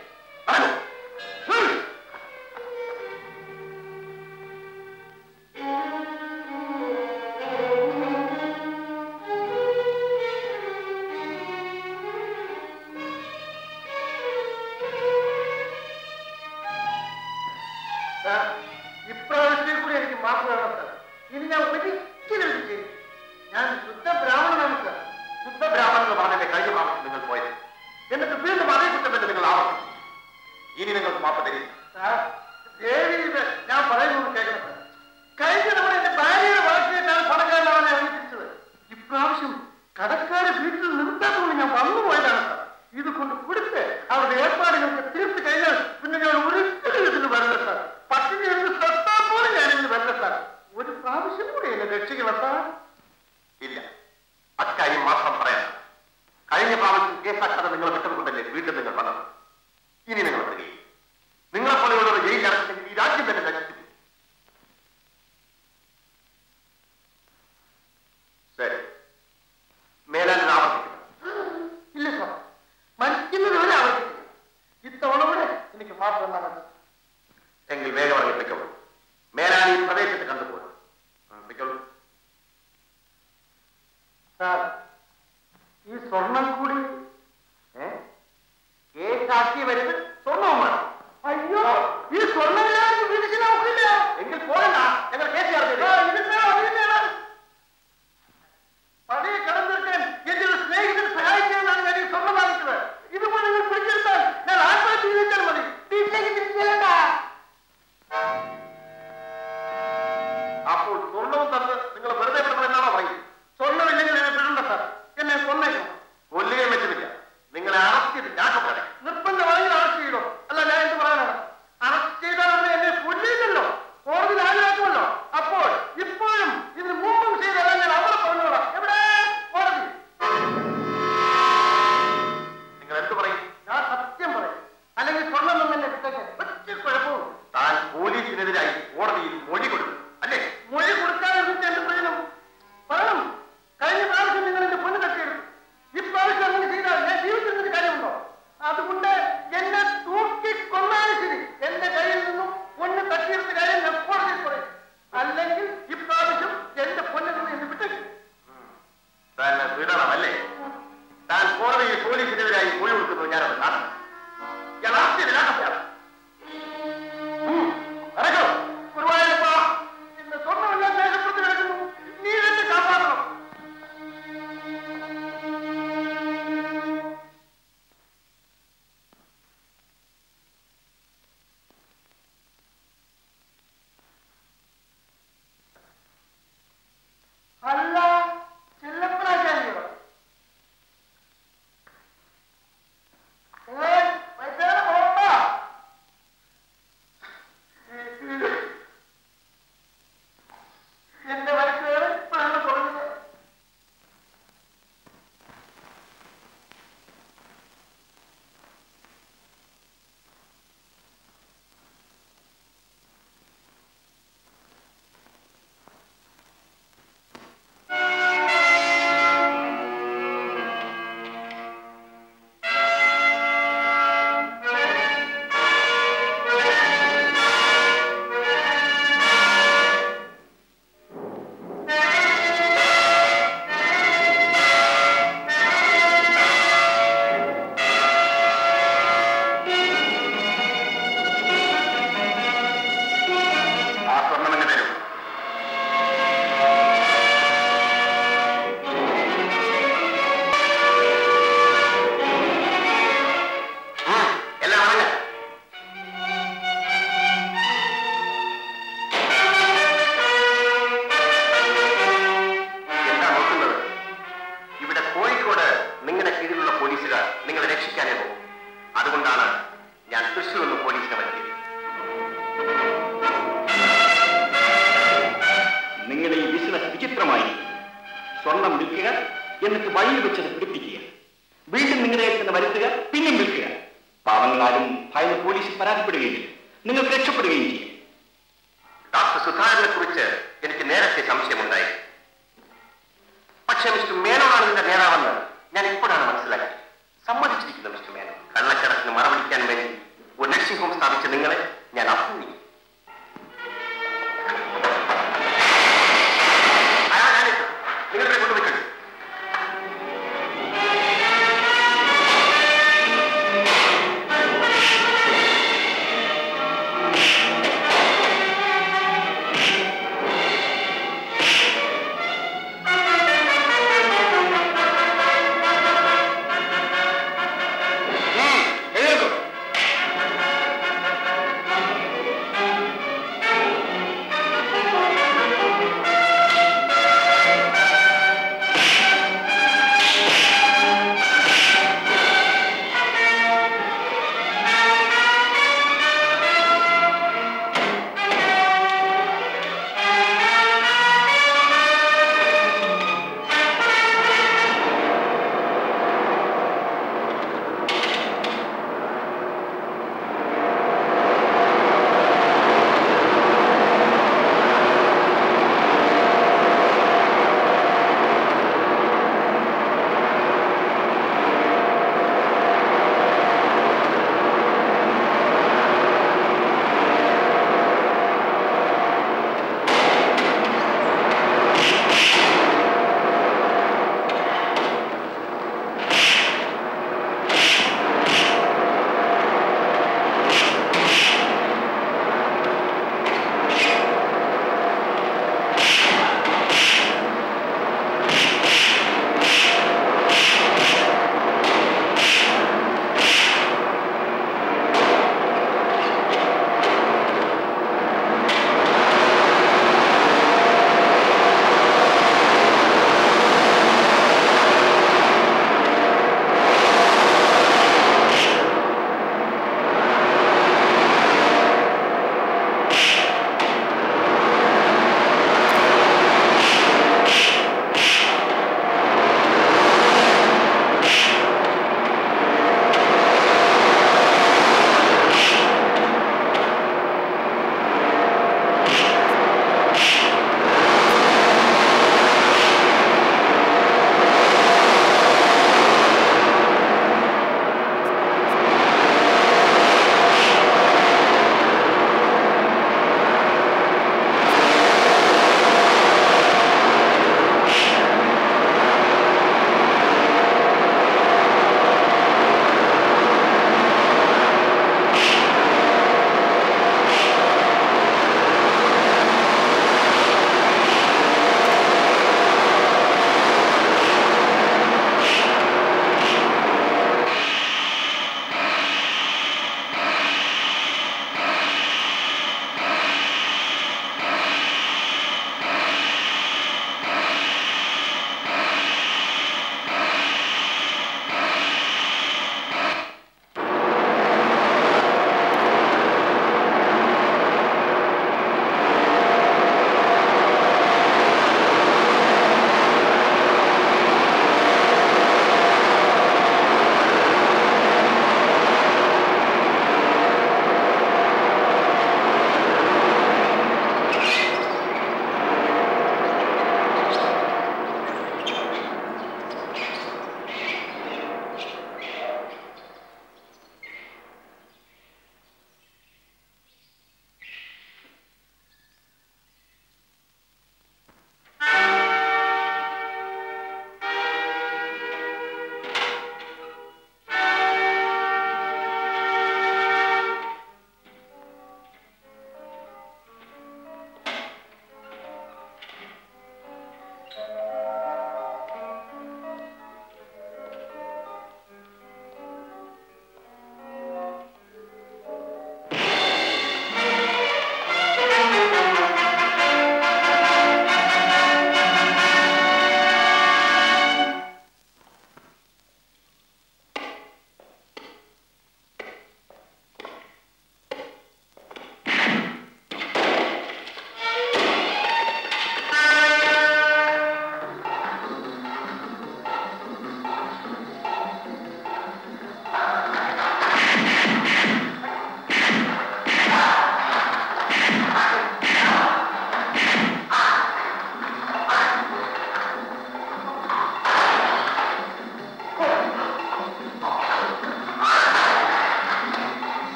സാർ, ഇപ്രാവശ്യത്തിൽ കൂടി എനിക്ക് മാപ്പ് വേണം സാർ ഇനി ഞാൻ ഒരിക്കലും ഇത് ചെയ്യും ഞാൻ ശുദ്ധ ബ്രാഹ്മണനാണ് സാർ ശുദ്ധ ബ്രാഹ്മണെന്ന് പറഞ്ഞല്ലേ കഴിഞ്ഞ പ്രാവശ്യം നിങ്ങൾ പോയത് എന്നിട്ട് വീണ്ടും അതേ കുറ്റം തന്നെ നിങ്ങൾ ആവർത്തിച്ചു ഇനി നിങ്ങൾക്ക് മാപ്പ് തരും സാർ ദേവി ഇത് ഞാൻ പറയുന്നത് കേൾക്കണം സാർ കഴിഞ്ഞ തവണ എന്റെ ഭാര്യയുടെ വളർച്ചയായിട്ടാണ് പണക്കാരനാണ് അവതരിപ്പിച്ചത് ഇപ്രാവശ്യം കടക്കാരെ വീട്ടിൽ നിർത്താത്തതുകൊണ്ട് ഞാൻ വന്നു പോയതാണ് സാർ ഇത് കൊണ്ട് കൊടുത്ത് അവരുടെ ഏർപ്പാടുകൾക്ക് തീർത്ത് കഴിഞ്ഞാൽ പിന്നെ ഞാൻ ഒരിക്കലും ഇതിന് വരില്ല സാർ പട്ടിണി എടുത്ത് സത്താൻ പോലും ഞാൻ ഇതിന് വരില്ല സാർ ഒരു പ്രാവശ്യം കൂടി എന്നെ രക്ഷിക്കണം സാർ ഇല്ല അക്കാര്യം മാത്രം പറയാം കഴിഞ്ഞ പ്രാവശ്യം കേസാക്കാതെ നിങ്ങൾ വിട്ടതുകൊണ്ടല്ലേ വീണ്ടും നിങ്ങൾ വന്നത് ഇനി നിങ്ങൾ വരികയും നിങ്ങളെ പോലെയുള്ളവർ ജയിലിൽ അടച്ചില്ലെങ്കിൽ ഈ രാജ്യം തന്നെ നശിച്ചു ശരി മേലാൽ ഇത് ആവർത്തിക്കുന്നു ഇല്ല സാർ മരിക്കുന്നത് വരെ ആവർത്തിക്കില്ല ഇത്തവണ കൂടെ എനിക്ക് മാപ്പ് തന്നാൽ മതി എങ്കിൽ വേഗം ഇറങ്ങിപ്പിക്കോളൂ മേലാൽ ഈ പ്രദേശത്ത് കണ്ടുപോകും പിക്കോളൂ സാർ ഈ സ്വർണം കൂടി ഏ കേസാക്കി വരുന്നത് സ്വർണ്ണവും വേണം അയ്യോ ഈ സ്വർണ്ണമില്ലാതെ പിടിച്ചു നോക്കില്ല എങ്കിൽ പോകണ്ട ഞങ്ങൾ കേസ് ചേർത്തില്ല പഴയ കടം തീർക്കാൻ എന്റെ ഒരു സ്നേഹിതൻ സഹായിക്കാനാണ് ഞാൻ ഈ സ്വർണ്ണം വാങ്ങിച്ചത് ഇതുപോലെ നിങ്ങൾ പിടിച്ചെടുത്താൽ ഞാൻ ആത്മഹത്യ ചെയ്താൽ മതി വീട്ടിലേക്ക് തിരിച്ചു ചെല്ലണ്ട അപ്പോൾ സ്വർണവും തന്ന് നിങ്ങൾ വെറുതെ വിടണമെന്നാണോ പറയുന്നത് സ്വർണ്ണമില്ലെങ്കിൽ സ്വർണം വിൽക്കുക എന്നിട്ട് വഴിയിൽ വെച്ചത് പിടിപ്പിക്കുക വീണ്ടും നിങ്ങളുടെ തന്നെ വരുത്തുക പിന്നെയും വിൽക്കുക പാവങ്ങളാരും ഭയന്ന് പോലീസിൽ പരാതിപ്പെടുകയില്ല നിങ്ങൾക്ക് രക്ഷപ്പെടുകയും ചെയ്യും ഡോക്ടർ സുധാകരനെ കുറിച്ച് എനിക്ക് നേരത്തെ സംശയമുണ്ടായി പക്ഷേ മിസ്റ്റർ മേനോനാണ് ഇതിന്റെ നേതാവെന്ന് ഞാൻ ഇപ്പോഴാണ് മനസ്സിലാക്കി സമ്മതിച്ചിരിക്കുന്നു മിസ്റ്റർ മേനോൻ കള്ളക്കടത്തിന് മറപിടിക്കാൻ വേണ്ടി ഒരു നഴ്സിംഗ് ഹോം സ്ഥാപിച്ച നിങ്ങളെ ഞാൻ അഭിനന്ദിക്കുന്നു അയാൾ ഞാനിത്. നിങ്ങളിവിടെ കൊണ്ടുപോയിക്കഴിഞ്ഞു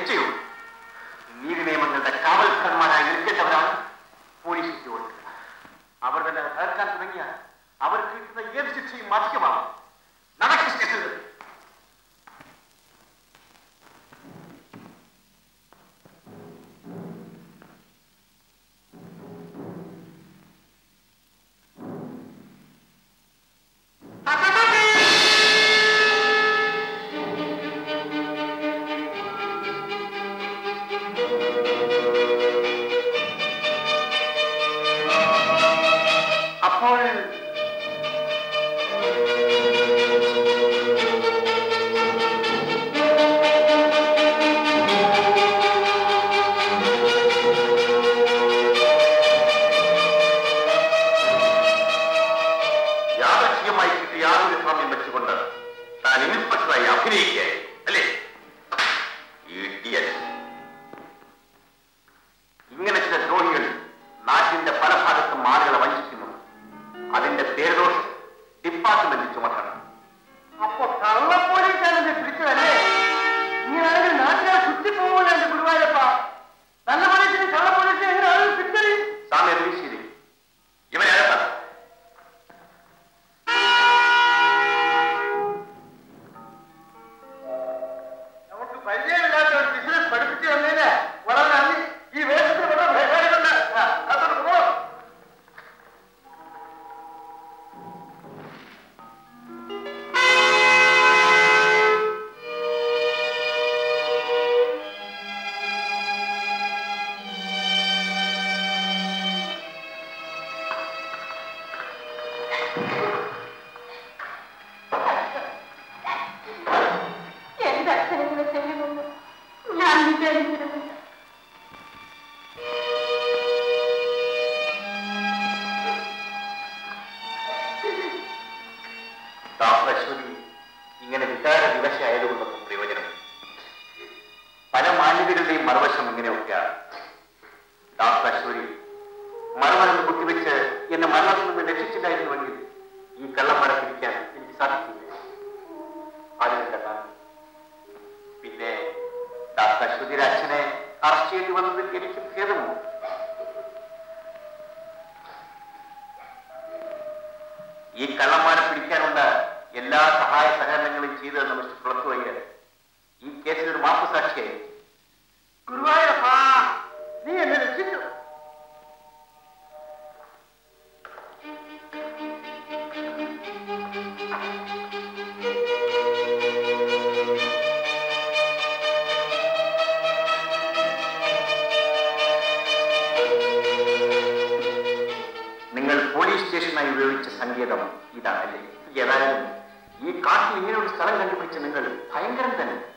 ശിക്ഷയുള്ളൂ നീതി നിയമങ്ങളുടെ കാവൽക്കാരന്മാരായി നിൽക്കേണ്ടവരാണ് പോലീസ് ഉദ്യോഗസ്ഥർ അവർ തന്നെ അത് തകർക്കാൻ തുടങ്ങിയാൽ അവർക്ക് കിട്ടുന്ന ഏത് ശിക്ഷയും അധികമാണ് നടക്കും സ്റ്റേഷനിൽ അപ്പോൾ യാദൃശ്ചികമായി കിട്ടിയ യാതൊരു സാമ്യം വെച്ചുകൊണ്ട് താൻ ഇൻസ്പെക്ടറായി അഭിനയിക്കുകയായി അല്ലേ Idiot. ഇങ്ങനെ ചില ദ്രോഹികൾ നാട്ടിന്റെ പല ഭാഗത്തും ആളുകളെ വഞ്ചിക്കുന്നു അതിന്റെ പേരുദോഷം ഡിപ്പാർട്ട്മെന്റ് ചുമത്തണം അപ്പൊ കള്ള പോലീസാണ് ഇത് പിടിച്ചതല്ലേ ഇങ്ങനെയാണെങ്കിൽ നാട്ടുകാർ ചുറ്റിപ്പോകുമല്ലോ എന്റെ ഗുരുവായൂരപ്പ നല്ല പോലീസിന് കള്ള പോലീസിനെ എങ്ങനെ ആളുകൾ തിരിച്ചറിയും സാമ്യ വീശിയില്ലേ ഇവനെ അകത്താണ് നമുക്ക് പരിചയമില്ലാത്ത ഒരു ബിസിനസ് പഠിപ്പിച്ചു തന്നതിന് വളരെ നന്ദി ഈ വേഷത്തിൽ വളരെ ഭയങ്കരമുണ്ട് അതോട് പോ എന്റെ അച്ഛനെങ്ങനെ ചെയ്യുമെന്ന് ഞാൻ വിചാരിച്ചിരുന്നില്ല ഡോക്ടർ അശ്വതി ഇങ്ങനെ വികാര വിവശയായതുകൊണ്ടൊന്നും പ്രയോജനം പല മാന്യതകളുടെയും മറുവശം ഇങ്ങനെയൊക്കെയാണ് ഡോക്ടർ അശ്വതി മറുമരുന്ന് കുത്തിവെച്ച് എന്നെ മരണത്തിൽ നിന്ന് രക്ഷിച്ചില്ലായിരുന്നുവെങ്കിൽ ഈ കള്ളന്മാരെ പിടിക്കാൻ എനിക്ക് സാധിക്കില്ല അതിനെന്താ കാരണം? പിന്നെ ഡോക്ടർ അശ്വതിയുടെ അച്ഛനെ അറസ്റ്റ് ചെയ്യേണ്ടി വന്നതിൽ എനിക്ക് ഭേദമുണ്ട് ഈ കള്ളന്മാരെ പിടിക്കാനുള്ള എല്ലാ സഹായ സഹകരണങ്ങളും ചെയ്തതെന്ന് മിസ്റ്റർ കുളത്തുവയ്യ ഈ കേസിൽ ഒരു മാപ്പ് സാക്ഷിയായി ഗുരുവായൂരപ്പ നീ എന്നെ രക്ഷിച്ചു നിങ്ങൾ പോലീസ് സ്റ്റേഷനായി ഉപയോഗിച്ച സങ്കേതം ഇതാണല്ലേ ഏതായാലും ഈ കാട്ടിൽ ഇങ്ങനെ ഒരു സ്ഥലം കണ്ടുപിടിച്ച നിങ്ങൾ ഭയങ്കരം തന്നെ